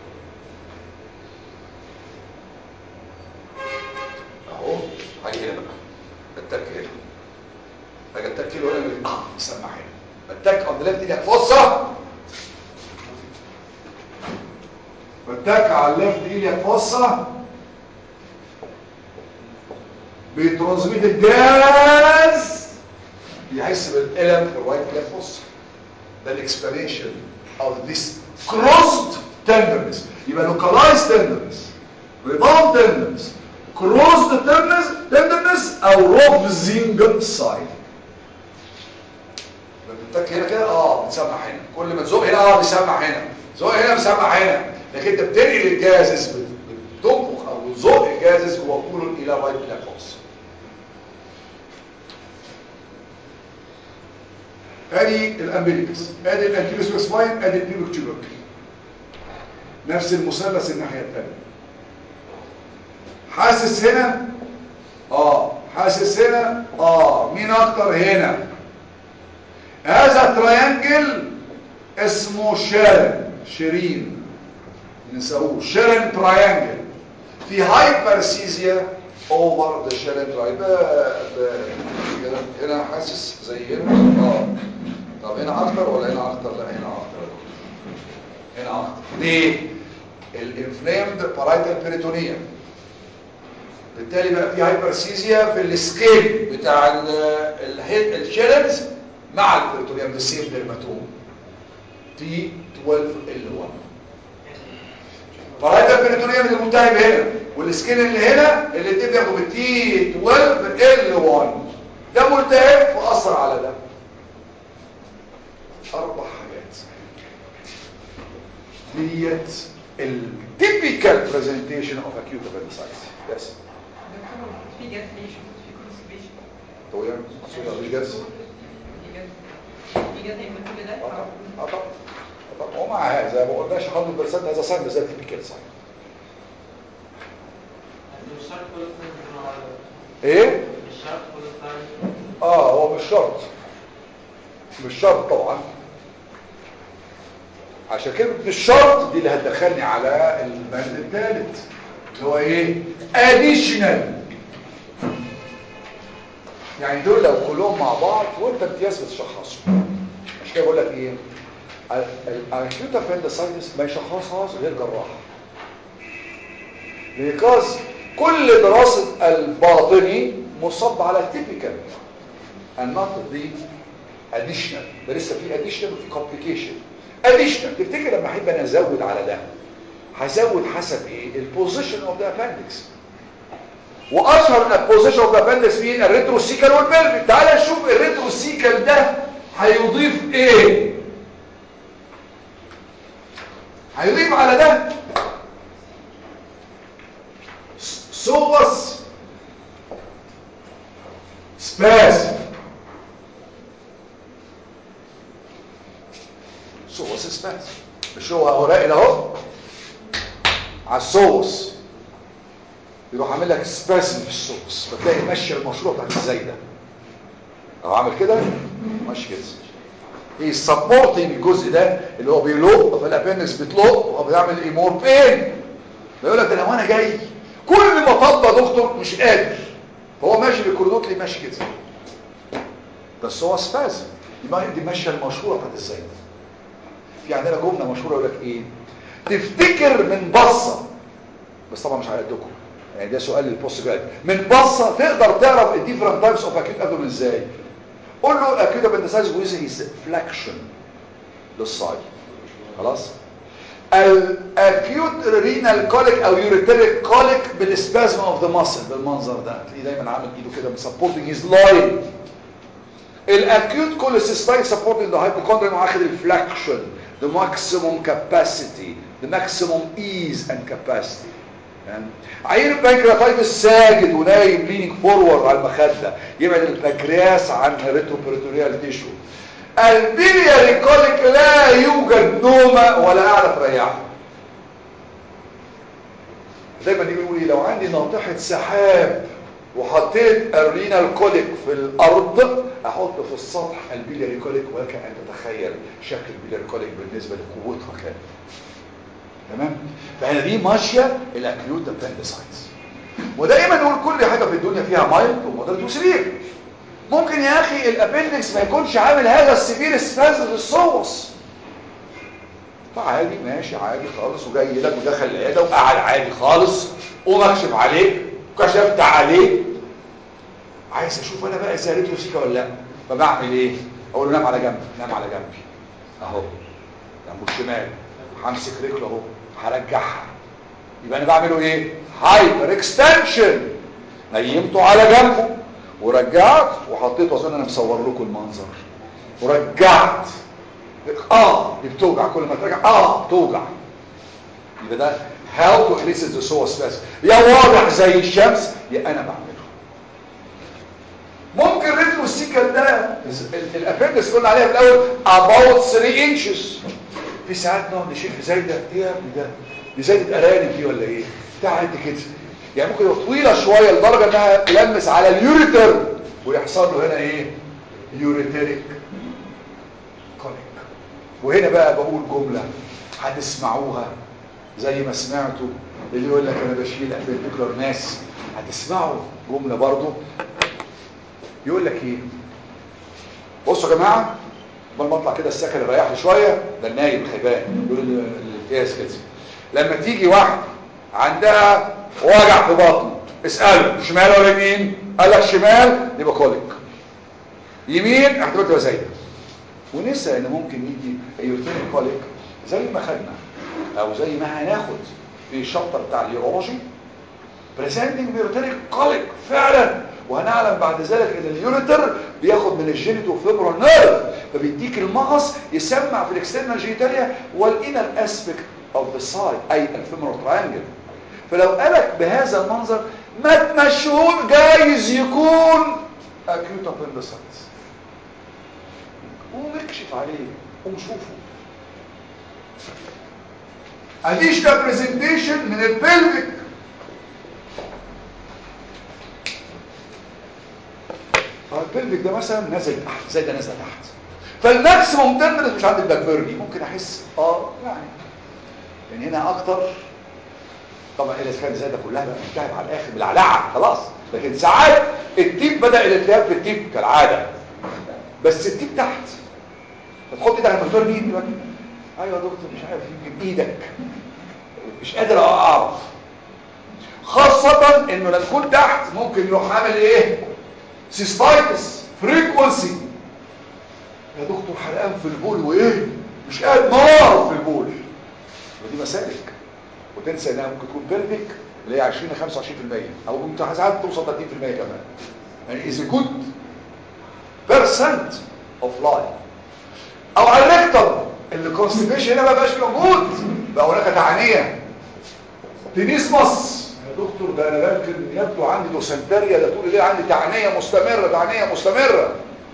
اهو هاجي هنا بقى اتك هنا هاجي اتك له هنا اه يسمع هنا اتك on the left ايدك فصه بتك على الليفت ايدك فصه بترانسميت الجاز بيحس بالالم في الرايت ايدك فصه ده الاكسبلانيشن of this crossed tenderness يبقى localized tenderness rebound tenderness crossed tenderness tenderness او rovzing sign بتك هنا كده اه بتسمع هنا كل ما تزق هنا اه بيسمع هنا زق هنا بيسمع هنا لكن انت بتنقل الجازز بت- بتنفخ او تزق الجازز جوه كولون الى رايت بلاكوس ادي الامبليكس ادي الانتيريوس سباين ادي البيبك تيوبركل نفس المثلث الناحيه الثانيه حاسس هنا اه حاسس هنا اه مين اكتر هنا هذا تريانجل اسمه شيرن شيرين نسوه شيرن تريانجل في هايبرسيزيا اوفر ذا شيرن تريانجل هنا حاسس زي هنا اه طب هنا اكتر ولا هنا اكتر لا هنا اكتر هنا اكتر ليه الانفلامد بارايتال بيريتونيوم بالتالي بقى في هايبرسيزيا في السكيل بتاع الهيد الشيلنز مع البريتونيوم ده سيم ديرماتوم تي 12 ال 1 فهذا البريتونيوم اللي ملتهب هنا والسكيل اللي هنا اللي الاتنين بياخدوا بالتي 12 ال 1 ده ملتهب واثر على ده اربع حاجات ديت التيبيكال برزنتيشن اوف اكيوت appendicitis يس في جاز ليش في كونستيبيشن هو يعني صوت مش جاز في جاز في جاز يعمل كل ده اه طبعا اه طبعا آه طبعا ومع هذا ما قلناش 100% هذا ساين بالذات تيبيكال ساين مش شرط كل سنة يكونوا على ايه مش شرط كل سنة اه هو مش شرط مش شرط طبعا عشان كده مش شرط دي اللي هتدخلني على البند الثالث اللي هو ايه additional يعني دول لو كلهم مع بعض وانت امتياز بتشخصهم مش كده بقول لك ايه الاكيوت appendicitis ما يشخصهاش غير جراح because كل دراسة الباطني مصب على التيبيكال and not the additional ده لسه في additional وفي complication additional تفتكر لما احب انا ازود على ده هزود حسب ايه البوزيشن اوف ذا appendix واشهر البوزيشن اوف ذا appendix مين الريتروسيكال والبلفيك تعال نشوف الريتروسيكال ده هيضيف ايه هيضيف على ده سوس سباس سوس سباس مش هو هو راقل اهو على السوس يروح عامل لك سباسم في السوس فتلاقي ماشيه المشروع بتاعت الزايده اهو عامل كده ماشي كده ايه السبورتنج الجزء ده اللي هو بيلق فالابندكس بتلق وهو بيعمل ايه مور بين بيقول لك ده لو انا جاي كل ما طب يا دكتور مش قادر فهو ماشي بالكوريدور تلاقيه ماشي كده بس هو سبازم دي ما- دي ماشيه المشهوره بتاعت الزايده في عندنا جمله مشهوره يقول لك ايه تفتكر من بصه بس طبعا مش على قدكم يعني ده سؤال للبوست جراد من بصه تقدر تعرف الديفرنت تايبس اوف اكيوت ابدومين ازاي قول له اكيوت ابندسايز ويز فلاكشن للصاي خلاص الاكيوت رينال كوليك او يوريتريك كوليك بالسبازم اوف ذا ماسل بالمنظر ده تلاقيه دايما عامل ايده كده مسبورتنج هيز لاين الاكيوت كوليسيستاين سبورتنج ذا هايبوكوندريا واخد الفلاكشن the maximum capacity the maximum ease and capacity يعني عين البنكرياتايتس ساجد ونايم لينك فورورد على المخده يبعد البنكرياس عن الريتروبريتوريال تيشو البيلياري كوليك لا يوجد نومه ولا قاعده تريحه دايما يقولوا لي لو عندي ناطحه سحاب وحطيت الرينال كوليك في الارض احط في السطح البيلياري كوليك ولك ان تتخيل شكل البيلياري كوليك بالنسبه لقوتها كام تمام فهنا دي ماشيه الاكيوت ابندسايتس ودائما نقول كل حاجه في الدنيا فيها مايلد ومودريت وسيفير ممكن يا اخي الابندكس ما يكونش عامل هذا السيفير سبازم للصوص فعادي ماشي عادي خالص وجاي لك ودخل العياده وقعد عادي خالص ومكشف عليك وكشفت عليك عايز اشوف انا بقى ازاي ريتروسيكا ولا لا فبعمل ايه اقول له نام على جنب نام على جنبي اهو جنبه الشمال همسك رجله اهو هرجعها يبقى انا بعمله ايه هايبر اكستنشن نيمته على جنبه ورجعت وحطيته اظن انا مصور لكم المنظر ورجعت اه دي بتوجع كل ما ترجع اه بتوجع يبقى ده how to elicit the psoas spasm يا واضح زي الشمس يا انا بعمله ممكن ريترو سيكل ده الابندكس قلنا عليها في الاول about 3 inches في ساعات نقعد نشيل في زايده ايه يا ابني ده دي زايده ارانب دي ولا ايه بتاع قد كده يعني ممكن تبقى طويله شويه لدرجه انها تلمس على اليوريتر ويحصل له هنا ايه يوريتريك كونيك وهنا بقى بقول جمله هتسمعوها زي ما سمعتوا اللي يقول لك انا بشيل ابندكلر ناس هتسمعوا جمله برضو يقول لك ايه بصوا يا جماعه قبل ما اطلع كده السكن يريح لي شويه ده النايم الخيبان يقول الامتياز كده لما تيجي واحده عندها وجع في بطنه اساله شمال ولا يمين قال لك شمال يبقى كوليك يمين احتمال تبقى زايده ونسى ان ممكن يجي يورثين كوليك زي ما خدنا او زي ما هناخد في الشابتر بتاع اليورولوجي بريزنتنج بيورتيريك كوليك فعلا وهنعلم بعد ذلك ان اليوريتر بياخد من الجينيتو فيبرال نيرف فبيديك المغص يسمع في الاكسترنال جينيتاليا والانر اسبكت اوف ذا سايد اي الفيمورال تراينجل فلو قالك بهذا المنظر ما تمشهور جايز يكون اكيوت appendicitis قوم اكشف عليه قوم شوفه اديش ده برزنتيشن من البلفيك فالبلفيك ده مثلا نازل تحت زي ده نازله تحت فالماكسيموم تندرس مش عند الباكبيرني ممكن احس اه يعني يعني هنا اكتر طبعا اذا كانت زي ده كلها بقى منتهت على الاخر بالعلعه خلاص لكن ساعات التيب بدا الالتهاب في التيب كالعاده بس التيب تحت فتحط ايدك على المكتور مين دلوقتي ايوه يا دكتور مش عارف يمكن ايدك مش قادر اعرف خاصة انه لما تكون تحت ممكن يروح عامل ايه سيستايتس فريكونسي يا دكتور حرقان في البول وايه مش قادر نار في البول ودي مسالك وتنسى انها ممكن تكون بيرفيك اللي هي 20 ل 25% او ممكن ساعات توصل 30% كمان يعني is a good percent of life او على الريكتر اللي كونستيبيشن هنا ما بقاش موجود بقى هناك تعانيه تنيسمس يا دكتور ده انا يمكن يبدو عندي دوسنتريا ده طول الليل عندي تعنيه مستمره تعنيه مستمره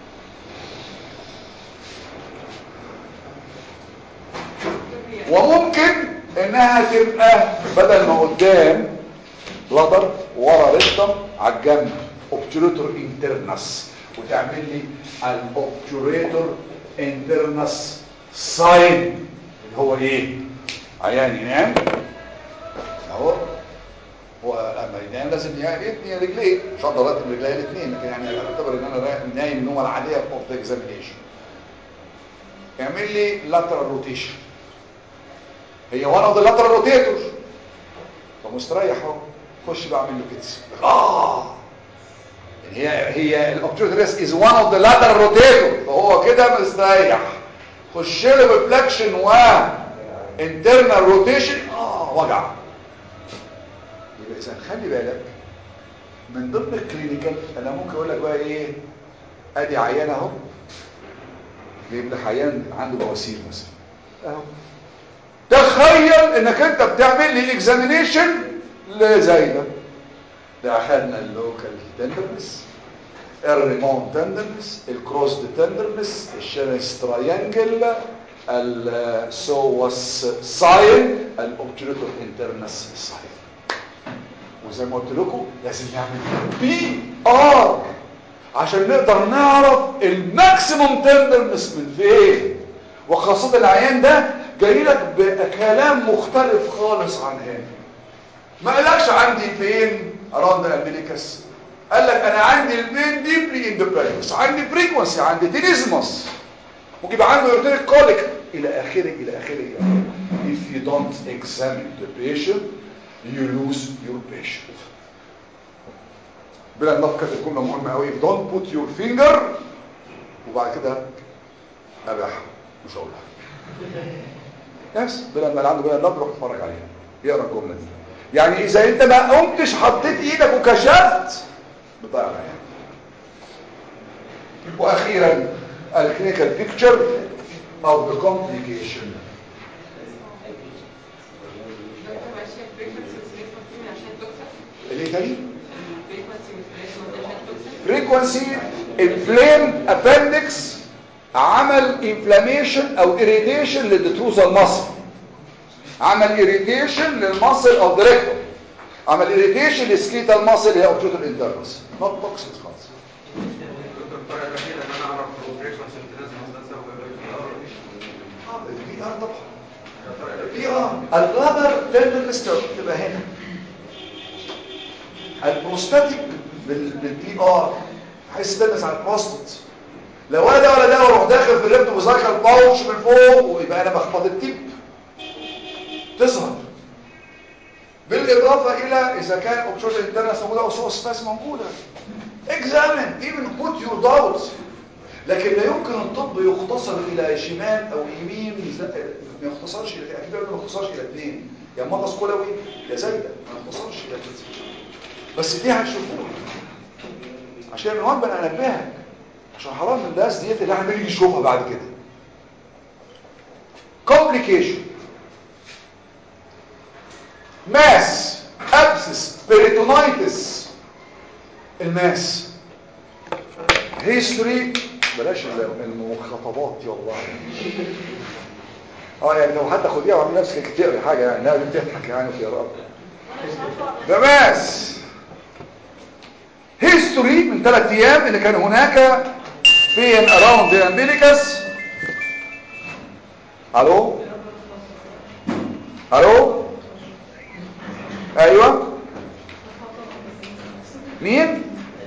وممكن انها تبقى بدل ما قدام بلادر ورا ريكتم على الجنب اوبتوريتور انترنس وتعمل لي الاوبتوريتور انترنس ساين اللي هو ايه عيان ينام اهو هو لما ينام لازم يثني رجليه مش هقدر ارتب رجليه الاثنين لكن يعني اعتبر ان انا نايم النومه العاديه اوف ذا اكزامينيشن يعمل لي لاترال روتيشن هي وان اوف ذا لاترال روتيتور فمستريح اهو خش بقى اعمل له كده اه هي هي الاوبتوريتور از وان اوف ذا لاترال روتيتور فهو كده مستريح خش له بفلكشن و انترنال روتيشن اه وجع يبقى اذا خلي بالك من ضمن الكلينيكال انا ممكن اقول لك بقى ايه ادي عيان اهو جايب لك عيان عنده بواسير مثلا اهو تخيل انك انت بتعمل لي اكزامينيشن لزي ده ده اخذنا اللوكال تندرنس الريمون تندرنس الكروس تندرنس الشيرنس تراينجل السوس ساين الاوبتوريتور انترنس ساين وزي ما قلت لكم لازم نعمل بي ار عشان نقدر نعرف الماكسيموم تندرنس من فين وخاصة العيان ده جاي لك بكلام مختلف خالص عن هنا ما قالكش عندي بين اراوند الامبليكس قال لك انا عندي البين ديبلي ان ذا بريكوس عندي فريكونسي عندي تينيزمس ممكن يبقى عنده يورتيريك كوليك الى اخره الى اخره الى اخره if you don't examine the patient you lose your patient بلا نفكر الجمله مهمه قوي don't put your finger وبعد كده اباح مش هقولها بس بلا ما عنده بلا نفكر روح اتفرج عليها يقرا الجمله دي يعني اذا انت ما قمتش حطيت ايدك وكشفت بتضيع العيان واخيرا الكلينيكال بيكتشر او ذا كومبليكيشن دكتور ماشي الفريكونسي والسليكونسي عشان توكسر اللي تاني الفريكونسي والسليكونسي عشان توكسر frequency inflamed appendix عمل inflammation او irritation للدتروزال muscle عمل irritation للمصل او director عمل irritation للسكيتال muscle اللي هي obtural internals not toxic خالص دكتور الطريقه الوحيده ان انا اعرف الفريكونسي لازم اساسا ويبقى البي ار البي ار طبعا البي ار اللابر تندرنس تبقى هنا البروستاتيك بالبي ار عايز تدرس على البروستات لو انا ده ولا ده واروح داخل في الريبتو بذاكر باوتش من فوق ويبقى انا بخبط التيب تظهر بالاضافه الى اذا كان اوبشن انترنس موجوده او سو سباس موجوده examine even put your doubts لكن لا يمكن الطب يختصر الى شمال او يمين لا، ما يختصرش الى اكيد ما يختصرش الى اثنين يا مغص كلوي يا زايده ما يختصرش الى كده بس دي هتشوفوها عشان المهم انا انبهك عشان حرام الناس ديت اللي احنا بنيجي نشوفها بعد كده complication ماس ابسس بيريتونايتس الماس هيستوري بلاش المخاطبات دي والله اه يعني لو حتى خديها وعمل نفسك تقري حاجه يعني لا بتضحك يعني في رأب ده ماس هيستوري من ثلاث ايام ان كان هناك بين اراوند ذا امبيليكس الو الو ايوه مين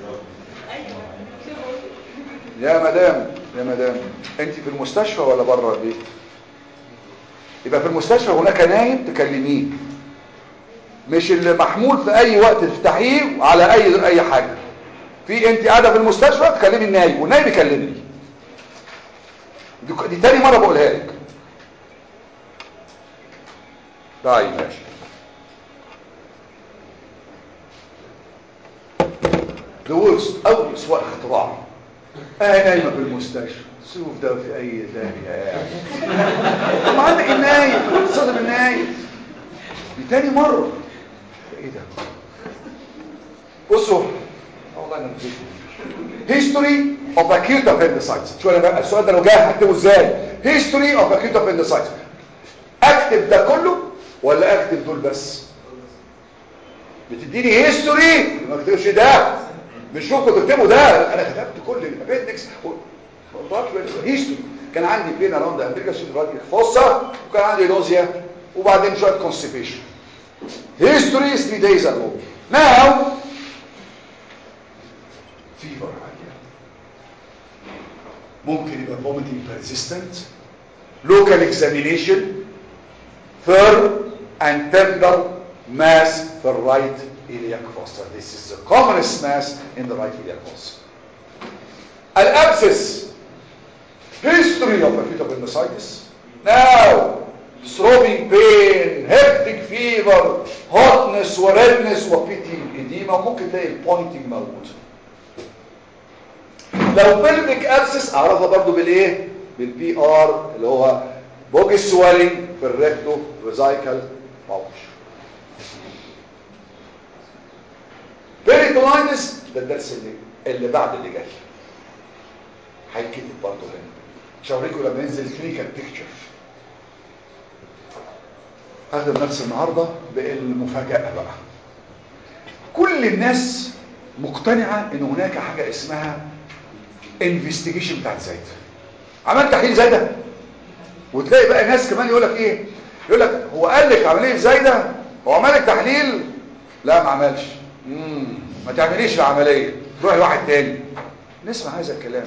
يا مدام يا مدام انت في المستشفى ولا بره البيت يبقى في المستشفى هناك نايم تكلميه مش اللي محمول في اي وقت تفتحيه على اي اي حاجه في انت قاعده في المستشفى تكلمي النايم والنايم يكلمني دي, دي تاني مره بقولها لك طيب ماشي The worst أول سواء اختراع اهي نايمة في المستشفى سوف ده في اي داهية يعني طب عندك النايم صدم النايم دي تاني مرة ايه ده بصوا والله انا نسيت history of acute appendicitis شو انا بقى السؤال ده لو جاي هكتبه ازاي history of acute appendicitis اكتب ده كله ولا اكتب دول بس بتديني هيستوري ما اكتبش ده مش ممكن تكتبه ده انا كتبت كل الابندكس هيستوري كان عندي بين اراوند امريكا سيدراتيك فوسا وكان عندي نوزيا وبعدين شويه كونستيبيشن هيستوري 3 days ago now fever ممكن يبقى vomiting persistent local examination firm and tender mass for right iliac fossa. This is the commonest mass in the right iliac fossa. Al-abscess, history of acute appendicitis. Now, throbbing pain, hectic fever, hotness وredness وبيتي edema ممكن تلاقي البوينتنج موجود. لو pelvic abscess اعرفها برضو بالايه؟ بالبي ار اللي هو بوجي سوالينج في الريكتو فيزايكال باوتش. بيريتونايتس ده الدرس اللي اللي بعد اللي جاي هيتكتب برضه هنا مش هوريكم لما ينزل كلينيكال بيكتشر هذا نفس النهارده بالمفاجاه بقى كل الناس مقتنعه ان هناك حاجه اسمها انفستيجيشن بتاعت زايد عملت تحليل زايده وتلاقي بقى ناس كمان يقول لك ايه يقول لك هو قال لك عمليه زايده هو عمل لك تحليل لا ما عملش مم. ما تعمليش العملية روح لواحد تاني نسمع هذا الكلام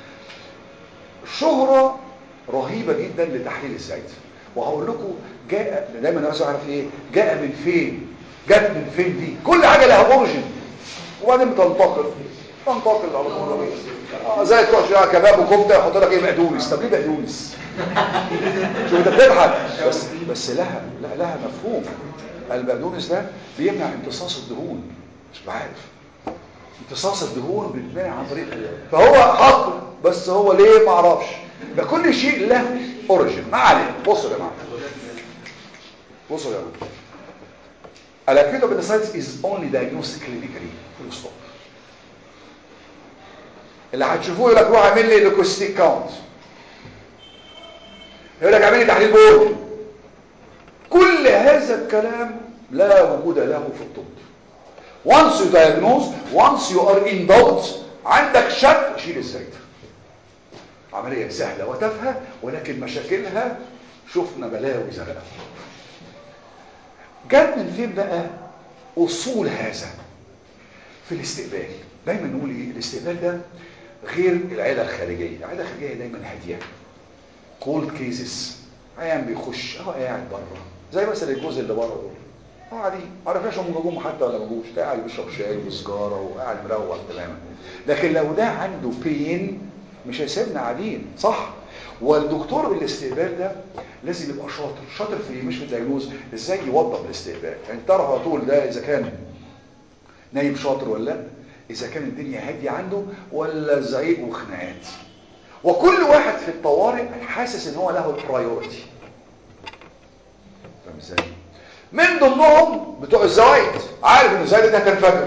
شهرة رهيبة جدا لتحليل الزيت وهقول لكم جاء دايما عايز اعرف ايه جاء من فين جت من فين دي كل حاجة لها اوريجين وبعدين بتنتقل تنتقل على طول اه زي تروح شويه كباب وكفته يحط لك ايه بقدونس طب ليه بقدونس شوف انت بتضحك بس بس لها لا لها مفهوم البقدونس ده بيمنع امتصاص الدهون مش عارف امتصاص الدهون بيتمنع عن طريق فهو حط بس هو ليه ما اعرفش ده كل شيء له اوريجين ما علينا بصوا يا جماعه بصوا يا جماعه Acute appendicitis is only diagnosed clinically full stop اللي هتشوفوه يقول لك روح اعمل لي لوكوستيك كاونت يقول لك اعمل لي تحليل بول كل هذا الكلام لا وجود له في الطب once you diagnose once you are in doubt عندك شك شيل الزيت عملية سهلة وتافهة ولكن مشاكلها شفنا بلاوي زرقاء جت من فين بقى اصول هذا في الاستقبال دايما نقول ايه الاستقبال ده غير العيله الخارجيه العيله الخارجيه دايما هاديه كولد كيسز عيان بيخش اهو قاعد بره زي مثلا الجوز اللي بره دول اه قاعدين ما عرفناش هم جم حتى ولا ما جوش ده قاعد بيشرب شاي وسجاره وقاعد مروق تماما لكن لو ده عنده بين مش هيسيبنا قاعدين صح والدكتور بالاستقبال ده لازم يبقى شاطر شاطر في ايه مش في الدياجنوز ازاي يوضب الاستقبال يعني تعرف على طول ده اذا كان نايم شاطر ولا لا اذا كان الدنيا هاديه عنده ولا زعيق وخناقات وكل واحد في الطوارئ حاسس ان هو له البرايورتي فاهم ازاي من ضمنهم بتوع الزوايد عارف ان الزوايد ده هتنفجر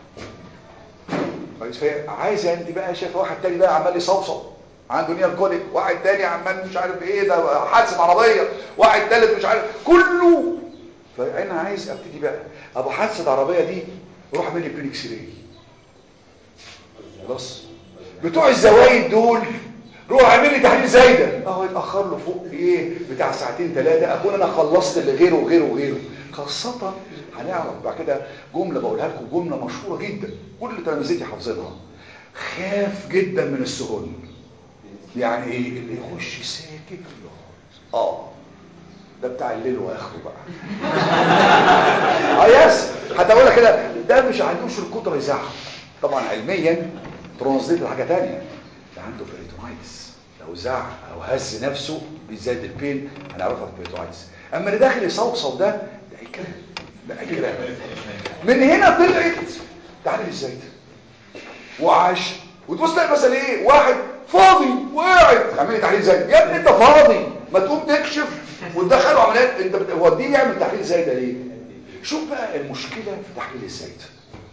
كويس فهي عايزه انت بقى شايف واحد تاني بقى عمال يصوصو عنده نيال كوليك واحد تاني عمال مش عارف ايه ده حادثه عربيه واحد تالت مش عارف كله فانا عايز ابتدي بقى ابو حادثه عربيه دي روح اعمل لي بريكس راي خلاص بتوع الزوايد دول روح اعمل لي تحليل زايده اهو يتاخر له فوق ايه بتاع ساعتين ثلاثه اكون انا خلصت اللي غيره وغيره وغيره خاصه هنعرف بعد كده جمله بقولها لكم جمله مشهوره جدا كل تلامذتي حافظينها خاف جدا من السهول يعني ايه اللي يخش ساكت اه ده بتاع الليل واخره بقى اه يس حتى اقول لك كده ده مش عندوش القدره يزعق طبعا علميا ترانزليت لحاجه ثانيه ده عنده بريتونايتس لو زعق او هز نفسه بيزيد البين هنعرفها في البريتونايتس اما اللي داخل يصوصو ده ده اي كلام ده اي كلام من هنا طلعت تعالي ازاي وعاش وتبص تلاقي مثلا ايه واحد فاضي وقاعد اعمل لي تحليل زايد يا ابني انت فاضي ما تقوم تكشف وتدخله عمليات انت بتوديه يعمل تحليل زايد ليه شوف بقى المشكله في تحليل الزايد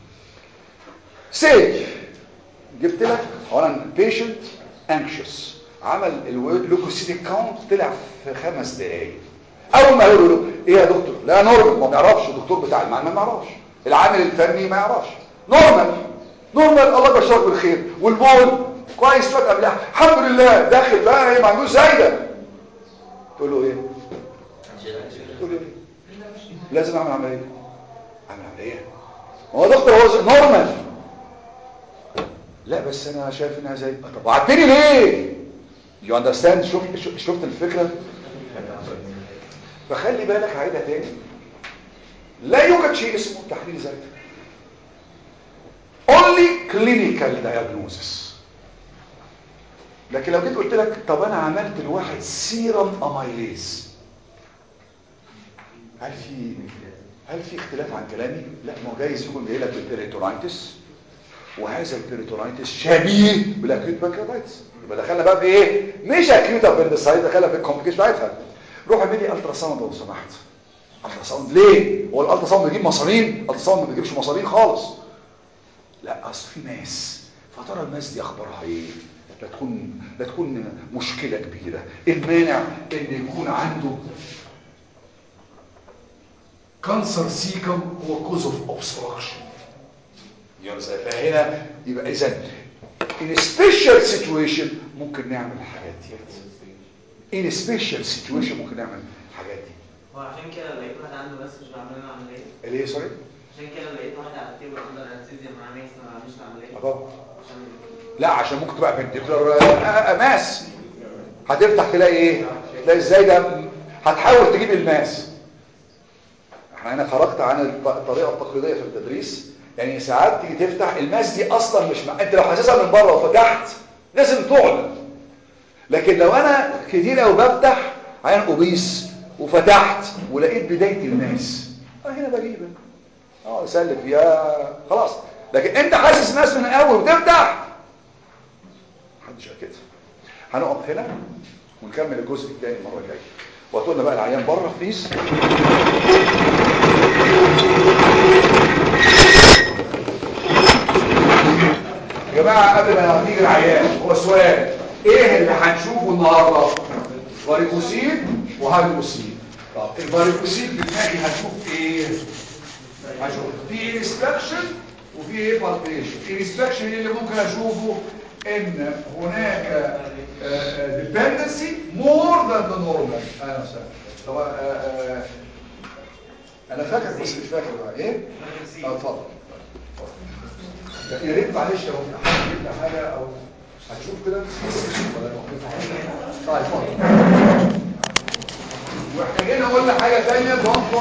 سي جبت لك اولا بيشنت انكشس عمل اللوكوسيتيك كاونت طلع في خمس دقائق اول ما يقولوا له ايه يا دكتور لا نورمال ما بيعرفش الدكتور بتاع المعمل ما يعرفش العامل الفني ما يعرفش نورمال نورمال الله يبشرك بالخير والبول كويس شويه قبلها الحمد لله داخل بقى ايه ما عندوش زايده تقول له ايه تقول له ايه لازم اعمل عمليه اعمل عمليه ما هو دكتور هو نورمال لا بس انا شايف انها زي طب وعدتني ليه يو اندرستاند شفت شفت الفكره فخلي بالك هعيدها تاني لا يوجد شيء اسمه تحليل ذاتي only clinical diagnosis لكن لو جيت قلت لك طب انا عملت لواحد سيرم اميليز هل في هل في اختلاف عن كلامي لا ما هو جايز يكون جاي لك بالبيريتونايتس وهذا البيريتونايتس شبيه بالاكيوت بانكرياتايتس يبقى دخلنا بقى في ايه مش اكيوت ابندسايت دخلنا في الكومبليكيشن بتاعتها روح اعمل لي الترا ساوند لو سمحت الترا ساوند ليه هو الالترا ساوند بيجيب مصارين الالترا ساوند ما بيجيبش مصارين خالص لا اصل في ماس فترى الماس دي اخبارها ايه لا تكون لا تكون مشكله كبيره المانع ان يكون عنده كانسر سيكم هو كوز اوف اوبستراكشن فهنا يبقى اذا in special situation ممكن نعمل الحاجات دي in special situation ممكن نعمل الحاجات دي هو عشان كده لو لقيت واحد عنده بس مش بعمل له عمليه اللي هي سوري عشان كده لو لقيت واحد على التيبل عنده انستيزيا مع ميس ما بعملش العمليه أهو. عشان لا عشان ممكن تبقى بنتكلر ماس هتفتح تلاقي ايه تلاقي ازاي ده هتحاول تجيب الماس احنا هنا خرجت عن الط- الطريقه التقليديه في التدريس يعني ساعات تيجي تفتح الماس دي اصلا مش مع... انت لو حاسسها من بره وفتحت لازم تعلن لكن لو انا كتير قوي بفتح عين اوبيس وفتحت ولقيت بدايه الماس اه هنا بجيبها اه اسلك فيها خلاص لكن انت حاسس ماس من الاول وتفتح عشان كده هنقف هنا ونكمل الجزء الثاني المره الجايه وهتقولنا بقى العيان بره بليز يا جماعه قبل ما نيجي العيان هو سؤال ايه اللي هنشوفه النهارده فاريكوسيل وهايدروسيل طب الفاريكوسيل بالتالي هنشوف ايه هنشوف في انسبكشن وفي ايه بالبيشن الانسبكشن اللي ممكن اشوفه ان هناك ديبندنسي مور ذان ذا نورمال انا مثلا طب آه، آه، انا فاكر بس مش فاكر بقى ايه اه اتفضل اتفضل. يا ريت معلش لو في حد يبدا حاجه او هتشوف كده ولا طيب اتفضل واحتاجين اقول لك حاجه ثانيه